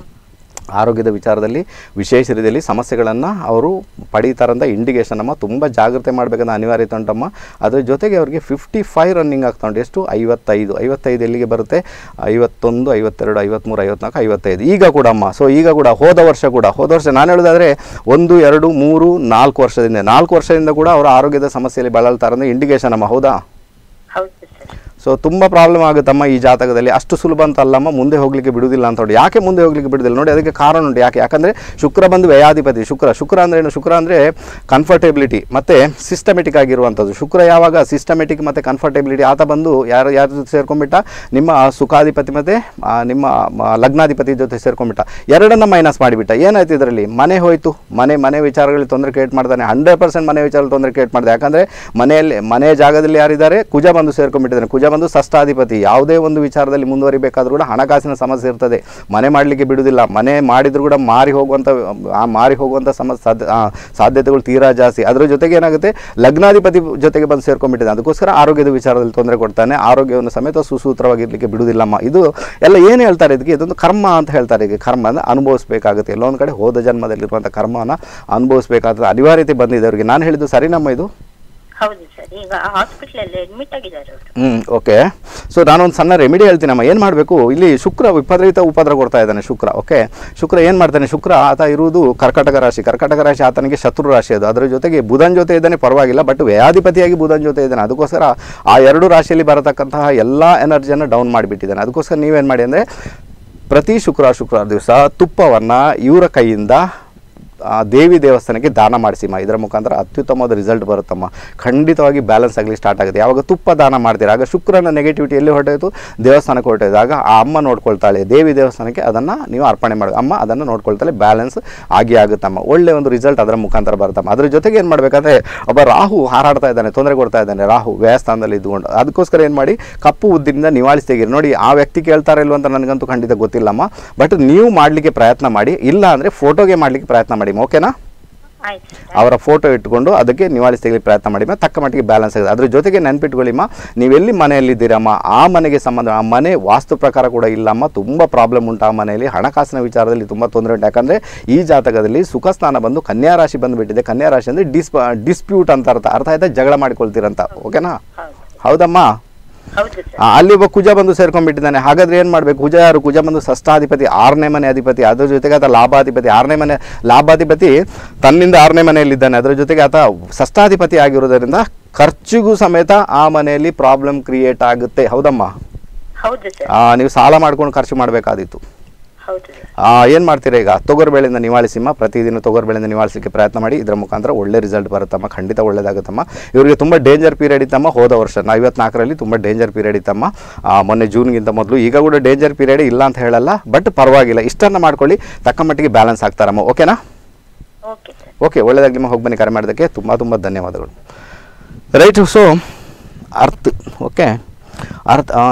ಆರೋಗ್ಯದ ವಿಚಾರದಲ್ಲಿ ವಿಶೇಷ ರೀತಿಯಲ್ಲಿ ಸಮಸ್ಯೆಗಳನ್ನು ಅವರು ಪಡೀತಾರಂತ ಇಂಡಿಕೇಶನ್ ಅಮ್ಮ ತುಂಬ ಜಾಗ್ರತೆ ಮಾಡಬೇಕಂತ ಅನಿವಾರ್ಯತೆ ಉಂಟಮ್ಮ ಅದ್ರ ಜೊತೆಗೆ ಅವರಿಗೆ ಫಿಫ್ಟಿ ಫೈವ್ ರನ್ನಿಂಗ್ ಆಗ್ತಾ ಉಂಟು ಎಷ್ಟು ಐವತ್ತೈದು ಐವತ್ತೈದು ಎಲ್ಲಿಗೆ ಬರುತ್ತೆ ಐವತ್ತೊಂದು ಐವತ್ತೆರಡು ಐವತ್ತ್ಮೂರು ಐವತ್ನಾಲ್ಕು ಐವತ್ತೈದು ಈಗ ಕೂಡ ಅಮ್ಮ ಸೊ ಈಗ ಕೂಡ ಹೋದ ವರ್ಷ ಕೂಡ ಹೋದ ವರ್ಷ ನಾನು ಹೇಳೋದಾದರೆ ಒಂದು ಎರಡು ಮೂರು ನಾಲ್ಕು ವರ್ಷದಿಂದ ನಾಲ್ಕು ವರ್ಷದಿಂದ ಕೂಡ ಅವರ ಆರೋಗ್ಯದ ಸಮಸ್ಯೆಯಲ್ಲಿ ಬಳಲ್ತಾರಂದ್ರೆ ಇಂಡಿಕೇಶನ್ ಅಮ್ಮ ಹೌದಾ ಹೌದು ಸರ್ ಸೊ ತುಂಬ ಪ್ರಾಬ್ಲಮ್ ಆಗುತ್ತಮ್ಮ ಈ ಜಾತಕದಲ್ಲಿ ಅಷ್ಟು ಸುಲಭ ಅಂತ ಅಲ್ಲಮ್ಮ ಮುಂದೆ ಹೋಗಲಿಕ್ಕೆ ಬಿಡುವುದಿಲ್ಲ ಅಂತ ನೋಡಿ ಯಾಕೆ ಮುಂದೆ ಹೋಗಲಿಕ್ಕೆ ಬಿಡುವುದಿಲ್ಲ ನೋಡಿ ಅದಕ್ಕೆ ಕಾರಣ ಉಂಟು ಯಾಕೆ ಯಾಕಂದರೆ ಶುಕ್ರ ಬಂದು ವ್ಯಯಾಧಿಪತಿ ಶುಕ್ರ ಶುಕ್ರ ಅಂದರೆ ಏನು ಶುಕ್ರ ಅಂದರೆ ಕಂಫರ್ಟೇಬಿಲಿಟಿ ಮತ್ತು ಸಿಸ್ಟಮೆಟಿಕ್ ಆಗಿರುವಂಥದ್ದು ಶುಕ್ರ ಯಾವಾಗ ಸಿಸ್ಟಮೆಟಿಕ್ ಮತ್ತು ಕಂಫರ್ಟೇಬಿಲಿಟಿ ಆತ ಬಂದು ಯಾರು ಯಾರ ಜೊತೆ ಸೇರ್ಕೊಂಡ್ಬಿಟ್ಟ ನಿಮ್ಮ ಸುಖಾಧಿಪತಿ ಮತ್ತು ನಿಮ್ಮ ಮ- ಲಗ್ನಾಧಿಪತಿ ಜೊತೆ ಸೇರ್ಕೊಂಡ್ಬಿಟ್ಟ ಎರಡನ್ನ ಮೈನಸ್ ಮಾಡಿಬಿಟ್ಟ ಏನಾಯ್ತು ಇದರಲ್ಲಿ ಮನೆ ಹೋಯಿತು ಮನೆ ಮನೆ ವಿಚಾರಗಳಲ್ಲಿ ತೊಂದರೆ ಕ್ರಿಯೇಟ್ ಮಾಡ್ತಾನೆ ಹಂಡ್ರೆಡ್ ಪರ್ಸೆಂಟ್ ಮನೆ ವಿಚಾರದಲ್ಲಿ ತೊಂದರೆ ಕ್ರಿಯೇಟ್ ಮಾಡಿದೆ ಯಾಕಂದರೆ ಮನೆಯಲ್ಲಿ ಮನೆ ಜಾಗದಲ್ಲಿ ಯಾರಿದ್ದಾರೆ ಕುಜ ಬಂದು ಸೇರ್ಕೊಂಡ್ಬಿಟ್ಟಿದ್ದಾನೆ ಕುಜ ಬಂದು ಷಷ್ಠಾಧಿಪತಿ ಯಾವುದೇ ಒಂದು ವಿಚಾರದಲ್ಲಿ ಮುಂದುವರಿಬೇಕಾದ್ರೂ ಕೂಡ ಹಣಕಾಸಿನ ಸಮಸ್ಯೆ ಇರ್ತದೆ ಮನೆ ಮಾಡಲಿಕ್ಕೆ ಬಿಡುವುದಿಲ್ಲ ಮನೆ ಮಾಡಿದ್ರು ಕೂಡ ಮಾರಿ ಹೋಗುವಂಥ ಆ ಮಾರಿ ಹೋಗುವಂಥ ಸಮ ಸಾಧ್ಯ ಆ, ಸಾಧ್ಯತೆಗಳು ತೀರಾ ಜಾಸ್ತಿ ಅದರ ಜೊತೆಗೆ ಏನಾಗುತ್ತೆ ಲಗ್ನಾಧಿಪತಿ ಜೊತೆಗೆ ಬಂದು ಸೇರ್ಕೊಂಡ್ಬಿಟ್ಟಿದ್ದಾನೆ ಅದಕ್ಕೋಸ್ಕರ ಆರೋಗ್ಯದ ವಿಚಾರದಲ್ಲಿ ತೊಂದರೆ ಕೊಡ್ತಾನೆ ಆರೋಗ್ಯವನ್ನು ಸಮೇತ ಸುಸೂತ್ರವಾಗಿರ್ಲಿಕ್ಕೆ ಬಿಡುವುದಿಲ್ಲಮ್ಮ ಇದು ಎಲ್ಲ ಏನು ಹೇಳ್ತಾರೆ ಇದಕ್ಕೆ ಇದೊಂದು ಕರ್ಮ ಅಂತ ಹೇಳ್ತಾರೆ ಇದಕ್ಕೆ ಕರ್ಮ ಅಂದರೆ ಅನುಭವಿಸಬೇಕಾಗುತ್ತೆ ಎಲ್ಲೊಂದು ಕಡೆ ಹೋದ ಜನ್ಮದಲ್ಲಿರುವಂಥ ಕರ್ಮವನ್ನು ಅನುಭವಿಸಬೇಕಾದ ಅನಿವಾರ್ಯತೆ ಬಂದಿದೆ ಅವರಿಗೆ ನಾನು ಹೇಳಿದ್ದು ಸರಿನಮ್ಮ ಇದು ಹೌದು ಸರ್ ಈಗ ಹಾಸ್ಪಿಟಲ್ ಅಲ್ಲಿ ಅಡ್ಮಿಟ್ ಆಗಿದ್ದಾರೆ ಅವರು ಹ್ಞೂ ಓಕೆ ಸೊ ನಾನೊಂದು ಸಣ್ಣ ರೆಮಿಡಿ ಹೇಳ್ತೀನಮ್ಮ ಏನು ಮಾಡಬೇಕು ಇಲ್ಲಿ ಶುಕ್ರ ವಿಪರೀತ ಉಪದ್ರ ಕೊಡ್ತಾ ಇದ್ದಾನೆ ಶುಕ್ರ ಓಕೆ ಶುಕ್ರ ಏನು ಮಾಡ್ತಾನೆ ಶುಕ್ರ ಆತ ಇರುವುದು ಕರ್ಕಟಕ ರಾಶಿ ಕರ್ಕಟಕ ರಾಶಿ ಆತನಿಗೆ ಶತ್ರು ರಾಶಿ ಅದು ಅದರ ಜೊತೆಗೆ ಬುಧನ್ ಜೊತೆ ಇದ್ದಾನೆ ಪರವಾಗಿಲ್ಲ ಬಟ್ ವ್ಯಾಧಿಪತಿಯಾಗಿ ಬುಧನ್ ಜೊತೆ ಇದ್ದಾನೆ ಅದಕ್ಕೋಸ್ಕರ ಆ ಎರಡು ರಾಶಿಯಲ್ಲಿ ಬರತಕ್ಕಂತಹ ಎಲ್ಲ ಎನರ್ಜಿಯನ್ನು ಡೌನ್ ಮಾಡಿಬಿಟ್ಟಿದ್ದಾನೆ ಅದಕ್ಕೋಸ್ಕರ ನೀವೇನು ಮಾಡಿ ಅಂದರೆ ಪ್ರತಿ ಶುಕ್ರವಾರ ಶುಕ್ರವಾರ ದಿವಸ ತುಪ್ಪವನ್ನು ಇವರ ಕೈಯಿಂದ ಆ ದೇವಿ ದೇವಸ್ಥಾನಕ್ಕೆ ದಾನ ಮಾಡಿಸಿಮ್ಮ ಇದರ ಮುಖಾಂತರ ಅತ್ಯುತ್ತಮವಾದ ರಿಸಲ್ಟ್ ಬರುತ್ತಮ್ಮ ಖಂಡಿತವಾಗಿ ಬ್ಯಾಲೆನ್ಸ್ ಆಗಲಿ ಸ್ಟಾರ್ಟ್ ಆಗುತ್ತೆ ಯಾವಾಗ ತುಪ್ಪ ದಾನ ಮಾಡ್ತೀರಾ ಆಗ ಶುಕ್ರನ ನೆಗೆಟಿವಿಟಿ ಎಲ್ಲಿ ಹೊರಟೋಯ್ತು ದೇವಸ್ಥಾನಕ್ಕೆ ಹೊರಟೋಯ್ತು ಆಗ ಆ ಅಮ್ಮ ನೋಡ್ಕೊಳ್ತಾಳೆ ದೇವಿ ದೇವಸ್ಥಾನಕ್ಕೆ ಅದನ್ನು ನೀವು ಅರ್ಪಣೆ ಮಾಡಿ ಅಮ್ಮ ಅದನ್ನು ನೋಡ್ಕೊಳ್ತಾಳೆ ಬ್ಯಾಲೆನ್ಸ್ ಆಗಿ ಆಗುತ್ತಮ್ಮ ಒಳ್ಳೆ ಒಂದು ರಿಸಲ್ಟ್ ಅದರ ಮುಖಾಂತರ ಬರುತ್ತಮ್ಮ ಅದ್ರ ಜೊತೆಗೆ ಏನು ಮಾಡಬೇಕಂದ್ರೆ ಒಬ್ಬ ರಾಹು ಹಾರಾಡ್ತಾ ಇದ್ದಾನೆ ತೊಂದರೆ ಕೊಡ್ತಾ ಇದ್ದಾನೆ ರಾಹು ವ್ಯಯಸ್ಥಾನದಲ್ಲಿ ಇದ್ದುಕೊಂಡು ಅದಕ್ಕೋಸ್ಕರ ಏನು ಮಾಡಿ ಕಪ್ಪು ಉದ್ದಿನಿಂದ ನಿವಾಳಿಸಿ ತೆಗೀರಿ ನೋಡಿ ಆ ವ್ಯಕ್ತಿ ಕೇಳ್ತಾರೆ ಇಲ್ವ ಅಂತ ನನಗಂತೂ ಖಂಡಿತ ಗೊತ್ತಿಲ್ಲಮ್ಮ ಬಟ್ ನೀವು ಮಾಡಲಿಕ್ಕೆ ಪ್ರಯತ್ನ ಮಾಡಿ ಇಲ್ಲ ಅಂದರೆ ಫೋಟೋಗೆ ಮಾಡಲಿಕ್ಕೆ ಪ್ರಯತ್ನ ಮಾಡಿ ಓಕೆನಾ ಆಯ್ತು ಸರ್ ಅವರ ಫೋಟೋ ಇಟ್ಕೊಂಡು ಅದಕ್ಕೆ ನಿವಾಳಿಸಿ ತೆಗೆಯಲಿಕ್ಕೆ ಪ್ರಯತ್ನ ಮಾಡಿ ತಕ್ಕ ಮಟ್ಟಿಗೆ ಬ್ಯಾಲೆನ್ಸ್ ಆಗಿದೆ ಅದ್ರ ಜೊತೆಗೆ ನೆನ್ಪಿಟ್ಕೊಳ್ಳಿಮ್ಮ ನೀವೆಲ್ಲಿ ಮನೆಯಲ್ಲಿದ್ದೀರಮ್ಮ ಆ ಮನೆಗೆ ಸಂಬಂಧ ಆ ಮನೆ ವಾಸ್ತು ಪ್ರಕಾರ ಕೂಡ ಇಲ್ಲಮ್ಮ ತುಂಬ ಪ್ರಾಬ್ಲಮ್ ಉಂಟು ಆ ಮನೆಯಲ್ಲಿ ಹಣಕಾಸಿನ ವಿಚಾರದಲ್ಲಿ ತುಂಬ ತೊಂದರೆ ಉಂಟು ಯಾಕಂದರೆ ಈ ಜಾತಕದಲ್ಲಿ ಸುಖ ಸ್ಥಾನ ಬಂದು ಕನ್ಯಾ ರಾಶಿ ಬಂದುಬಿಟ್ಟಿದೆ ಕನ್ಯಾ ರಾಶಿ ಅಂದರೆ ಡಿಸ್ ಡಿಸ್ಪ್ಯೂಟ್ ಅಂತ ಅರ್ಥ ಅರ್ಥ ಆಯ್ತಾ ಜಗಳ ಮಾಡ್ಕೊಳ್ತೀರಂತ ಓಕೆನಾ ಹೌದು ಹೌದಮ್ಮ ಹೌದು ಸರ್ ಆ, ಅಲ್ಲಿ ಒಬ್ಬ ಕುಜ ಬಂದು ಸೇರ್ಕೊಂಡ್ಬಿಟ್ಟಿದ್ದಾನೆ ಹಾಗಾದ್ರೆ ಏನು ಮಾಡಬೇಕು ಕುಜ ಯಾರು ಕುಜ ಬಂದು ಷಷ್ಠಾಧಿಪತಿ ಆರನೇ ಮನೆ ಅಧಿಪತಿ ಅದ್ರ ಜೊತೆಗೆ ಆತ ಲಾಭಾಧಿಪತಿ ಆರನೇ ಮನೆ ಲಾಭಾಧಿಪತಿ ತನ್ನಿಂದ ಆರನೇ ಮನೆಯಲ್ಲಿದ್ದಾನೆ ಅದರ ಜೊತೆಗೆ ಆತ ಷಷ್ಠಾಧಿಪತಿ ಆಗಿರೋದರಿಂದ ಖರ್ಚಿಗೂ ಸಮೇತ ಆ ಮನೆಯಲ್ಲಿ ಪ್ರಾಬ್ಲಮ್ ಕ್ರಿಯೇಟ್ ಆಗುತ್ತೆ ಹೌದಮ್ಮ ಹೌದು ಸರ್ ಆ, ನೀವು ಸಾಲ ಮಾಡ್ಕೊಂಡು ಖರ್ಚು ಮಾಡಬೇಕಾದಿತ್ತು ಹೌದು ಸರ್ ಏನು ಮಾಡ್ತೀರಾ ಈಗ ತೊಗರ್ಬೇಳೆಯಿಂದ ನಿವಾಳಿಸಿಮ್ಮ ಪ್ರತಿದಿನ ತೊಗರ್ಬೇಳೆಯಿಂದ ನಿವಾಳಿಸಲಿಕ್ಕೆ ಪ್ರಯತ್ನ ಮಾಡಿ ಇದರ ಮುಖಾಂತರ ಒಳ್ಳೆ ರಿಸಲ್ಟ್ ಬರುತ್ತಮ್ಮ ಖಂಡಿತ ಒಳ್ಳೇದಾಗುತ್ತಮ್ಮ ಇವರಿಗೆ ತುಂಬ ಡೇಂಜರ್ ಪೀರಿಯಡ್ ಇತ್ತಮ್ಮ ಹೋದ ವರ್ಷ ನಾ ಐವತ್ನಾಲ್ಕರಲ್ಲಿ ತುಂಬ ಡೇಂಜರ್ ಪೀರಿಯಡ್ ಇತ್ತಮ್ಮ ಆ, ಮೊನ್ನೆ ಜೂನ್ಗಿಂತ ಮೊದಲು ಈಗ ಕೂಡ ಡೇಂಜರ್ ಪೀರಿಯಡ್ ಇಲ್ಲ ಅಂತ ಹೇಳಲ್ಲ ಬಟ್ ಪರವಾಗಿಲ್ಲ ಇಷ್ಟನ್ನು ಮಾಡ್ಕೊಳ್ಳಿ ತಕ್ಕ ಮಟ್ಟಿಗೆ ಬ್ಯಾಲೆನ್ಸ್ ಆಗ್ತಾರಮ್ಮ ಓಕೆನಾ ಓಕೆ ಸರ್ ಓಕೆ ಒಳ್ಳೆದಾಗಿ ನಿಮ್ಮ ಹೋಗಿ ಬನ್ನಿ ಕರೆ ಮಾಡೋದಕ್ಕೆ ತುಂಬ ತುಂಬ ಧನ್ಯವಾದಗಳು ರೈಟ್ ಸೊ ಅರ್ತ್ ಓಕೆ ಅರ್ಥ ಆ,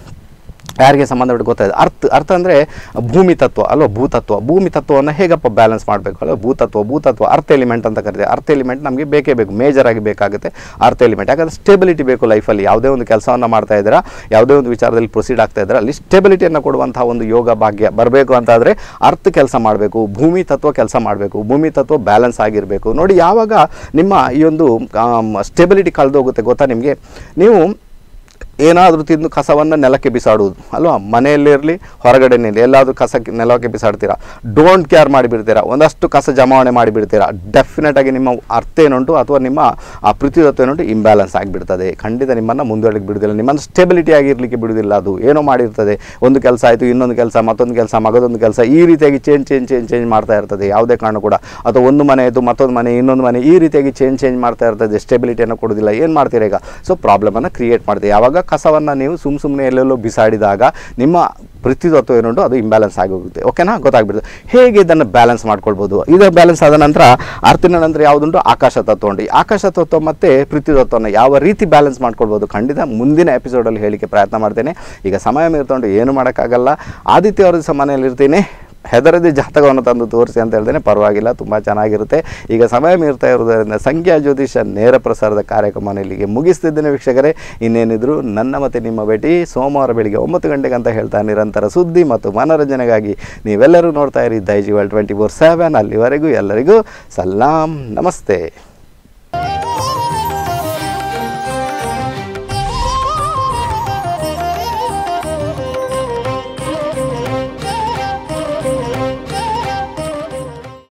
ಯಾರಿಗೆ ಸಂಬಂಧಪಟ್ಟು ಗೊತ್ತಾಯಿದೆ ಅರ್ಥ ಅರ್ಥ ಅಂದರೆ ಭೂಮಿ ತತ್ವ ಅಲ್ವಾ ಭೂತತ್ವ ಭೂಮಿ ತತ್ವವನ್ನು ಹೇಗಪ್ಪ ಬ್ಯಾಲೆನ್ಸ್ ಮಾಡಬೇಕು ಅಲ್ವಾ ಭೂತತ್ವ ಭೂತತ್ವ ಅರ್ಥ ಎಲಿಮೆಂಟ್ ಅಂತ ಕರಿತೀವಿ ಅರ್ಥ ಎಲಿಮೆಂಟ್ ನಮಗೆ ಬೇಕೇ ಬೇಕು ಮೇಜರ್ ಆಗಿ ಬೇಕಾಗುತ್ತೆ ಅರ್ಥ ಎಲಿಮೆಂಟ್ ಯಾಕಂದರೆ ಸ್ಟೆಬಿಲಿಟಿ ಬೇಕು ಲೈಫಲ್ಲಿ ಯಾವುದೇ ಒಂದು ಕೆಲಸವನ್ನು ಮಾಡ್ತಾ ಇದ್ದೀರಾ ಯಾವುದೇ ಒಂದು ವಿಚಾರದಲ್ಲಿ ಪ್ರೊಸೀಡ್ ಆಗ್ತಾ ಇದ್ದೀರಾ ಅಲ್ಲಿ ಸ್ಟೆಬಿಲಿಟಿಯನ್ನು ಕೊಡುವಂತಹ ಒಂದು ಯೋಗ ಭಾಗ್ಯ ಬರಬೇಕು ಅಂತಾದರೆ ಅರ್ಥ ಕೆಲಸ ಮಾಡಬೇಕು ಭೂಮಿ ತತ್ವ ಕೆಲಸ ಮಾಡಬೇಕು ಭೂಮಿ ತತ್ವ ಬ್ಯಾಲೆನ್ಸ್ ಆಗಿರಬೇಕು ನೋಡಿ ಯಾವಾಗ ನಿಮ್ಮ ಈ ಒಂದು ಸ್ಟೆಬಿಲಿಟಿ ಕಳೆದೋಗುತ್ತೆ ಗೊತ್ತಾ ನಿಮಗೆ ನೀವು ಏನಾದರೂ ತಿಂದು ಕಸವನ್ನು ನೆಲಕ್ಕೆ ಬಿಸಾಡುವುದು ಅಲ್ವಾ ಮನೆಯಲ್ಲಿರಲಿ ಹೊರಗಡೆನಿರಲಿ ಎಲ್ಲಾದರೂ ಕಸಕ್ಕೆ ನೆಲಕ್ಕೆ ಬಿಸಾಡ್ತೀರಾ ಡೋಂಟ್ ಕೇರ್ ಮಾಡಿಬಿಡ್ತೀರಾ ಒಂದಷ್ಟು ಕಸ ಜಮಾವಣೆ ಮಾಡಿಬಿಡ್ತೀರಾ ಡೆಫಿನೆಟ್ ಆಗಿ ನಿಮ್ಮ ಅರ್ಥ ಏನುಂಟು ಅಥವಾ ನಿಮ್ಮ ಆ ಪೃಥ್ವಿತತ್ವ ಏನುಂಟು ಇಂಬ್ಯಾಲೆನ್ಸ್ ಆಗಿಬಿಡ್ತದೆ ಖಂಡಿತ ನಿಮ್ಮನ್ನು ಮುಂದುವರಲಿಕ್ಕೆ ಬಿಡುವುದಿಲ್ಲ ನಿಮ್ಮನ್ನು ಸ್ಟೆಬಿಲಿಟಿ ಆಗಿರಲಿಕ್ಕೆ ಬಿಡುವುದಿಲ್ಲ ಅದು ಏನೋ ಮಾಡಿರ್ತದೆ ಒಂದು ಕೆಲಸ ಆಯಿತು ಇನ್ನೊಂದು ಕೆಲಸ ಮತ್ತೊಂದು ಕೆಲಸ ಮಗದೊಂದು ಕೆಲಸ ಈ ರೀತಿಯಾಗಿ ಚೇಂಜ್ ಚೇಂಜ್ ಚೇಂಜ್ ಚೇಂಜ್ ಮಾಡ್ತಾ ಇರ್ತದೆ ಯಾವುದೇ ಕಾರಣ ಕೂಡ ಅಥವಾ ಒಂದು ಮನೆ ಆಯಿತು ಮತ್ತೊಂದು ಮನೆ ಇನ್ನೊಂದು ಮನೆ ಈ ರೀತಿಯಾಗಿ ಚೇಂಜ್ ಚೇಂಜ್ ಮಾಡ್ತಾ ಇರ್ತದೆ ಸ್ಟೆಬಿಲಿಟಿಯನ್ನು ಕೊಡೋದಿಲ್ಲ ಏನು ಮಾಡ್ತೀರಾ ಈಗ ಸೊ ಪ್ರಾಬ್ಲಮನ್ನು ಕ್ರಿಯೇಟ್ ಮಾಡ್ತೀವಿ ಯಾವಾಗ ಕಸವನ್ನು ನೀವು ಸುಮ್ಮ ಸುಮ್ಮನೆ ಎಲ್ಲೆಲ್ಲೋ ಬಿಸಾಡಿದಾಗ ನಿಮ್ಮ ಪೃಥ್ವಿತತ್ವ ಏನುಂಟು ಅದು ಇಂಬ್ಯಾಲೆನ್ಸ್ ಆಗಿ ಹೋಗುತ್ತೆ ಓಕೆನಾ ಗೊತ್ತಾಗ್ಬಿಡುತ್ತೆ ಹೇಗೆ ಇದನ್ನು ಬ್ಯಾಲೆನ್ಸ್ ಮಾಡ್ಕೊಳ್ಬೋದು ಇದು ಬ್ಯಾಲೆನ್ಸ್ ಆದ ನಂತರ ಅರ್ಥಿನ ನಂತರ ಯಾವುದುಂಟು ಆಕಾಶ ತತ್ವ ಉಂಟು ಈ ಆಕಾಶ ತತ್ವ ಮತ್ತು ಪೃಥ್ವಿತತ್ವವನ್ನು ಯಾವ ರೀತಿ ಬ್ಯಾಲೆನ್ಸ್ ಮಾಡ್ಕೊಳ್ಬೋದು ಖಂಡಿತ ಮುಂದಿನ ಎಪಿಸೋಡಲ್ಲಿ ಹೇಳಿಕೆ ಪ್ರಯತ್ನ ಮಾಡ್ತೇನೆ ಈಗ ಸಮಯ ಮೀರ್ತೊಂಡು ಏನು ಮಾಡೋಕ್ಕಾಗಲ್ಲ ಆದಿತ್ಯ ಅವರ ದಿವಸ ಮನೆಯಲ್ಲಿರ್ತೀನಿ ಹೆದರದೆ ಜಾತಕವನ್ನು ತಂದು ತೋರಿಸಿ ಅಂತ ಹೇಳ್ತೇನೆ ಪರವಾಗಿಲ್ಲ ತುಂಬ ಚೆನ್ನಾಗಿರುತ್ತೆ ಈಗ ಸಮಯ ಮೀರ್ತಾ ಇರೋದರಿಂದ ಸಂಖ್ಯಾ ಜ್ಯೋತಿಷ ನೇರ ಪ್ರಸಾರದ ಕಾರ್ಯಕ್ರಮವನ್ನು ಇಲ್ಲಿಗೆ ಮುಗಿಸ್ತಿದ್ದೇನೆ ವೀಕ್ಷಕರೇ ಇನ್ನೇನಿದ್ರು ನನ್ನ ಮತ್ತು ನಿಮ್ಮ ಭೇಟಿ ಸೋಮವಾರ ಬೆಳಿಗ್ಗೆ ಒಂಬತ್ತು ಗಂಟೆಗೆ ಅಂತ ಹೇಳ್ತಾ ನಿರಂತರ ಸುದ್ದಿ ಮತ್ತು ಮನೋರಂಜನೆಗಾಗಿ ನೀವೆಲ್ಲರೂ ನೋಡ್ತಾ ಇರಿ ದೈಜಿವಲ್ ಟ್ವೆಂಟಿ ಫೋರ್ ಸೆವೆನ್ ಅಲ್ಲಿವರೆಗೂ ಎಲ್ಲರಿಗೂ ಸಲಾಂ ನಮಸ್ತೆ